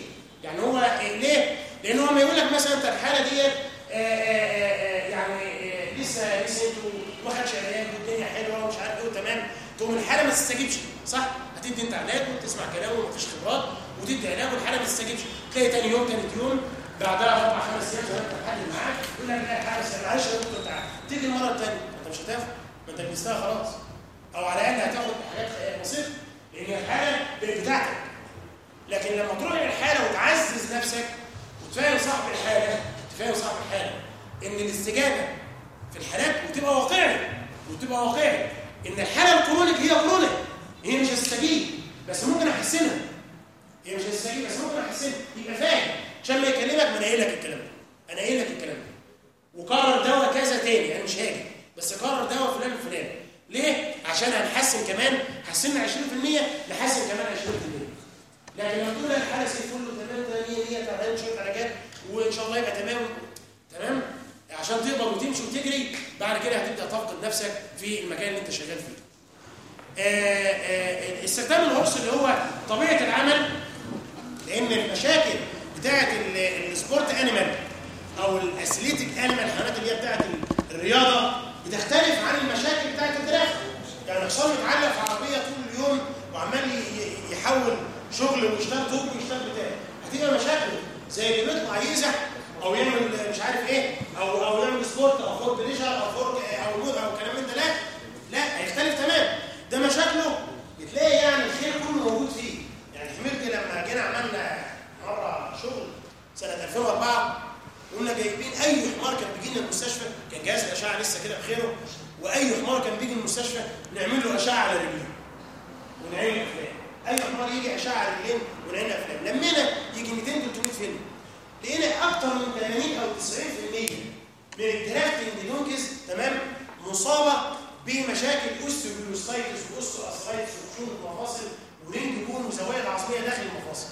يعني هو إيه ليه؟ لان هو ما يقول لك مثلا انت الحاله ديت آه، آه، آه، يعني آه، لسه لسه انتوا ما خدش علاج والدنيا حلوه ومش عارف ايه وتمام تقوم الحاله ما تستجيبش صح؟ هتدي انت علاج وتسمع كلامه ومفيش خبرات وتدي علاج والحاله ما تستجيبش تلاقي تاني يوم تالت يوم بعدها اربع خمس ايام زي ما انت بتحلل معاك يقول لك لا الحاله استجابت معلش يا دكتور تعالى تيجي المره الثانيه انت مش هتاخد ما انت لبستها خلاص او على الاقل هتاخد حاجات بسيطه لان الحاله بتاعتك لكن لما تروح للحاله وتعزز نفسك وتفهم صاحب الحاله تفهم صاحب الحاله ان الاستجابه في الحالات وتبقى واقعي وتبقى واقعي ان الحاله الكرونيك هي كرونيك هي مش هتستجيب بس ممكن احسنها هي مش هتستجيب بس ممكن احسنها يبقى فاهم عشان ما يكلمك ما انا قايل لك الكلام ده انا قايل لك الكلام ده وكرر دواء كذا تاني انا مش هاجي بس كرر دواء فلان الفلاني ليه؟ عشان هنحسن كمان حسنا 20% نحسن كمان 20% لكن لو تقول الحاله زي الفل وتمام ده 100 100 تعبان شويه علاجات وان شاء الله يبقى تمام تمام عشان تقبض وتمشي وتجري بعد كده هتبدا تفقد نفسك في المكان اللي انت شغال فيه. آه، آه، استخدام الهورس اللي هو طبيعه العمل لان المشاكل بتاعه ال- السبورت انيمال او الاثليتيك انيمال الحيوانات اللي هي بتاعه ال- الرياضه بتختلف عن المشاكل بتاعه الدراسه يعني حصان متعلق في عربيه طول اليوم وعمال ي- ي- يحول شغل ويشتغل طوب ويشتغل بتاع هتبقى مشاكل زي اللي بيطلع يزح او يعمل مش عارف ايه او او يعمل سبورت او فور بليجر او فور او مود او كلام من ده لا لا هيختلف تمام ده مشاكله بتلاقي يعني الخير كله موجود فيه يعني حميرتي لما جينا عملنا مره شغل سنه 2004 قلنا جايبين اي حمار كان بيجي لنا المستشفى كان جهاز الاشعه لسه كده بخيره واي حمار كان بيجي المستشفى نعمل له اشعه على رجليه ونعين افلام اي حمار يجي اشعه على رجلين ونعين افلام لمينا يجي 200 300 فيلم لقينا اكتر من 80 او 90% من الجرافتنج دونكيز تمام مصابه بمشاكل اوستيوبيوستايتس واوستيواسايتس وخشونه المفاصل ورينج بون وزوايا عصبيه داخل المفاصل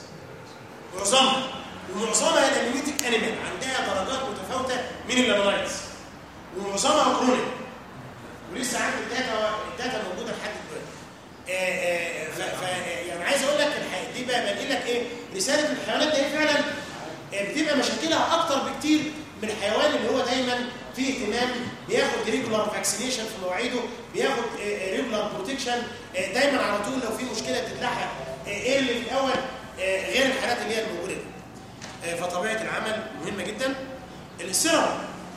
معظمها ومعظمها لامينيتك انيمال عندها درجات متفاوته من اللامينايتس ومعظمها كرونيك ولسه عندي الداتا الداتا موجوده لحد دلوقتي آه، آه، ف- ف- يعني عايز اقول لك الحقيقة دي بقى بنقل لك ايه رساله الحيوانات دي فعلا آه، بتبقى مشاكلها اكتر بكتير من الحيوان اللي هو دايما فيه اهتمام بياخد ريجولار فاكسينيشن في مواعيده بياخد ريجولار بروتكشن دايما على طول لو في مشكله بتتلحق آه، ايه اللي في الاول آه، غير الحالات اللي هي الموجوده دي آه، فطبيعه العمل مهمه جدا السيرم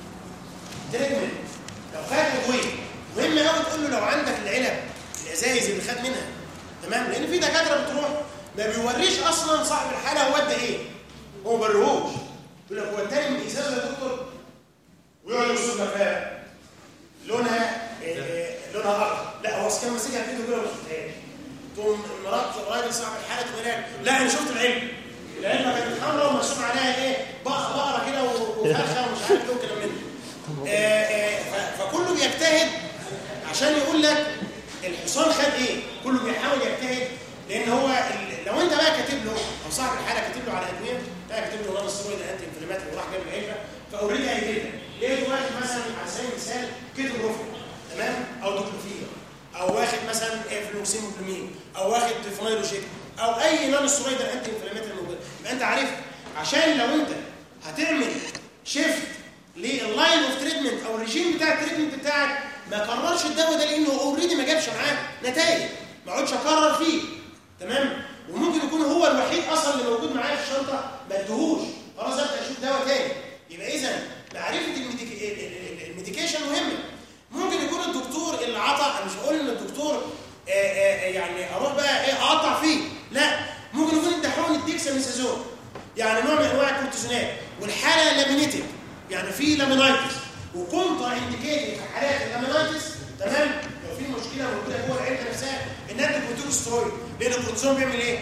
تريتمنت لو خد ادويه مهم قوي تقول له لو عندك العلب الازايز اللي خد منها تمام لان في دكاتره بتروح ما بيوريش اصلا صاحب الحاله هو ادى ايه هو ما بيوريهوش يقول لك هو التاني من ازازه يا دكتور ويقعد يبص لك فيها لونها آه، آه، لونها اخضر لا هو أصل كان ماسكها في ايده كده وما شفتهاش تقوم مرات الراجل صاحب الحاله تقول لك لا انا شفت العلم العلبه كانت حمراء ومرسوم عليها ايه بقره بقره كده وفرخه ومش عارف ايه وكلام من ده آه، آه، ف- فكله بيجتهد عشان يقول لك الحصان خد ايه كله بيحاول يجتهد لان هو ال- لو انت بقى كاتب له او صاحب الحاله كاتب له على ادويه بقى كاتب له نون سترويد انتي انفلاماتوري وراح جاب العلبه فاوريدي هيجيب لك لقيت واحد مثلا على سبيل المثال كتب روفين تمام او دوكلوفير او واخد مثلا فلوكسيموجلومين او واخد فلايروجيك او اي نون سترويد انتي انفلاماتوري موجود يبقى انت عارف عشان لو انت هتعمل شيفت لللاين اوف تريتمنت او الريجيم بتاع التريتمنت بتاعك ما كررش الدواء ده لانه اوريدي ما جابش معاه نتائج ما اقعدش اكرر فيه تمام وممكن يكون هو الوحيد اصلا اللي موجود معايا في الشنطه ما ادهوش خلاص ابدا اشوف دواء تاني يبقى اذا معرفه الميديك... ال- ال- ال- الميديكيشن مهمه ممكن يكون الدكتور اللي عطى انا مش بقول ان الدكتور آه، آه، يعني اروح بقى ايه اقطع فيه لا ممكن يكون انت حقن الديكساميثازون يعني نوع من انواع الكورتيزونات والحاله لامينيتك يعني في لامينايتس وكونترا انديكيتد في حالات اللامينايتس تمام لو في مشكله موجوده جوه العلبه نفسها ان انت كورتيكوسترويد لان الكورتيزون بيعمل ايه؟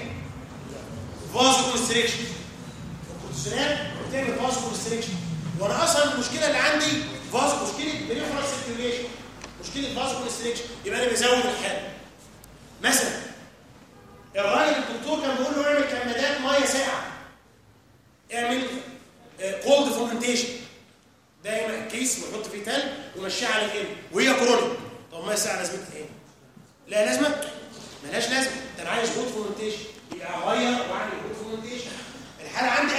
فازو كونستريكشن الكورتيزونات بتعمل فازو كونستريكشن وانا اصلا المشكله اللي عندي فازو مشكله بريفرال سيركيوليشن مشكله فازو كونستريكشن يبقى انا بزود الحاله مثلا الراجل الدكتور كان بيقول له اعمل كمادات ميه ساقعه اعمل كولد فورمنتيشن دايما كيس ويحط فيه تلج ومشيه على الجلد وهي كرونيك طب ميه ساقعه لازمتها ايه؟ لا لازمه ملهاش لازمه ده انا عايز كولد فورمنتيشن يبقى اغير واعمل كولد فورمنتيشن الحاله عندي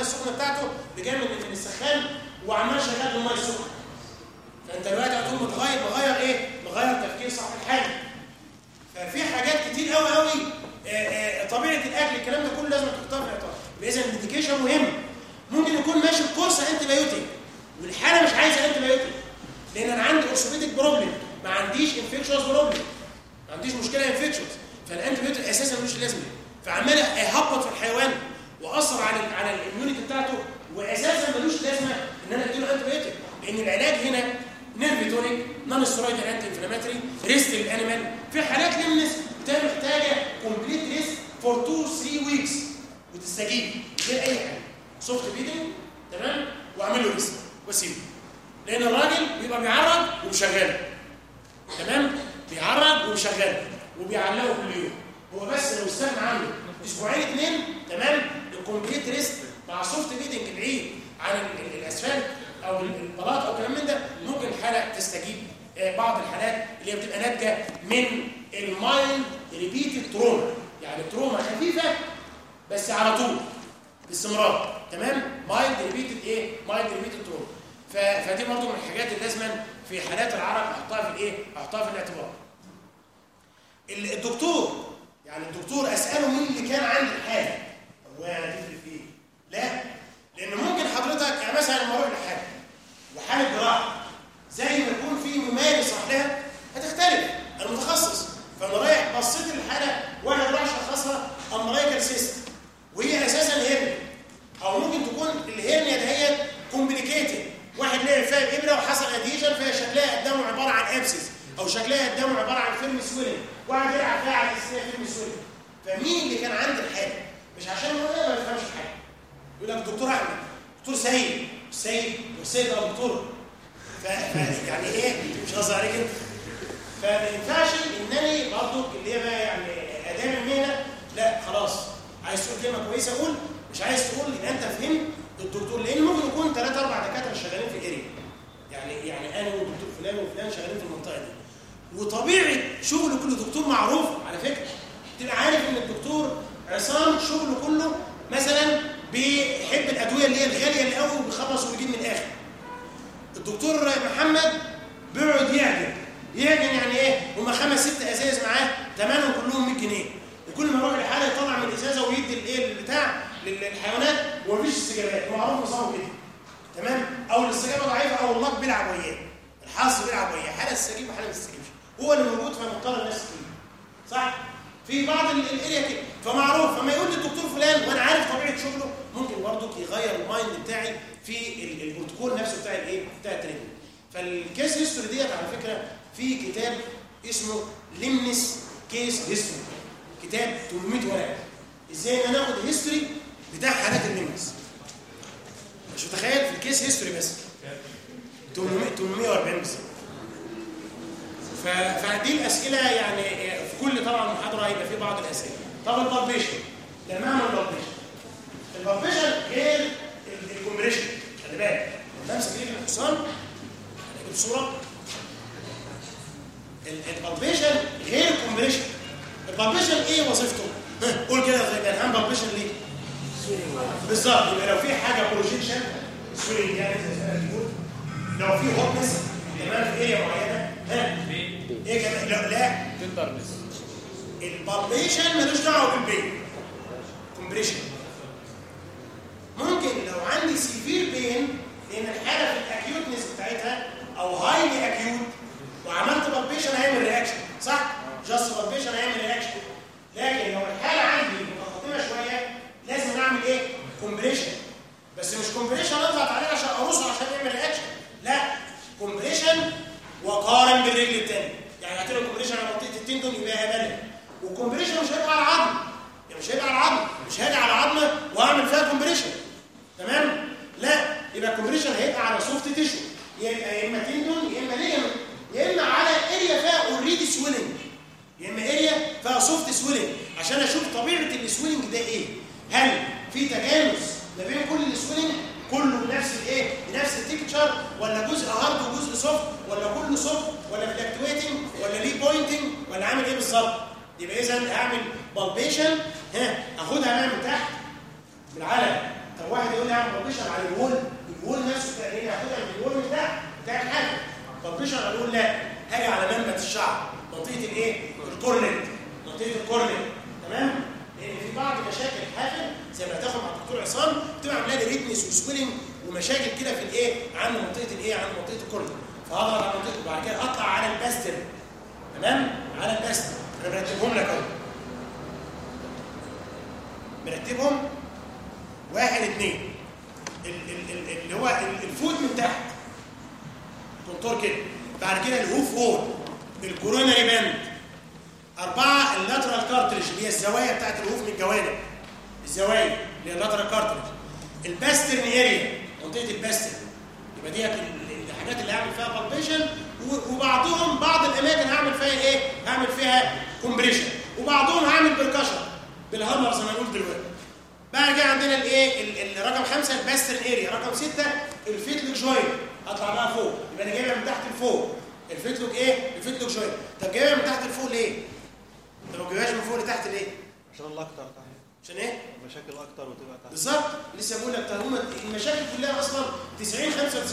السخنه بتاعته اللي جاي من من السخان وعمال شغال بالميه السخنه فانت دلوقتي هتقوم متغير مغير ايه؟ مغير تفكير صاحب الحاجه ففي حاجات كتير قوي قوي طبيعه الاكل الكلام ده كله لازم تحطها في الاعتبار اذا الميديكيشن مهم ممكن يكون ماشي بكورس انتي بايوتيك والحاله مش عايزه انتي بايوتيك لان انا عندي اورثوبيديك بروبلم ما عنديش انفكشوس بروبلم ما عنديش مشكله انفكشوس فالانتي بايوتيك اساسا مش لازمه فعمال اهبط في الحيوان واثر على ال على الاميونيتي بتاعته واساسا ملوش لازمه ان انا اديله انتي بايوتيك لان العلاج هنا نيرفي تونيك نون سترويدال انتي انفلاماتوري ريست للانيمال في حالات لمنس بتبقى محتاجه كومبليت ريست فور 2 3 ويكس وتستجيب غير اي حاجه سوفت بيدنج تمام واعمل له ريست واسيبه لان الراجل بيبقى بيعرض ومشغله تمام بيعرض ومشغله وبيعلقه كل يوم هو بس لو استغنى عنه اسبوعين اثنين تمام الكومبليت ريست مع سوفت بيدنج بعيد عن الاسفلت او البلاط او كلام من ده ممكن الحاله تستجيب بعض الحالات اللي هي بتبقى ناتجه من المايلد ريبيتد تروما يعني تروما خفيفه بس على طول باستمرار تمام مايلد ريبيتد ايه مايلد ريبيتد تروما فدي برضه من الحاجات اللي لازم في حالات العرق احطها في الايه احطها في الاعتبار الدكتور يعني الدكتور اساله مين اللي كان عند الحاله هو هتفرق في ايه لا لان ممكن حضرتك يعني مثلا لما اروح لحاله وحاله جراحه زي ما يكون في ممارس راح لها هتختلف المتخصص فانا رايح بصيت للحاله واحد راح شخصها امريكال سيست وهي اساسا هيرنيا او ممكن تكون الهيرنيا دهيت كومبليكيتد واحد لعب فيها بابره وحصل اديشن فهي شكلها قدامه عباره عن ابسس او شكلها قدامه عباره عن فيلم سويلنج واحد يلعب فيها على اسمها فيلم سويلنج فمين اللي كان عند الحاله مش عشان هو ما بيفهمش حاجه يقول لك دكتور احمد دكتور سيد سيد والسيد ده دكتور ف... ف... يعني ايه مش قصدي عليك انت فما ينفعش انني برضه اللي هي بقى يعني ادام المهنه لا خلاص عايز تقول كلمه كويسه قول مش عايز تقول يبقى انت فهمت الدكتور لان ممكن يكون ثلاث اربع دكاتره شغالين في الاريا يعني يعني انا والدكتور فلان وفلان شغالين في المنطقه دي وطبيعه شغل كل دكتور معروف على فكره تبقى عارف ان الدكتور عصام شغله كله مثلا بيحب الادويه اللي هي الغاليه اللي قوي وبيخلص وبيجيب من الاخر الدكتور محمد بيقعد يعجن يعجن يعني ايه هما خمس ست ازايز معاه ثمنهم كلهم 100 جنيه وكل ما يروح لحاله يطلع من الازازه ويدي الايه البتاع للحيوانات ومفيش استجابات معروف نظامه كده تمام او الاستجابه ضعيفه او الله بيلعب وياه الحظ بيلعب وياه حاله تستجيب وحاله ما تستجيبش هو اللي موجود فمضطر الناس تجيب صح في بعض الاريا كده فمعروف فما يقول لي الدكتور فلان وانا عارف طبيعه شغله ممكن برضك يغير المايند بتاعي في البروتوكول نفسه بتاع الايه بتاع التريننج فالكيس هيستوري ديت على فكره في كتاب اسمه لمنس كيس هيستوري كتاب 800 ورقه ازاي ان انا اخد هيستوري بتاع حالات اللمنس مش متخيل في الكيس هيستوري بس 800 840 بالظبط فدي الاسئله يعني في كل طبعا محاضره هيبقى في بعض الاسئله طب البالبيشن ده معنى البالبيشن البالبيشن غير الكومبريشن خلي بالك بمسك ايد الحصان اجيب صوره البالبيشن غير الكومبريشن البالبيشن ايه وظيفته قول كده زي كان هم بالبيشن ليه بالظبط يبقى لو في حاجه بروجيكشن سوري يعني لو في هوتنس تمام في ايه معينه ها ايه كمان لا لا
تندرنس
البالبيشن ملوش دعوه بالبين كومبريشن ممكن لو عندي سيفير بين لان الحاله في الاكيوتنس بتاعتها او هايلي اكيوت وعملت بالبيشن هيعمل رياكشن صح جاست بالبيشن هيعمل رياكشن لكن لو الحاله عندي متقدمه شويه لازم اعمل ايه كومبريشن بس مش كومبريشن اضغط عليه عشان ارصه عشان يعمل رياكشن لا كومبريشن وقارن بالرجل الثانيه يعني هتعمل كومبريشن على منطقه التندون يبقى هبله والكومبريشن مش هيبقى على العظم يعني مش هيبقى على العظم مش هاجي على عظمه واعمل فيها كومبريشن تمام لا يبقى الكومبريشن هيبقى على سوفت تيشو يبقى يا اما تندون يا اما ليجمنت يا اما على اريا فيها اوريدي سويلنج يا اما اريا فيها سوفت سويلنج عشان اشوف طبيعه السويلنج ده ايه هل في تجانس ما بين كل السويلنج كله بنفس الايه بنفس التكتشر ولا جزء هارد وجزء سوفت ولا كله سوفت ولا فلكتويتنج ولا ليه بوينتنج ولا عامل ايه بالظبط يبقى اذا هعمل بالبيشن ها اخدها بقى من تحت بالعلم طب واحد يقول لي اعمل ببلشر على الوول الوول نفسه بتاع ايه هاخدها من الوول بتاع بتاع الحاجه ببلشر على الوول لا هاجي على منبت الشعر منطقه الايه الكورنت منطقه الكورنت تمام لان في بعض مشاكل الحافل زي ما هتاخد مع الدكتور عصام بتبقى عامله لي ريتنس وسويلنج ومشاكل كده في الايه عند منطقه الايه عند منطقه الكورنت فهضغط على منطقه وبعد كده اطلع على الباستر تمام على الباستر انا برتبهم لك اهو مرتبهم واحد اثنين ال- ال- ال- اللي هو ال- الفوت من تحت كونتور كده بعد كده الهوف وول الكوروناري باند أربعة اللاترال كارتريج اللي هي الزوايا بتاعت الهوف من الجوانب الزوايا اللي هي اللاترال كارتريج الباسترن اريا منطقة الباسترن يبقى ديت ال- ال- الحاجات اللي هعمل فيها بالبيشن وبعضهم بعض الأماكن هعمل فيها إيه؟ هعمل فيها كومبريشن وبعضهم هعمل بركشن بالهامر زي ما نقول دلوقتي بعد كده عندنا الايه ال- ال- رقم خمسة الباسترن اريا رقم ستة الفيتلوك جوينت اطلع بقى فوق يبقى انا جايبها من تحت لفوق الفيتلوك ايه الفيتلوك جوينت طب جايبها من تحت لفوق ليه طب ما جايبهاش من فوق لتحت ليه
عشان الاكتر تحت
عشان ايه
مشاكل اكتر وتبقى تحت
بالظبط لسه بقول لك هم المشاكل كلها اصلا 90 95%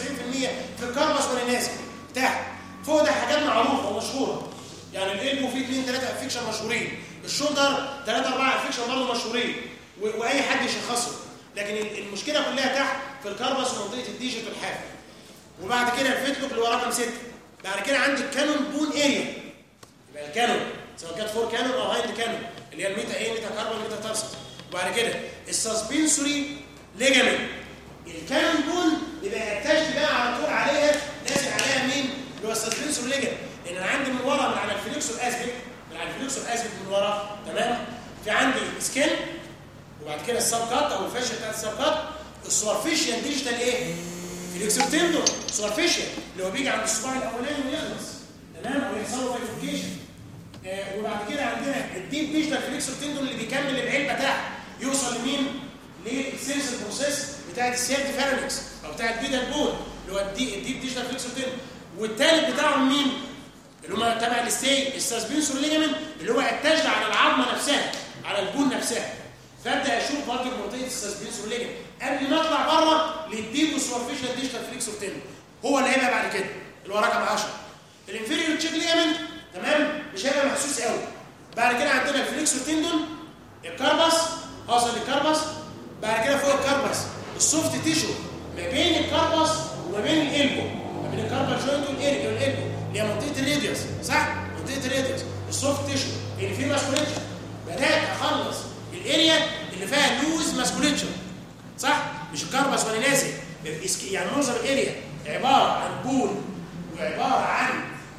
في الكربس والناس تحت فوق ده حاجات معروفه ومشهوره يعني القلب فيه 2 3 افكشن مشهورين الشولدر 3 4 افكشن برضه مشهورين و- واي حد يشخصه لكن ال- المشكله كلها تحت في الكربس ومنطقه الديجيت والحافل وبعد كده الفيتلوك اللي هو رقم 6 بعد كده عندي الكانون بون اريا يبقى الكانون سواء كانت فور كانون او هايند كانون اللي هي الميتا ايه ميتا كاربون ميتا تارسس وبعد كده السسبنسوري ليجامنت الكانون بون يبقى اتاش بقى على طول عليها لازم عليها مين اللي هو السسبنسوري ليجامنت لان انا عندي من ورا من على الفليكسور اسبك من على الفليكسور اسبك من ورا تمام في عندي سكين وبعد كده السب كات او الفاشيه بتاعت السب كات السوارفيشيان ديجيتال ايه فليكسور تندون سوارفيشيان اللي هو بيجي عند الصباع الاولاني ويخلص تمام او يحصل له بايفوركيشن آه، وبعد كده عندنا الديب ديجيتال فليكسور تندون اللي بيكمل العلبه تحت يوصل لمين؟ للسيلز بروسيس بتاعت السيرت فارنكس او بتاع البيدال بون اللي هو الدي الديب ديجيتال فليكسور تندون والثالث بتاعهم مين؟ اللي هم تبع الستي السسبنسور ليجامنت اللي هو اتجه على العظمه نفسها على البون نفسها فابدا اشوف برضه منطقه السسبنسور ليجامنت قبل ما اطلع بره للديب وسوارفيشال ديجيتال فليكسور تندون هو اللي هيبقى بعد كده اللي هو رقم 10 الانفيريور تشيك ليجامنت تمام مش هيبقى محسوس قوي بعد كده عندنا الفليكسور تندون الكربس حاصل الكربس بعد كده فوق الكربس السوفت تيشو ما بين الكربس وما بين القلبه ما بين الكربس جوينت والقلب والقلبه اللي هي منطقه الراديوس صح منطقه الراديوس السوفت تيشو اللي فيه ماسكوليتشر بدات اخلص الاريا اللي فيها لوز ماسكوليتشر صح مش الكربس وانا نازل الإسك- يعني معظم الاريا عباره عن بول وعباره عن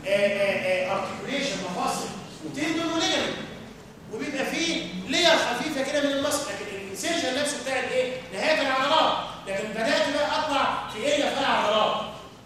ارتكوليشن مفاصل وتندون وليجمنت وبيبقى فيه لير خفيفه كده من المصل لكن الانسيرشن نفسه بتاع الايه نهايه العضلات لكن بدات بقى اطلع في اريا فيها عضلات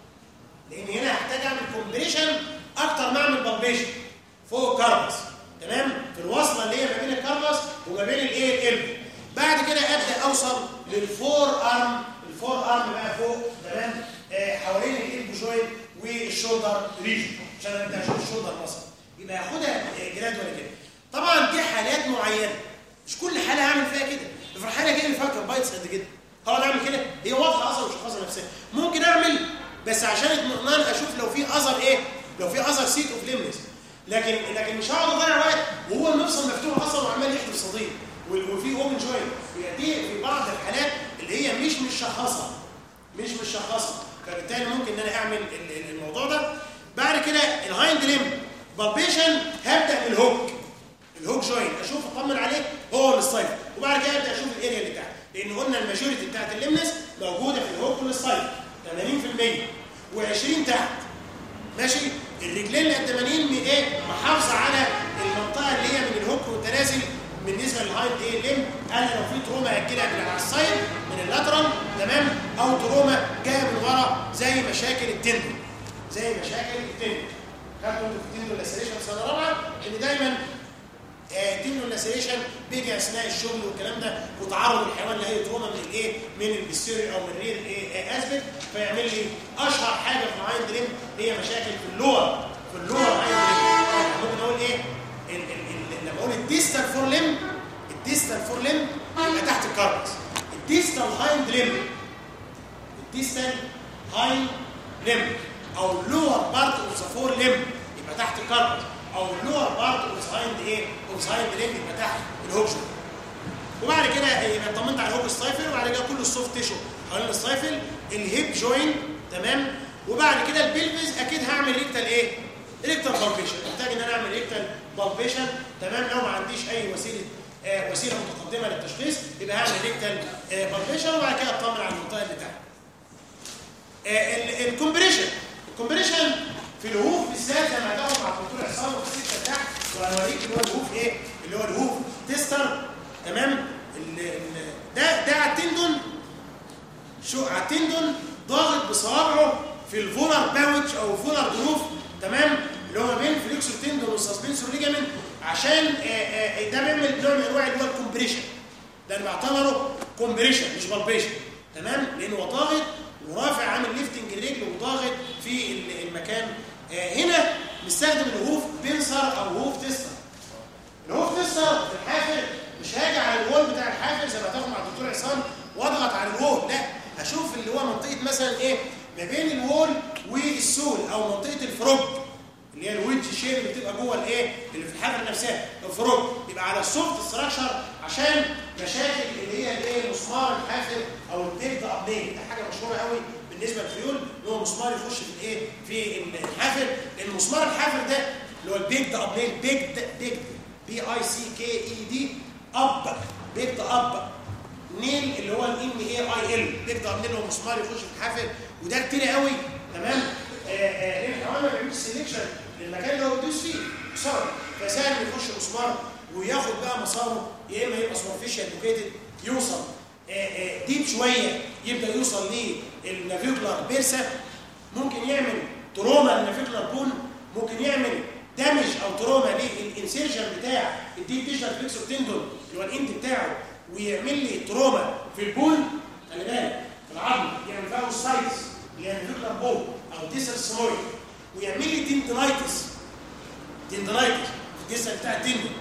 لان هنا هحتاج اعمل كومبريشن اكتر ما اعمل بالبيشن فوق الكربس تمام في الوصله اللي هي ما بين الكربس وما بين الايه القلب بعد كده ابدا اوصل للفور ارم الفور ارم بقى فوق تمام آه حوالين القلب جوينت والشولدر ريجن عشان ابدا اشوف الشولدر مصر يبقى ياخدها جراد ولا كده طبعا دي حالات معينه مش كل حاله هعمل فيها كده افرض حاله جايه فاكر بايتس قد كده هقعد اعمل كده هي واضحه اصلا مش خاصه نفسها ممكن اعمل بس عشان اطمئنان اشوف لو في اثر ايه لو في اثر سيت اوف ليمنس لكن لكن مش هقعد اضيع وقت وهو المفصل مفتوح اصلا وعمال يحدف صديق وفي اوبن جوينت هي دي في بعض الحالات اللي هي مش مشخصه مش مشخصه فبالتالي ممكن ان انا اعمل ال- ال- الموضوع ده بعد كده الهايند ليم بالبيشن هبدا بالهوك الهوك جوينت اشوف اطمن عليه هو الستايل وبعد كده ابدا اشوف الاريا اللي تحت لان قلنا الماجوريتي بتاعت الليمنس موجوده في الهوك والستايل 80% و20 تحت ماشي الرجلين اللي 80 من ايه محافظه على المنطقه اللي هي من الهوك والتنازل بالنسبه للهايند ايه ليم قال لو في تروما هتجيلها من على السايد من اللاترال تمام او تروما جايه من ورا زي مشاكل التندون زي مشاكل التندون خدتوا انتوا في التندون لاسريشن في سنه رابعه ان دايما التندون لاسريشن بيجي اثناء الشغل والكلام ده وتعرض الحيوان لاي تروما من الايه من البستيريو او من الرير ايه اسبك فيعمل لي اشهر حاجه في الهايند ليم هي مشاكل في اللور في اللور هايند ليم ممكن اقول ايه ال- ال- ال- لما اقول الديستال فور ليم الديستال فور ليم يبقى تحت الكاربس الديستال هايند ليمب الديستال هايند ليمب او اللور بارت اوف ذا فور ليمب يبقى تحت الكاربت او اللور بارت اوف ذا هايند ايه اوف ذا هايند ليمب يبقى تحت الهوك جوينت وبعد كده يبقى اطمنت على الهوك ستايفل وبعد كده كل السوفت تيشو حوالين الستايفل الهيب جوين تمام وبعد كده البلفز اكيد هعمل ريكتال ايه ريكتال بالبيشن محتاج ان انا اعمل ريكتال بالبيشن تمام لو ما عنديش اي وسيله آه وسيله متقدمه للتشخيص يبقى هعمل ريكتال آه بالبيشن وبعد كده اطمن على المنطقه اللي تحت آه الكومبريشن الكومبريشن في الهوف بالذات لما هتاخد مع الدكتور عصام وفي السكه تحت وهوريك اللي هو الهوف ايه اللي هو الهوف تيستر تمام ال ال ده ده على التندون شو على التندون ضاغط بصوابعه في الفولر باوتش او الفولر جروف تمام اللي هو ما بين فليكسور تندون والسسبنسور ليجامنت عشان آآ آآ ده بيعمل نوع من انواع اللي هو الكومبريشن ده انا بعتبره كومبريشن مش بالبيشن تمام لانه هو ضاغط ورافع عامل ليفتنج الرجل وضاغط في المكان هنا نستخدم الهوف بنسر او هوف تيستر الهوف تيستر في الحافر مش هاجي على الوول بتاع الحافر زي ما هتاخد مع الدكتور عصام واضغط على الوول لا هشوف اللي هو منطقه مثلا ايه ما بين الوول والسول او منطقه الفروج اللي هي الويدج شير اللي بتبقى جوه الايه اللي في الحافر نفسها الفروج يبقى على السوفت ستراكشر عشان مشاكل اللي هي الايه مسمار الحافر او البيج ابنين ده حاجه مشهوره قوي بالنسبه للخيول اللي هو مسمار يخش في الايه في الحافر لان مسمار الحافر ده اللي هو البيج ابنين بيج بيج بي اي سي كي اي دي اب بيج اب نيل اللي هو الام اي اي ال بيقدر منه مسمار يخش في الحافل وده كتير قوي تمام لان الحيوان ما بيعملش سيلكشن للمكان اللي هو بيدوس فيه بسرعه فسهل يخش مسمار وياخد بقى مساره يا اما يبقى سوبرفيشال لوكيتد يوصل ديب شويه يبدا يوصل للنافيكولار بيرسا ممكن يعمل تروما للنافيكولار بون ممكن يعمل دامج او تروما للانسيرشن بتاع الديب ديجيتال فليكسور تندون اللي هو الاند بتاعه ويعمل لي تروما في البول خلي بالك في العظم يعمل فيها اوستايتس اللي هي الفيكولار بول او ديسر سمويد ويعمل لي تندنايتس تندنايتس في الديسر بتاع التندون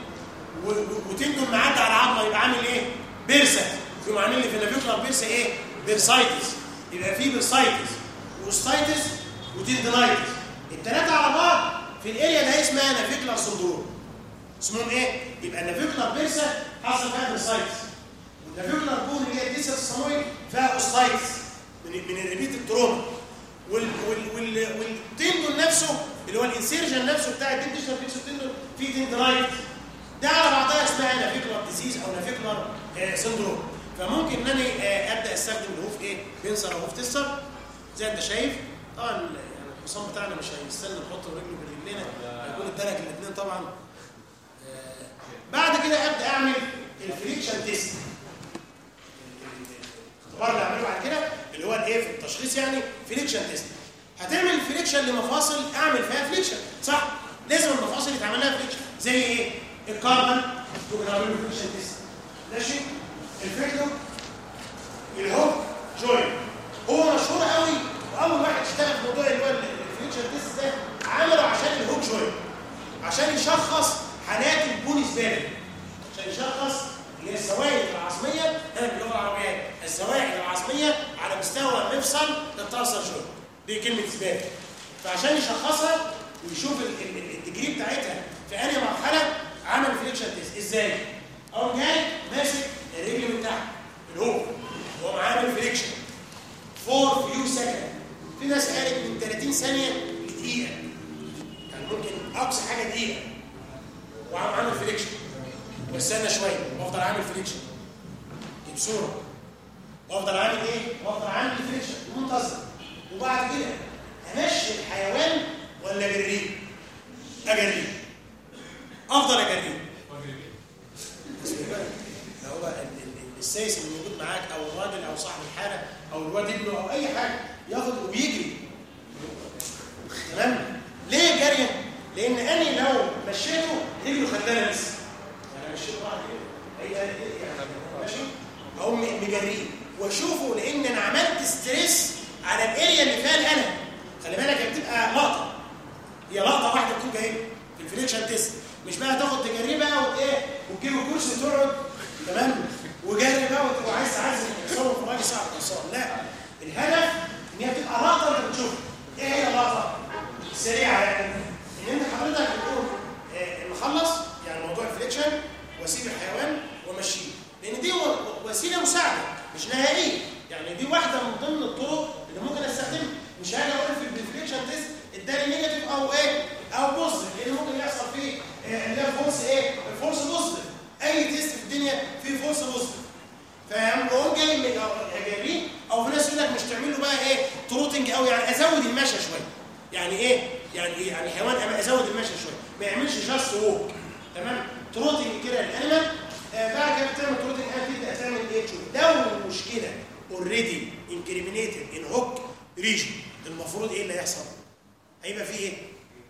وتندون معدي على العظمه يبقى عامل ايه؟ بيرسا يقوم عامل لي في الفيكولار بيرسا ايه؟ بيرسايتس يبقى في بيرسايتس واوستايتس وتندنايتس الثلاثه على بعض في الاريا ده اسمها نافيكولار سندروم اسمهم ايه؟ يبقى النافيكولار بيرسا حصل فيها بيرسايتس والنافيكولار بون اللي هي الديسر الصموي فيها اوستايتس من من الريبيت التروما وال وال وال والتندون نفسه اللي هو الانسيرجن نفسه بتاع الديجيتال فيكسو تندون فيه تندرايتس ده على بعضها اسمها نافيكولار ديزيز او نافيكولار آه سندروم فممكن ان انا آه ابدا استخدم الهوف ايه بنسر او هوف تستر زي ما انت شايف طبعا يعني الحصان بتاعنا مش هيستنى نحط رجله بين رجلينا هيكون الدرج الاثنين طبعا بعد كده ابدا اعمل الفريكشن تيست الاختبار اللي اعمله بعد كده اللي هو الايه في التشخيص يعني فريكشن تيست هتعمل الفريكشن لمفاصل اعمل فيها فريكشن صح لازم المفاصل يتعمل لها فريكشن زي ايه الكاربون ممكن اعمل له فريكشن تيست ماشي الفيكتور الهوك جوين هو مشهور قوي واول واحد اشتغل في موضوع اللي هو الفريكشن تيست ده عمله عشان الهوك جوين عشان يشخص حالات البون سبالي عشان يشخص اللي هي الزوايد العظميه باللغه العربيه الزوايد العظميه على مستوى مفصل التارسال جوين دي كلمه سبالي فعشان يشخصها ويشوف الديجري بتاعتها في انهي مرحله عمل فريكشن تيست ازاي؟ اقوم جاي ماسك الرجل من تحت الهوك وهو عامل فريكشن فور فيو سكند في ناس قالت من 30 ثانيه لدقيقه يعني ممكن اقصى حاجه دقيقه وعم عامل فريكشن واستنى شويه وافضل عامل فريكشن دي بصوره وافضل عامل ايه؟ وافضل عامل فريكشن منتظر وبعد كده امشي الحيوان ولا اجريه؟ اجريه افضل اجريه هو السايس اللي موجود معاك او الراجل او صاحب الحاله او الواد ابنه او اي حاجه ياخد ويجري تمام ليه جري لان انا لو مشيته رجله خدانه لسه انا مشيته بعد كده هي يعني ماشي اقوم مجريه واشوفه لان انا عملت ستريس على الاريا اللي فيها الالم خلي بالك هي بتبقى لقطه هي لقطه واحده بتبقى ايه في الفريكشن تيست مش بقى تاخد تجريه بقى وايه وتجيب الكرسي وتقعد تمام وجاري بقى وعايز تعزل تصور الاتصال لا الهدف ان هي تبقى لقطه انت بتشوفها ايه هي اللقطه سريعه يعني ان انت حضرتك بتقول آه، نخلص يعني موضوع الفليكشن واسيب الحيوان وامشيه لان دي و- وسيله مساعده مش نهائيه يعني دي واحده من ضمن الطرق اللي ممكن استخدمها مش هاجي اقول في الفليكشن تيست اداني نيجاتيف او ايه او بوزيتيف لان ممكن يحصل فيه آه، اللي هي فولس ايه الفولس بوزيتيف اي تيست في الدنيا فيه فولس بوزيتيف فاهم بقوم جاي من- أو- جايبين او في ناس يقول لك مش تعمل له بقى ايه تروتنج قوي يعني ازود المشى شويه يعني ايه يعني ايه يعني حيوان أما ازود المشى شويه ما يعملش جاست ووك تمام تروتنج كده للانيمال آه بعد كده بتعمل تروتنج انت تبدا تعمل ايه تشوف لو المشكله اوريدي انكريمينيتد ان هوك ريجن المفروض ايه اللي هيحصل هيبقى فيه ايه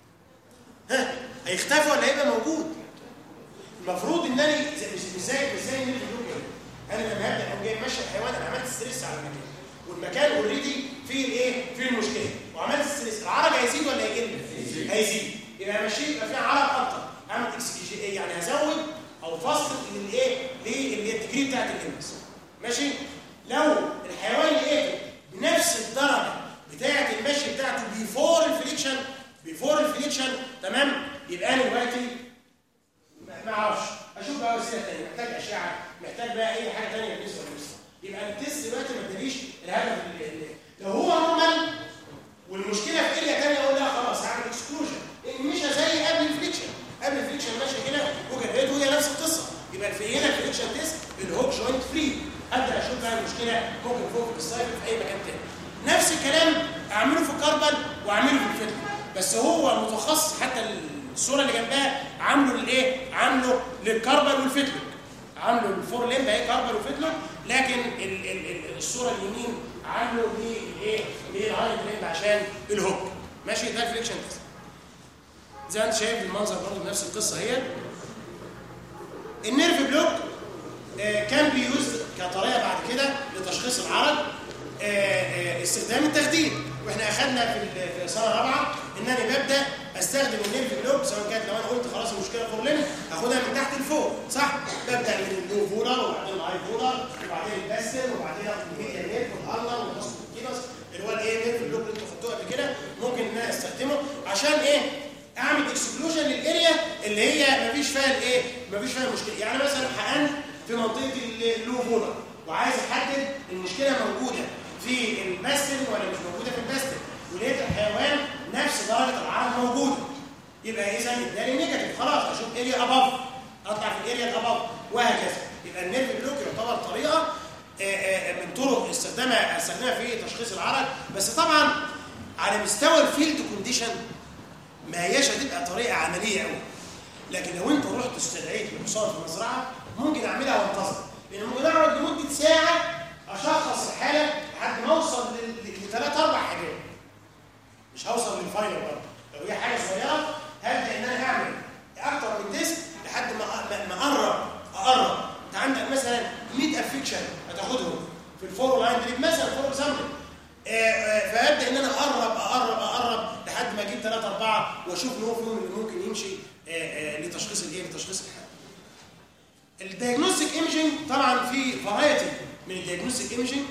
ها هيختفي ولا هيبقى موجود المفروض ان انا زي- مش مش زي مش زي النيل كده انا لما هبدا اقوم جاي ماشي الحيوان انا عملت ستريس على المكان والمكان اوريدي فيه الايه فيه المشكله وعملت ستريس العرج هيزيد ولا هيقل هيزيد يبقى ماشي يبقى فيه عرج اكتر اعمل اكس جي يعني هزود او فصل للايه اللي هي الديجري بتاعت اللمس ماشي لو الحيوان لقيته بنفس الدرجه بتاعه المشي بتاعته بيفور الفليكشن بيفور الفليكشن تمام يبقى انا دلوقتي ما- ما اعرفش اشوف بقى وسيله ثانيه محتاج اشعه محتاج بقى اي حاجه ثانيه بالنسبه للقصه يبقى التست دلوقتي ما اداليش الهدف اللي- اللي- لو هو نورمال والمشكله في اريا ثانيه اقول لا خلاص هعمل اكسكلوجن لان مش زي قبل الفليكشن قبل الفليكشن ماشي كده وجريته هي نفس القصه يبقى في هنا الفليكشن تيست الهوك جوينت فري ابدا اشوف بقى المشكله ممكن فوق في السايف في اي مكان تاني نفس الكلام اعمله في الكربل واعمله في الفيلم بس هو متخصص حتى الصوره اللي جنبها عامله للايه عامله للكربل والفتلك عامله الفور لمب اهي كربل وفتلك لكن ال ال ال الصوره اليمين عامله للايه للهايند لمب عشان الهوك ماشي ده الفليكشن تيست زي ما انت شايف المنظر برضه نفس القصه هي النيرف بلوك آه، كان بيوز كطريقه بعد كده لتشخيص العرض آه، آه، استخدام التخدير واحنا اخذنا في ال- في سنه رابعه ان انا ببدا استخدم النيرف بلوك سواء كانت لو انا قلت خلاص المشكله فورلين اخدها من تحت لفوق صح ببدا من النو فولر وبعدين الهاي فولر وبعدين الباستر وبعدين اخد الميديا نيرف والالنر والهوسبيتينس اللي هو الايه النيرف بلوك اللي انتوا خدتوه قبل كده ممكن ان انا استخدمه عشان ايه اعمل اكسكلوجن للاريا اللي هي مفيش فيها الايه مفيش فيها مشكله يعني مثلا حقنت في منطقه اللو فولر وعايز احدد المشكله موجوده في الباستن ولا مش موجوده في الباستن ولقيت الحيوان نفس درجه العرض موجوده يبقى اذا اداني نيجاتيف خلاص اشوف اريا اباف اطلع في الاريا الاباف وهكذا يبقى النيرف بلوك يعتبر طريقه آه، آه، من طرق استخدامها استخدامها في تشخيص العرض بس طبعا على مستوى الفيلد كونديشن ما هياش هتبقى طريقه عمليه قوي لكن لو انت رحت استدعيت الحصان في مزرعه ممكن اعملها وانتظر لان ممكن اقعد لمده ساعه اشخص الحاله لحد ما اوصل لثلاث اربع حاجات مش هوصل للفاينل برضه لو هي حاجه صغيره هبدا ان انا اعمل اكتر من تيست لحد ما ما- ما اقرب اقرب انت عندك مثلا 100 افكشن هتاخدهم في الفور لاين دريب مثلا فور اكزامبل فابدا ان انا اقرب اقرب اقرب لحد ما اجيب ثلاثه اربعه واشوف نوع فيهم اللي ممكن يمشي آه، آه، لتشخيص الايه لتشخيص الحاله الدايجنوستيك ايمجنج طبعا في فرايتي من الدايجنوستيك ايمجنج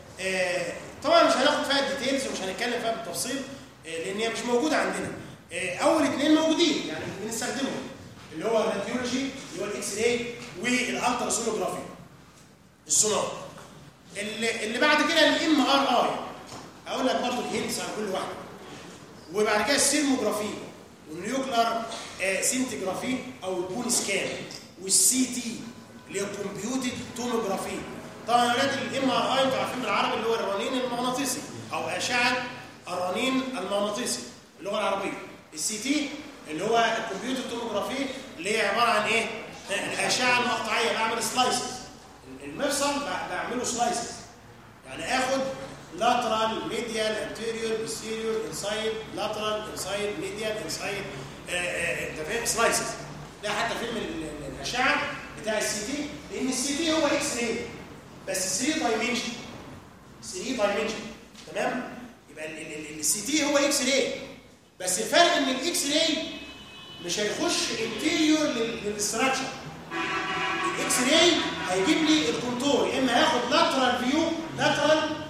طبعا مش هناخد فيها الديتيلز ومش هنتكلم فيها بالتفصيل آه، لان هي مش موجوده عندنا آه، اول اثنين موجودين يعني بنستخدمهم اللي هو الراديولوجي اللي هو الاكس راي والالتراسونوجرافي السونار اللي, اللي بعد كده الام ار اي اقول لك برضه الهنتس عن كل واحده وبعد كده السيرموجرافي والنيوكلر آه سينتجرافي او البون سكان والسي تي اللي هي الكمبيوتد توموجرافي طبعا يا اولاد الام ار اي انتوا عارفين بالعربي اللي هو الرنين المغناطيسي او اشعه الرنين المغناطيسي اللغه العربيه السي تي اللي هو الكمبيوتد توموجرافي اللي هي عباره عن ايه الاشعه المقطعيه بعمل سلايسز المفصل ب- بعمله سلايسز يعني اخد lateral medial anterior posterior inside lateral inside medial inside انت فاهم سلايسز ده حتى فيلم ال- ال- الاشعه بتاع السي تي لان السي تي هو اكس راي بس 3 دايمنشن 3 دايمنشن تمام يبقى السي تي هو اكس راي بس الفرق ان الاكس راي مش هيخش انتيريور للستراكشر الاكس راي هيجيب لي الكونتور يا اما هاخد لاترال فيو لاترال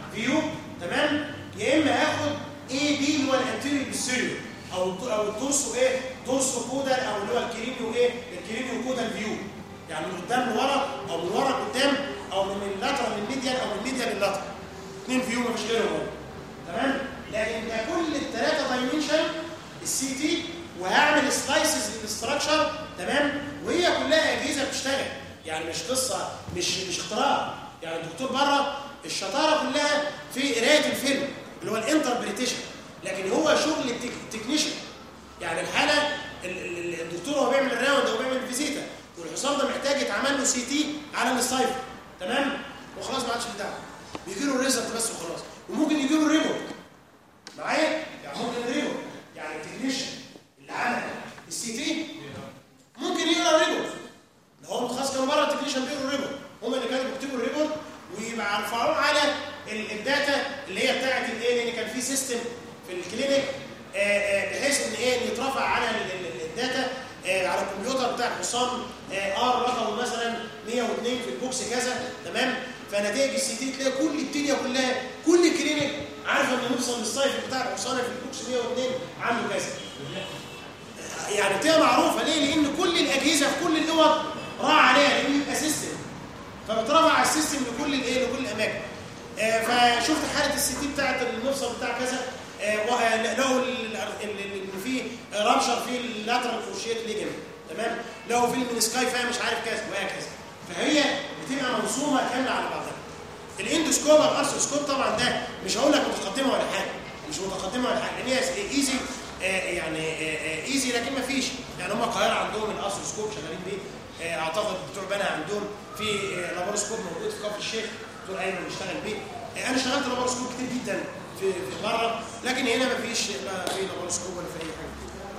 يعني من قدام لورا او من ورا لقدام او من اللاترال للميديان او من الميديان لللاترال اثنين فيهم مفيش غيرهم هو. تمام لكن ده كل الثلاثه دايمنشن السي تي وهعمل سلايسز للاستراكشر تمام وهي كلها اجهزه بتشتغل يعني مش قصه مش مش اختراع يعني الدكتور بره الشطاره كلها في قرايه الفيلم اللي هو الانتربريتيشن لكن هو شغل التك- التكنيشن يعني الحاله ال- ال- الدكتور وهو بيعمل الراوند او بيعمل الفيزيتا والحصان ده محتاج يتعمل له سي تي على السايفر تمام وخلاص ما عادش بتاعه بيجي له الريزلت بس وخلاص وممكن يجي له ريبورت معايا يعني ممكن ريبورت يعني التكنيشن اللي عمل السي تي ممكن يقرا الريبورت لو هو متخصص كانوا بره التكنيشن بيقروا الريبورت هم اللي كانوا بيكتبوا الريبورت ويبقى يرفعوه على ال- الداتا اللي هي بتاعه الايه لان كان في سيستم في الكلينيك آه، آه، بحيث ان ايه إن يترفع على ال- ال- الداتا آه، على الكمبيوتر بتاع الحصان ار رقمه مثلا 102 في البوكس كذا تمام فنتائج السي تي تلاقي كل الدنيا كلها كل الكلينيك عارفه ان نوصل للسايف بتاع الحصان في البوكس 102 عنده كذا يعني بتبقى معروفه ليه؟ لان كل الاجهزه في كل الاوض راح عليها لان يبقى سيستم فبترفع على السيستم لكل الايه لكل الاماكن آه فشفت حاله السي تي بتاعت المفصل بتاع كذا آه و- آه، لقوا ال- ال- ال- ان في رابشر في اللاترال كروشيت ليجمنت تمام لقوا في المنسكاي فيها مش عارف كذا وهكذا فهي بتبقى منظومه كامله على بعضها الاندوسكوب او الارثروسكوب طبعا ده مش هقول لك متقدمه ولا حاجه مش متقدمه ولا حاجه لان هي ايزي يعني ايزي لكن ما فيش يعني هم القاهره عندهم الارثروسكوب شغالين بيه آه، اعتقد بتوع بنها عندهم في آه، لابوروسكوب موجود في كفر الشيخ دكتور ايمن بيشتغل بيه آه، انا اشتغلت لابوروسكوب كتير جدا في في بره لكن هنا ما فيش لا في لابوروسكوب ولا في اي حاجه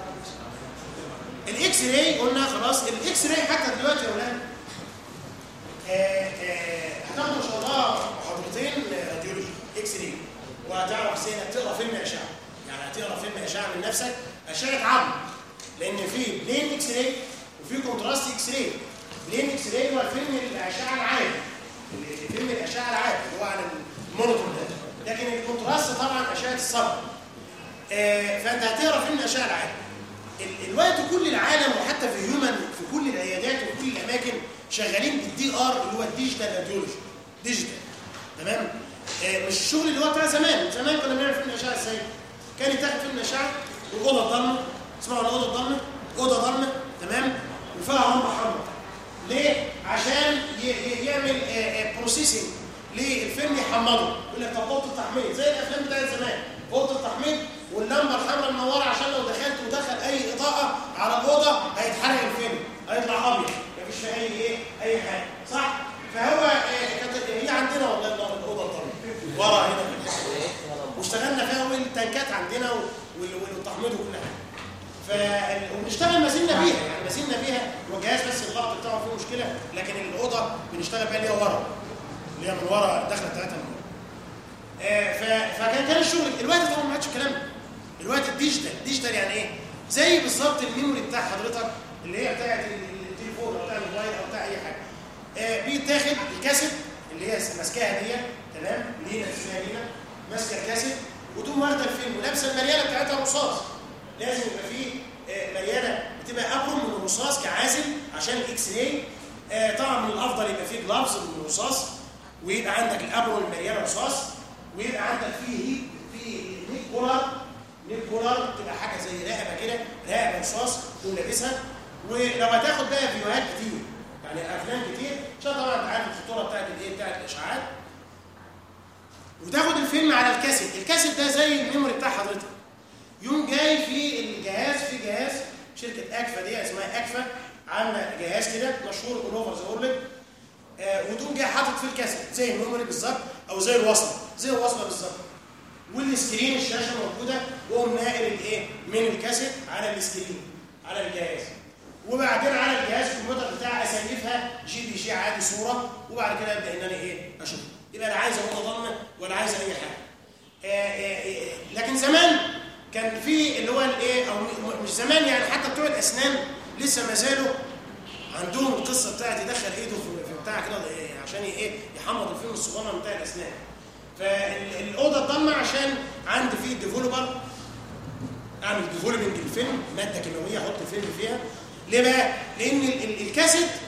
الاكس راي قلنا خلاص الاكس راي حتى دلوقتي يا اولاد آه، آه، هتاخدوا ان شاء الله محاضرتين آه، راديولوجي اكس راي وهتعرف ازاي انك تقرا فيلم اشعه يعني هتقرا فيلم اشعه من نفسك اشعه عظم لان في بلين اكس راي وفي كونتراست اكس راي بلين اكس راي هو فيلم الاشعه العادي اللي- فيلم الاشعه العادي اللي هو على المونيتور ده لكن الكونتراست طبعا اشعه الصدر آه، فانت هتقرا فيلم الاشعه العادي ال- الوقت كل العالم وحتى في هيومن في كل العيادات وكل الاماكن شغالين بالدي ار اللي هو الديجيتال راديولوجي ديجيتال تمام آه، مش الشغل اللي هو بتاع زمان زمان كنا بنعمل فيلم اشعه ازاي كان يتاخد فيلم اشعه والاوضه ضلمه اسمعوا الاوضه ضلمه اوضه ضلمه تمام وفيها لمبه حمراء ليه عشان ي- ي- يعمل بروسيسنج للفيلم يحمضه يقول لك طب اوضه التحميض زي الافلام بتاعت زمان اوضه التحميض واللمبه الحمراء منوره عشان لو دخلت ودخل اي اضاءه على الاوضه هيتحرق الفيلم هيطلع ابيض مفيش فيه اي ايه اي حاجه صح فهو آه، كانت هي عندنا والله الاوضه الضلمه ورا هنا في الحته واشتغلنا فيها والتنكات عندنا وال- وال- والتحميض وكل حاجه ف وبنشتغل ما زلنا بيها يعني ما زلنا بيها والجهاز بس الضغط بتاعه فيه مشكله لكن الاوضه بنشتغل بيها اللي هي ورا اللي هي من ورا الدخله بتاعتها من ورا آه، ف- فكان كان الشغل الوقت طبعا ما عادش الكلام ده الوقت الديجيتال ديجيتال يعني ايه زي بالظبط الميموري بتاع حضرتك اللي هي بتاعت ال- التليفون او بتاع الموبايل او بتاع اي حاجه آه، بيتاخد الكاسيت اللي هي ماسكاها دي تمام لينا اسمها لينا ماسكه الكاسيت وتقوم واخده الفيلم ولابسه المليانه بتاعتها رصاص لازم يبقى فيه آه، مليانه بتبقى ابرم من الرصاص كعازل عشان الاكس راي آه، طبعا من الافضل يبقى فيه جلافز من الرصاص ويبقى عندك الابرم المليانه رصاص ويبقى عندك فيه هيت فيه نيك كولر نيك كولر تبقى حاجه زي رقبه كده رقبه رصاص تقوم لابسها ولو هتاخد بقى فيديوهات كتير يعني افلام كتير عشان طبعا انت عارف الخطوره بتاعت الايه بتاعت الاشعاعات وتاخد الفيلم على الكاسيت الكاسيت ده زي الميموري بتاع حضرتك يوم جاي في الجهاز في جهاز شركه اكفا دي اسمها اكفا عامله جهاز كده مشهور اول اوفر ذا وورلد وتقوم جاي حاطط فيه الكاسيت زي الميموري بالظبط او زي الوصله زي الوصله بالظبط والسكرين الشاشه موجوده وقوم ناقل الايه من الكاسيت على السكرين على الجهاز وبعدين على الجهاز الكمبيوتر بتاعي اسيفها جي بي جي عادي صوره وبعد كده ابدا ان انا ايه اشوف يبقى لا عايز اوضه ضلمه ولا عايز اي حاجه آه، آه، آه، لكن زمان كان في اللي هو الايه او م- مش زمان يعني حتى بتوع الاسنان لسه ما زالوا عندهم القصه بتاعت يدخل ايده في في بتاع كده إيه، عشان ايه يحمض الفيلم الصغير بتاع الاسنان فالاوضه الضلمه عشان عندي فيه ديفلوبر اعمل ديفلوبنج الفيلم ماده كيماويه احط الفيلم فيها ليه بقى؟ لان ال- ال- الكاسيت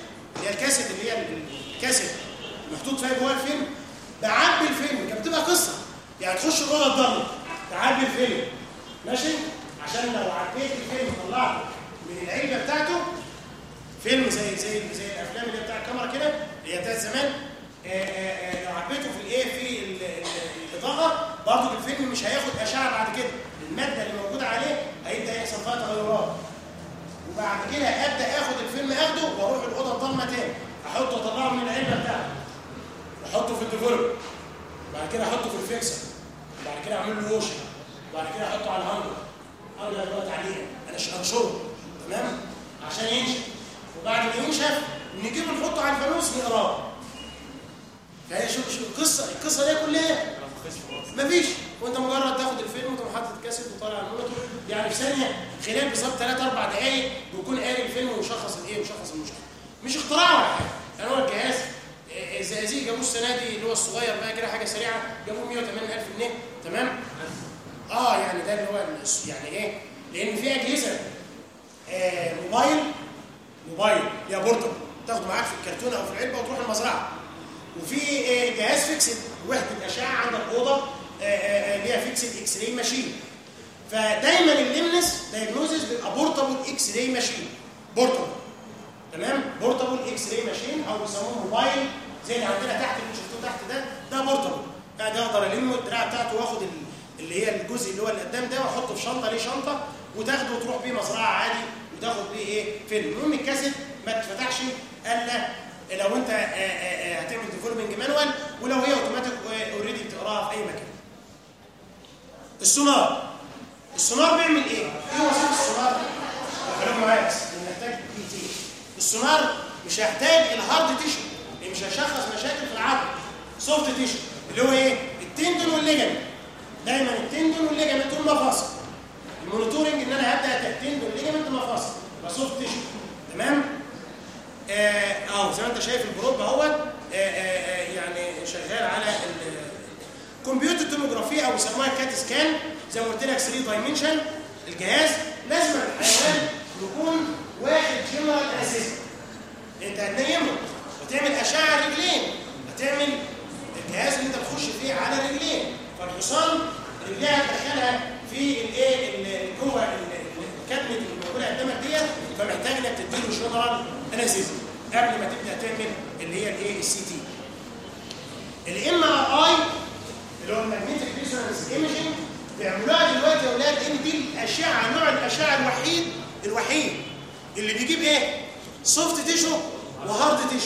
اللي هي الكاسيت اللي هي الكاسيت محطوط فيها جوه الفيلم بعبي الفيلم كانت بتبقى قصه يعني تخش جوه الضلمه تعبي الفيلم ماشي عشان لو عديت الفيلم طلعته من العلبه بتاعته فيلم زي زي زي الافلام اللي هي بتاع الكاميرا كده اللي هي بتاعت زمان آه، آه، آه، لو عبيته في الايه في ال- ال- الاضاءه برضه الفيلم مش هياخد اشعه بعد كده الماده اللي موجوده عليه هيبدا يحصل فيها تغيرات وبعد كده ابدا اخد الفيلم اخده واروح الاوضه الضلمه تاني احطه اطلعه من العلبه بتاعته واحطه في الديفلوبر بعد كده احطه في الفيكسر بعد كده اعمل له ووشن بعد كده احطه على الهانجر هانجر دلوقتي عليه انا ش- انشره تمام عشان ينشف وبعد ما ينشف نجيبه نحطه على الفانوس نقراه فهي شو شو القصه القصه دي كلها مفيش وانت مجرد تاخد الفيلم وتقوم حاطط كاسيت وطالع على المونيتور يعني في ثانيه خلال بالظبط 3 4 دقائق بيكون قاري الفيلم ومشخص الايه ومشخص المشكله مش اختراع ولا حاجه يعني هو الجهاز آه، الزقازيق جابوه السنه دي اللي هو الصغير بقى كده حاجه سريعه جابوه 180000 جنيه تمام اه يعني ده اللي هو الس- يعني ايه لان في اجهزه آه موبايل موبايل ليها بورتال تاخده معاك في الكرتونه او في العلبه وتروح المزرعه وفي آه، جهاز فيكسد وحده اشعه عندك اوضه آه، آه، آه، ليها فيكسد اكس راي ماشين فدايما الليمنس دايجنوزز بيبقى بورتابل اكس راي ماشين بورتابل تمام بورتابل اكس راي ماشين او بيسموه موبايل زي اللي عندنا تحت اللي شفتوه تحت ده ده بورتابل يعني اقدر الم الدراع بتاعته واخد ال- اللي هي الجزء اللي هو اللي قدام ده واحطه في شنطه ليه شنطه وتاخده وتروح بيه مزرعه عادي وتاخد بيه ايه فيلم المهم الكاسيت ما تفتحش الا لو انت آه، آه، آه، هتعمل ديفلوبنج مانوال ولو هي اوتوماتيك اوريدي بتقراها في اي مكان السونار السونار بيعمل ايه؟ ايه وظيفه السونار؟ خليكم معايا بس لأن محتاج دقيقتين السونار مش هيحتاج الهارد تيشو اللي مش هيشخص مشاكل في العظم سوفت تيشو اللي هو ايه؟ التندون والليجمنت دايما التندون والليجمنت دول مفاصل المونيتورنج ان انا هبدا التندون والليجمنت مفاصل يبقى سوفت تيشو تمام؟ اه أهو زي ما انت شايف البروب اهوت آه، آه، آه، يعني شغال على ال- كمبيوتر توموجرافي او يسموها كات سكان زي ما قلت لك 3 دايمنشن الجهاز لازم الحيوان يكون واخد جنرال اسيست انت هتنيمه وتعمل اشعه على الرجلين هتعمل الجهاز اللي انت بتخش فيه على الرجلين فالحصان رجليها تدخلها في الايه ال- جوه ال- ال- الكتمه اللي موجوده قدامك ديت فمحتاج انك تديله جنرال انستيزيا قبل ما تبدا تعمل اللي هي الايه السي تي الام ار اي اللي هو الماجنتيك ريزونانس ايمجنج بيعملوها دلوقتي يا اولاد ان دي الاشعه نوع الاشعه الوحيد الوحيد اللي بيجيب ايه؟ سوفت تيشو وهارد تيشو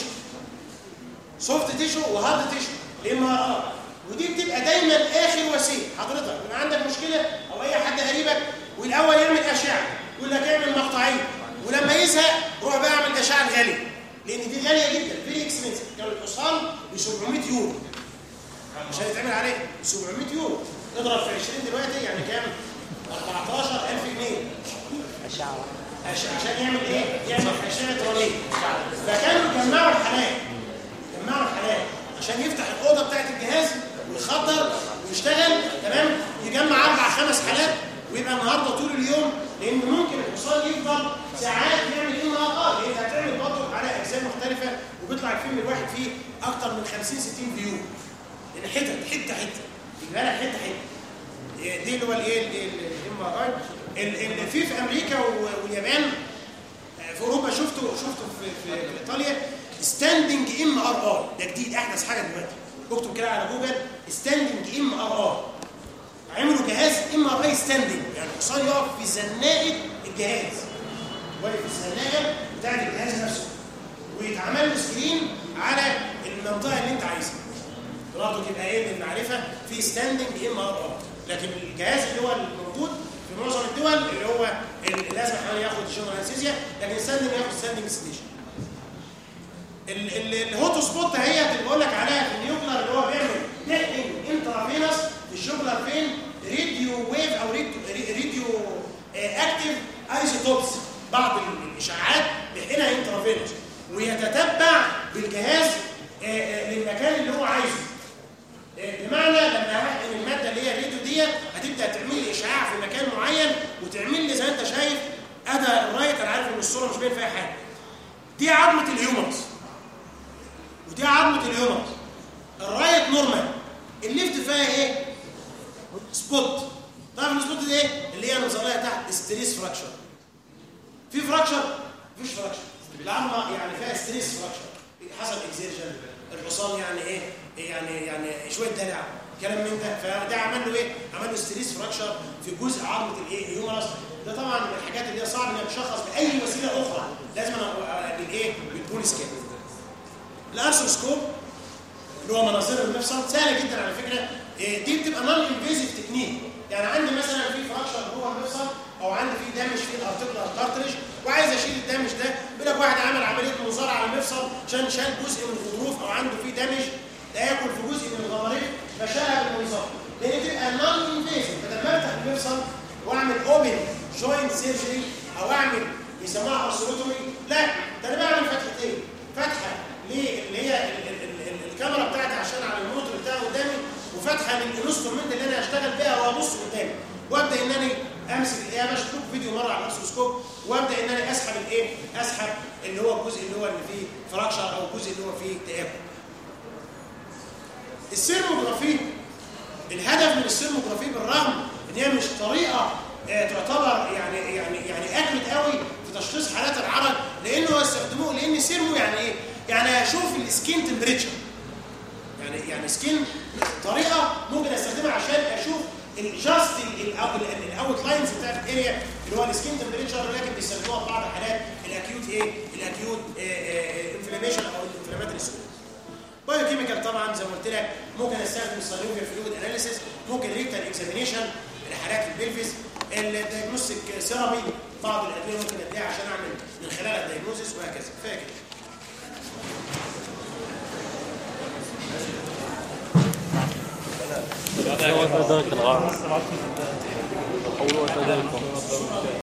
سوفت تيشو وهارد تيشو الام ار اي ودي بتبقى دايما اخر وسيله حضرتك يبقى عندك مشكله او اي حد قريبك والاول يعمل اشعه يقول لك اعمل مقطعين ولما يزهق روح بقى اعمل اشعه غاليه لان دي غاليه جدا فيري اكسبنسيف كان الحصان ب 700 يورو عشان يتعمل عليه 700 يورو اضرب في 20 دلوقتي يعني كام 14000 جنيه
أشعة
عش- عشان يعمل ايه يعمل اشعه رنين فكانوا جمعوا الحالات جمعوا الحالات عشان يفتح الاوضه بتاعت الجهاز ويخدر ويشتغل تمام يجمع اربع خمس حالات ويبقى النهارده طول اليوم لان ممكن الحصان يفضل ساعات يعمل ام ار ار لان هتعمل برضه على اجزاء مختلفه وبيطلع الفيلم الواحد فيه اكتر من 50 60 فيو لان حتت حته حته يبقى لك حته حته إيه دي اللي هو الايه الام ار اي اللي في في امريكا و- واليابان آه، في اوروبا شفته شفته في, في, في ايطاليا ستاندنج ام ار ار ده جديد احدث حاجه دلوقتي اكتب كده على جوجل ستاندنج ام ار ار عملوا جهاز ام ار اي ستاندنج يعني الحصان يقف في زناقه الجهاز واقف في الزناقه بتاعت الجهاز نفسه ويتعمل له سكرين على المنطقه اللي انت عايزها برضه تبقى ايه للمعرفه في ستاندنج ام ار ار لكن الجهاز اللي هو الموجود في معظم الدول اللي هو اللي لازم حوالي ياخد جنرال انستيزيا لكن الستاندنج ياخد ستاندنج ستيشن ال- ال- الهوت سبوت هي اللي بقول لك عليها في النيوكلر اللي هو بيعمل نقل انترافينوس في الجوكلر فين راديو ويف او راديو راديو اكتيف ايزوتوبس بعض ال- الاشعاعات بيحقنها انترافينوس ويتتبع بالجهاز آه، آه، للمكان اللي هو عايزه آه، بمعنى لما هحقن الماده اللي هي الراديو ديت هتبدا تعمل لي اشعاع في مكان معين وتعمل لي زي ما انت شايف ادى الرايت انا عارف ان الصوره مش باين فيها حاجه دي عظمه الهيومرس الهيومرس الرايت نورمال الليفت فيها ايه سبوت تعرف السبوت دي ايه اللي هي انا مظلها تحت ستريس فراكشر في فراكشر مفيش فراكشر العظمه يعني فيها ستريس فراكشر حصل اكزيرجن الحصان يعني ايه يعني يعني شويه دلع كلام من ده فده عمل له ايه عمل له ستريس فراكشر في جزء عظمه الايه الهيومرس ده طبعا من الحاجات اللي هي صعب انها تشخص باي وسيله اخرى لازم أنا- بالايه بالبول سكان الارثروسكوب اللي هو مناظير المفصل سهله جدا على فكره إيه، دي بتبقى نون انفيزيف تكنيك يعني عندي مثلا في فراكشر جوه المفصل او عندي في دامج في الارتكلر كارتريج وعايز اشيل الدامج ده بيقول لك واحد عمل عمليه منظار على المفصل عشان شال جزء من الغضروف او عنده في دامج لا ياكل في جزء من الغضاريف فشالها بالمنظار لان تبقى نون انفيزيف بدل ما افتح المفصل واعمل اوبن جوينت سيرجري او اعمل يسموها ارثروتومي لا ده انا بعمل فتحتين فتحه ليه اللي هي ال- ال- ال- ال- الكاميرا بتاعتي عشان على المونيتور بتاعي قدامي وفتحه للانسترومنت اللي انا هشتغل بيها وابص قدامي وابدا ان انا امسك الايه بشوف فيديو مره على الاسوسكوب وابدا ان انا اسحب الايه اسحب اللي هو الجزء اللي هو اللي فيه فراكشر او الجزء اللي هو فيه تآكل السيرموجرافي الهدف من السيرموجرافي بالرغم ان هي مش طريقه آه، تعتبر يعني يعني يعني اكمت قوي في تشخيص حالات العرض لانه يستخدموه لان سيرمو يعني ايه؟ يعني اشوف السكين تمبريتشر يعني يعني سكين طريقه ممكن استخدمها عشان اشوف الجاست الاوت لاينز بتاعت الاريا اللي هو السكين تمبريتشر ولكن بيستخدموها في بعض الحالات الاكيوت ايه؟ الاكيوت انفلاميشن او الانفلاماتري سكول بايو كيميكال طبعا زي ما قلت لك ممكن استخدم السيلوفير فلويد اناليسيس ممكن ريكتال اكزامينيشن لحالات البلفس الدايجنوستيك سيرابي بعض الادويه ممكن اديها عشان اعمل من خلالها الدايجنوزيس وهكذا كفايه كده
ذلك الغرض